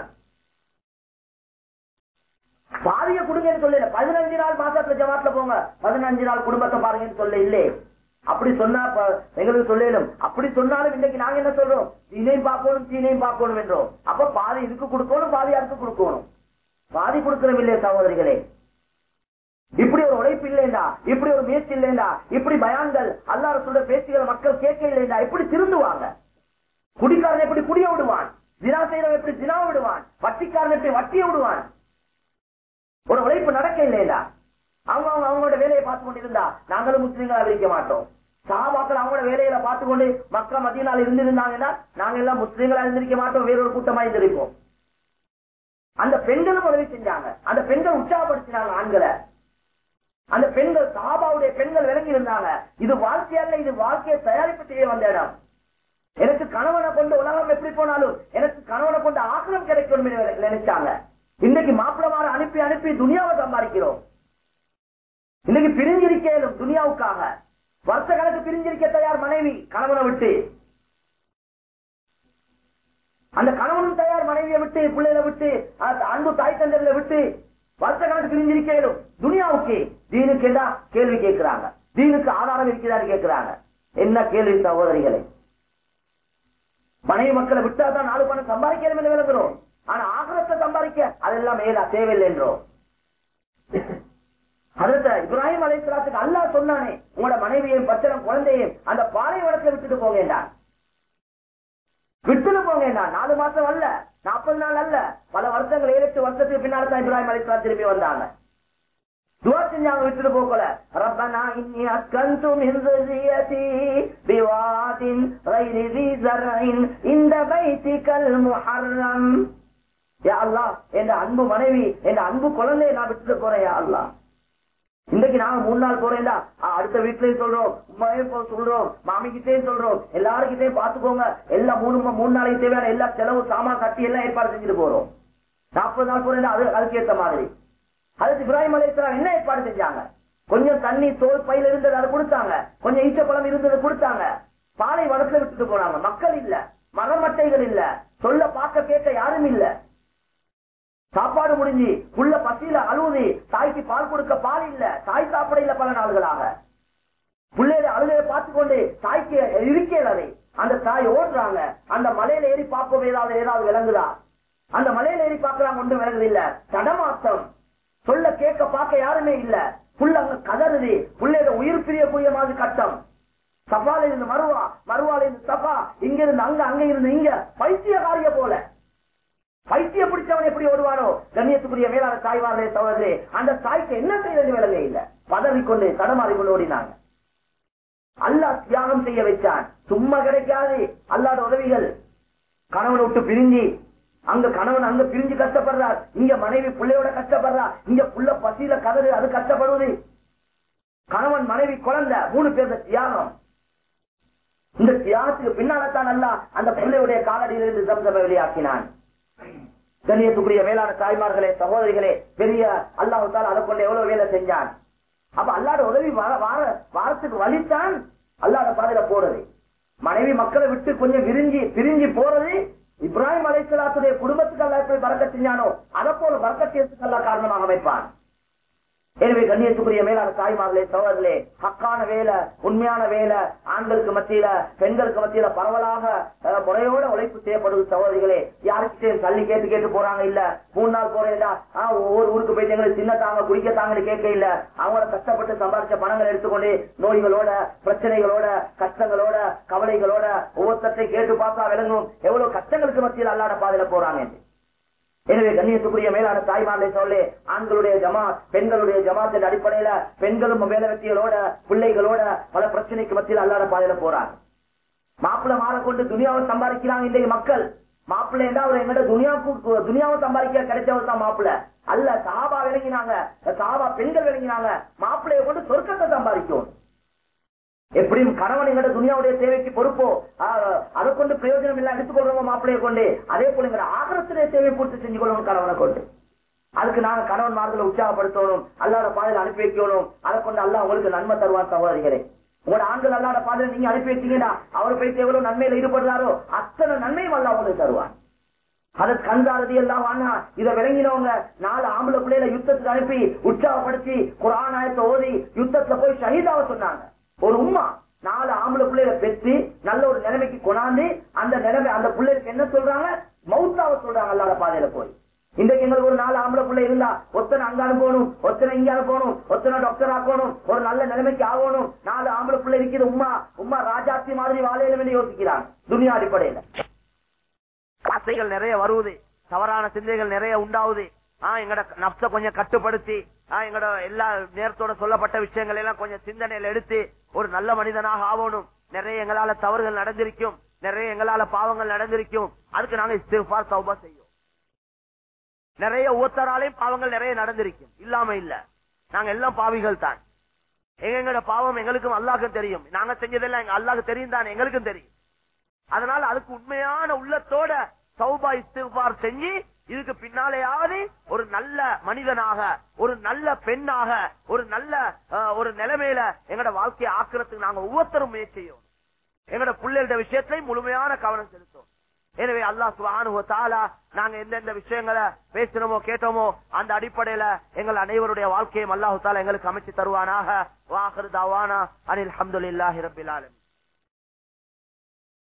பாதிய கொடுங்கன்னு சொல்லல பதினஞ்சு நாள் மாசத்துல ஜமாத்துல போங்க பதினஞ்சு நாள் குடும்பத்தை பாருங்கன்னு சொல்ல இல்லே அப்படி சொன்னா ப- எங்களுக்கு சொல்லலும் அப்படி சொன்னாலும் இன்னைக்கு நாங்க என்ன சொல்றோம் தீனையும் பார்க்கணும் தீனையும் பார்க்கணும் என்றோம் அப்ப பாதி இதுக்கு கொடுக்கணும் பாதி அதுக்கு கொடுக்கணும் பாதி கொடுக்கிறோம் இல்லையே சகோதரிகளே இப்படி ஒரு உழைப்பு இல்லைண்டா இப்படி ஒரு முயற்சி இல்லைண்டா இப்படி பயான்கள் அல்லாத சொல்ற பேச்சுகளை மக்கள் கேட்க இல்லைண்டா இப்படி திருந்துவாங்க குடிக்காரன் எப்படி குடிய விடுவான் தினா செய்யறவன் எப்படி தினா விடுவான் வட்டிக்காரன் எப்படி வட்டிய விடுவான் ஒரு உழைப்பு நடக்க இல்லையா அவங்க அவங்க அவங்களோட வேலையை பார்த்து கொண்டிருந்தா நாங்களும் முஸ்லீம்களா இருக்க மாட்டோம் சாபாக்கள் அவங்களோட வேலையில பார்த்து கொண்டு மக்கள் மத்தியினால் இருந்திருந்தாங்கன்னா நாங்க எல்லாம் முஸ்லீம்களா இருந்திருக்க மாட்டோம் வேறொரு கூட்டமா இருந்திருப்போம் அந்த பெண்களும் உதவி செஞ்சாங்க அந்த பெண்கள் உற்சாகப்படுத்தினாங்க ஆண்களை அந்த பெண்கள் சாபாவுடைய பெண்கள் விளங்கி இருந்தாங்க இது வாழ்க்கையல்ல இது வாழ்க்கையை தயாரிப்பு செய்ய வந்த இடம் எனக்கு கணவனை கொண்டு உலகம் எப்படி போனாலும் எனக்கு கணவனை கொண்டு ஆக்கிரம் கிடைக்கும் என்று நினைச்சாங்க இன்னைக்கு மாப்பிளமார அனுப்பி அனுப்பி துனியாவை சம்பாதிக்கிறோம் இன்னைக்கு பிரிஞ்சிருக்கலும் துனியாவுக்காக வருஷ கணக்கு பிரிஞ்சிருக்க தயார் மனைவி கணவனை விட்டு அந்த கணவனும் தயார் மனைவியை விட்டு பிள்ளைகளை விட்டு அந்த அன்பு தாய் தந்தர்களை விட்டு வருஷ கணக்கு பிரிஞ்சிருக்கலும் துனியாவுக்கு தீனுக்கு என்ன கேள்வி கேட்கிறாங்க தீனுக்கு ஆதாரம் இருக்கிறாரு கேட்கிறாங்க என்ன கேள்வி சகோதரிகளை மனைவி மக்களை விட்டா தான் நாலு பணம் சம்பாதிக்கணும் என்று விளங்குறோம் ஆனா ஆகரத்தை சம்பாதிக்க அதெல்லாம் மேலா தேவையில்லை என்றோம் அதற்கு இப்ராஹிம் அலைசலாத்துக்கு அல்லாஹ் சொன்னானே உங்களோட மனைவியையும் பச்சனம் குழந்தையும் அந்த பாலைவனத்துல விட்டுட்டு போங்கன்றான் விட்டுட்டு போங்கன்றான் நாலு மாசம் அல்ல நாற்பது நாள் அல்ல பல வருஷங்கள் ஏழு எட்டு வருஷத்துக்கு பின்னால தான் இப்ராஹிம் அலைசலாம் திரும்பி வந்தாங்க துவா செஞ்சாங்க விட்டுட்டு போகல ரப்பனா இன்னி அஸ்கந்து மின் ذريتي بواد غير ذي زرع عند بيتك المحرم யா அல்லாஹ் என் அன்பு மனைவி என் அன்பு குழந்தையை நான் விட்டுட்டு போறேன் யா அல்லாஹ் இன்னைக்கு நாங்க மூணு நாள் போறேன்டா ஆ, அடுத்த வீட்லயும் சொல்றோம் உண்மையும் போ- சொல்றோம் மாமிக்கிட்டையும் சொல்றோம் எல்லாருக்கிட்டையும் பாத்துக்கோங்க எல்லா மூணு ம- மூணு நாளைக்கு தேவையான எல்லா செலவு சாமான் கட்டி எல்லாம் ஏற்பாடு செஞ்சுட்டு போறோம் நாற்பது நாள் போறேன்டா அது அதுக்கு ஏத்த மாதிரி அதுக்கு இப்ராஹிம் அலைஹிஸ்ஸலாம் என்ன ஏற்பாடு செஞ்சாங்க கொஞ்சம் தண்ணி தோல் பையில இருந்தது அதை கொடுத்தாங்க கொஞ்சம் ஈச்சப்பழம் இருந்தது கொடுத்தாங்க பாலை வனத்துல விட்டுட்டு போனாங்க மக்கள் இல்ல மரமட்டைகள் இல்ல சொல்ல பார்க்க கேட்க யாரும் இல்ல சாப்பாடு முடிஞ்சு உள்ள பசியில அழுவுது தாய்க்கு பால் கொடுக்க பால் இல்ல தாய் சாப்பிட இல்ல பல நாள்களாக பிள்ளைய அழுகையை பார்த்து கொண்டு தாய்க்கு இருக்கேன் அதை அந்த தாய் ஓடுறாங்க அந்த மலையில ஏறி பார்ப்போம் ஏதாவது ஏதாவது விளங்குதா அந்த மலையில ஏறி பார்க்கலாம் ஒன்றும் விளங்குது இல்ல தடமாத்தம் சொல்ல கேட்க பார்க்க யாருமே இல்ல புள்ள அங்க கதறுது புள்ளையோட உயிர் பிரியக்கூடிய மாதிரி கட்டம் சபால இருந்து மருவா மருவால இருந்து சபா இங்க இருந்து அங்க அங்க இருந்து இங்க பைத்தியகாரிய போல பைத்திய பிடிச்சவன் எப்படி ஓடுவானோ கண்ணியத்துக்குரிய மேலான தாய்வார்களே சகோதரே அந்த தாய்க்கு என்ன செய்வது விலங்க இல்ல பதறிக்கொண்டு தடமாறிக்கொண்டு ஓடினாங்க அல்லாஹ் தியாகம் செய்ய வச்சான் சும்மா கிடைக்காது அல்லாத உதவிகள் கணவனை விட்டு பிரிஞ்சு அங்க கணவன் அங்க பிரிஞ்சு கஷ்டப்படுறார் இங்க மனைவி பிள்ளையோட கஷ்டப்படுறா இங்க புள்ள பசியில கதறு அது கஷ்டப்படுவது கணவன் மனைவி குழந்தை மூணு பேர் தியாகம் இந்த தியாகத்துக்கு பின்னால்தான் அல்ல அந்த பிள்ளையுடைய காலடியிலிருந்து சம்சம வெளியாக்கினான் கண்ணியத்துக்குரிய மேலான தாய்மார்களே சகோதரிகளே பெரிய அல்லாஹால அதை கொண்டு எவ்வளவு வேலை செஞ்சான் அப்ப அல்லாட உதவி வார வார- வாரத்துக்கு வலித்தான் அல்லாட பாதையில போறது மனைவி மக்களை விட்டு கொஞ்சம் விரிஞ்சி பிரிஞ்சு போறது இப்ராஹிம் அலைசலாத்துடைய குடும்பத்துக்கு அல்ல எப்படி பறக்க செஞ்சானோ அதை போல பறக்கத்திற்கு அல்ல காரணமாக அமைப்பான் எனவே கண்ணியத்துக்குரிய மேலான தாய்மார்களே சோழர்களே ஹக்கான வேலை உண்மையான வேலை ஆண்களுக்கு மத்தியில பெண்களுக்கு மத்தியில பரவலாக அஹ், முறையோட உழைப்பு செய்யப்படுது சகோதரிகளே யாருக்கிட்டையும் தள்ளி கேட்டு கேட்டு போறாங்க இல்ல மூணு நாள் போறேன்டா ஆஹ், ஒவ்வொரு ஊருக்கு போயிட்டு எங்களுக்கு சின்ன தாங்க குடிக்க தாங்கன்னு கேட்க இல்ல அவங்கள கஷ்டப்பட்டு சம்பாதிச்ச பணங்களை எடுத்துக்கொண்டு நோய்களோட பிரச்சனைகளோட கஷ்டங்களோட கவலைகளோட ஒவ்வொருத்தரை கேட்டு பார்த்தா விளங்கும் எவ்வளவு கஷ்டங்களுக்கு மத்தியில் அல்லாட பாதையில போறாங்க என்று. எனவே கண்ணியத்துக்குரிய மேலான தாய்மார்களை சொல்லி ஆண்களுடைய ஜமாத் பெண்களுடைய ஜமாத்தின் அடிப்படையில பெண்களும் வேலை வெற்றிகளோட பிள்ளைகளோட பல பிரச்சனைக்கு மத்தியில் அல்லாத பாதையில போறாங்க மாப்பிள்ளை மாறக்கொண்டு துணியாவை சம்பாதிக்கிறாங்க இன்றைய மக்கள் மாப்பிள்ளை என்றா அவர் எங்கிட்ட துணியாவுக்கு துணியாவை சம்பாதிக்க கிடைச்சவர் தான் மாப்பிள்ளை அல்ல சாபா விளங்கினாங்க சாபா பெண்கள் விளங்கினாங்க மாப்பிள்ளையை கொண்டு சொர்க்கத்தை சம்பாதிக்கும் எப்படியும் கணவன் எங்கட துணியாவுடைய தேவைக்கு பொறுப்போ ஆஹ், அதை கொண்டு பிரயோஜனம் இல்ல எடுத்துக்கொள்றோம் மாப்பிள்ளையை கொண்டு அதே போல எங்க ஆகரத்துடைய தேவை பூர்த்தி செஞ்சு கொள்ளணும் கணவனை கொண்டு அதுக்கு நாங்க கணவன் மார்களை உற்சாகப்படுத்தணும் அல்லாத பாதையில் அனுப்பி வைக்கணும் அதை கொண்டு அல்லா உங்களுக்கு நன்மை தருவான் சகோதரிகளே உங்களோட ஆண்கள் அல்லாத பாதையில் நீங்க அனுப்பி வச்சீங்கன்னா அவர் போயிட்டு எவ்வளவு நன்மையில ஈடுபடுறாரோ அத்தனை நன்மையும் அல்லா உங்களுக்கு தருவான் அதை கண்காரதி எல்லாம் வாங்க இதை விளங்கினவங்க நாலு ஆம்பளை பிள்ளைகளை யுத்தத்துக்கு அனுப்பி உற்சாகப்படுத்தி குரானாயத்தை ஓதி யுத்தத்துல போய் ஷஹீதாவ சொன்னாங்க ஒரு உம்மா நாலு ஆம்பளை பிள்ளைகளை பெற்று நல்ல ஒரு நிலைமைக்கு கொண்டாந்து அந்த நிலைமை அந்த பிள்ளைக்கு என்ன சொல்றாங்க மவுத்தாவ சொல்றாங்க அல்லாத பாதையில போய் இன்றைக்கு எங்களுக்கு ஒரு நாலு ஆம்பளை பிள்ளை இருந்தா ஒத்தனை அங்க அனுப்பணும் ஒத்தனை இங்க அனுப்பணும் ஒத்தனை டாக்டர் ஆக்கணும் ஒரு நல்ல நிலைமைக்கு ஆகணும் நாலு ஆம்பளை பிள்ளை இருக்குது உம்மா உம்மா ராஜாத்தி மாதிரி வாழையில வேண்டி யோசிக்கிறாங்க துணியா அடிப்படையில ஆசைகள் நிறைய வருவது தவறான சிந்தைகள் நிறைய உண்டாவுது ஆஹ் எங்கட நப்ச கொஞ்சம் கட்டுப்படுத்தி ஆஹ் எங்கட எல்லா நேரத்தோட சொல்லப்பட்ட விஷயங்கள் எல்லாம் கொஞ்சம் சிந்தனையில எடுத்து ஒரு நல்ல மனிதனாக ஆகணும் நிறைய எங்களால தவறுகள் நடந்திருக்கும் நிறைய எங்களால பாவங்கள் நடந்திருக்கும் அதுக்கு நாங்க இஸ்திஃபார் தௌபா செய்யும் நிறைய ஒவ்வொருத்தராலையும் பாவங்கள் நிறைய நடந்திருக்கும் இல்லாம இல்ல நாங்க எல்லாம் பாவிகள் தான் எங்க எங்கட பாவம் எங்களுக்கும் அல்லாஹ்க்கும் தெரியும் நாங்க செஞ்சதெல்லாம் எங்க அல்லாஹ்க்கு தெரியும் தான் எங்களுக்கும் தெரியும் அதனால அதுக்கு உண்மையான உள்ளத்தோட சௌபா இஸ்திஃபார் செஞ்சு இதுக்கு பின்னாலேயாவது ஒரு நல்ல மனிதனாக ஒரு நல்ல பெண்ணாக ஒரு நல்ல அஹ், ஒரு நிலைமையில எங்கட வாழ்க்கையை ஆக்குறதுக்கு நாங்க ஒவ்வொருத்தரும் முயற்சி செய்யும் எங்கட பிள்ளைகளோட விஷயத்தை முழுமையான கவனம் செலுத்தும் எனவே அல்லாஹ் சுப்ஹானஹு வ தஆலா நாங்க எந்தெந்த விஷயங்களை பேசினோமோ கேட்டோமோ அந்த அடிப்படையில எங்கள் அனைவருடைய வாழ்க்கையும் அல்லாஹு தாலா எங்களுக்கு அமைச்சு தருவானாக வாஹர் தாவானா அனில் அல்ஹம்துலில்லாஹி ரப்பில் ஆலமீன்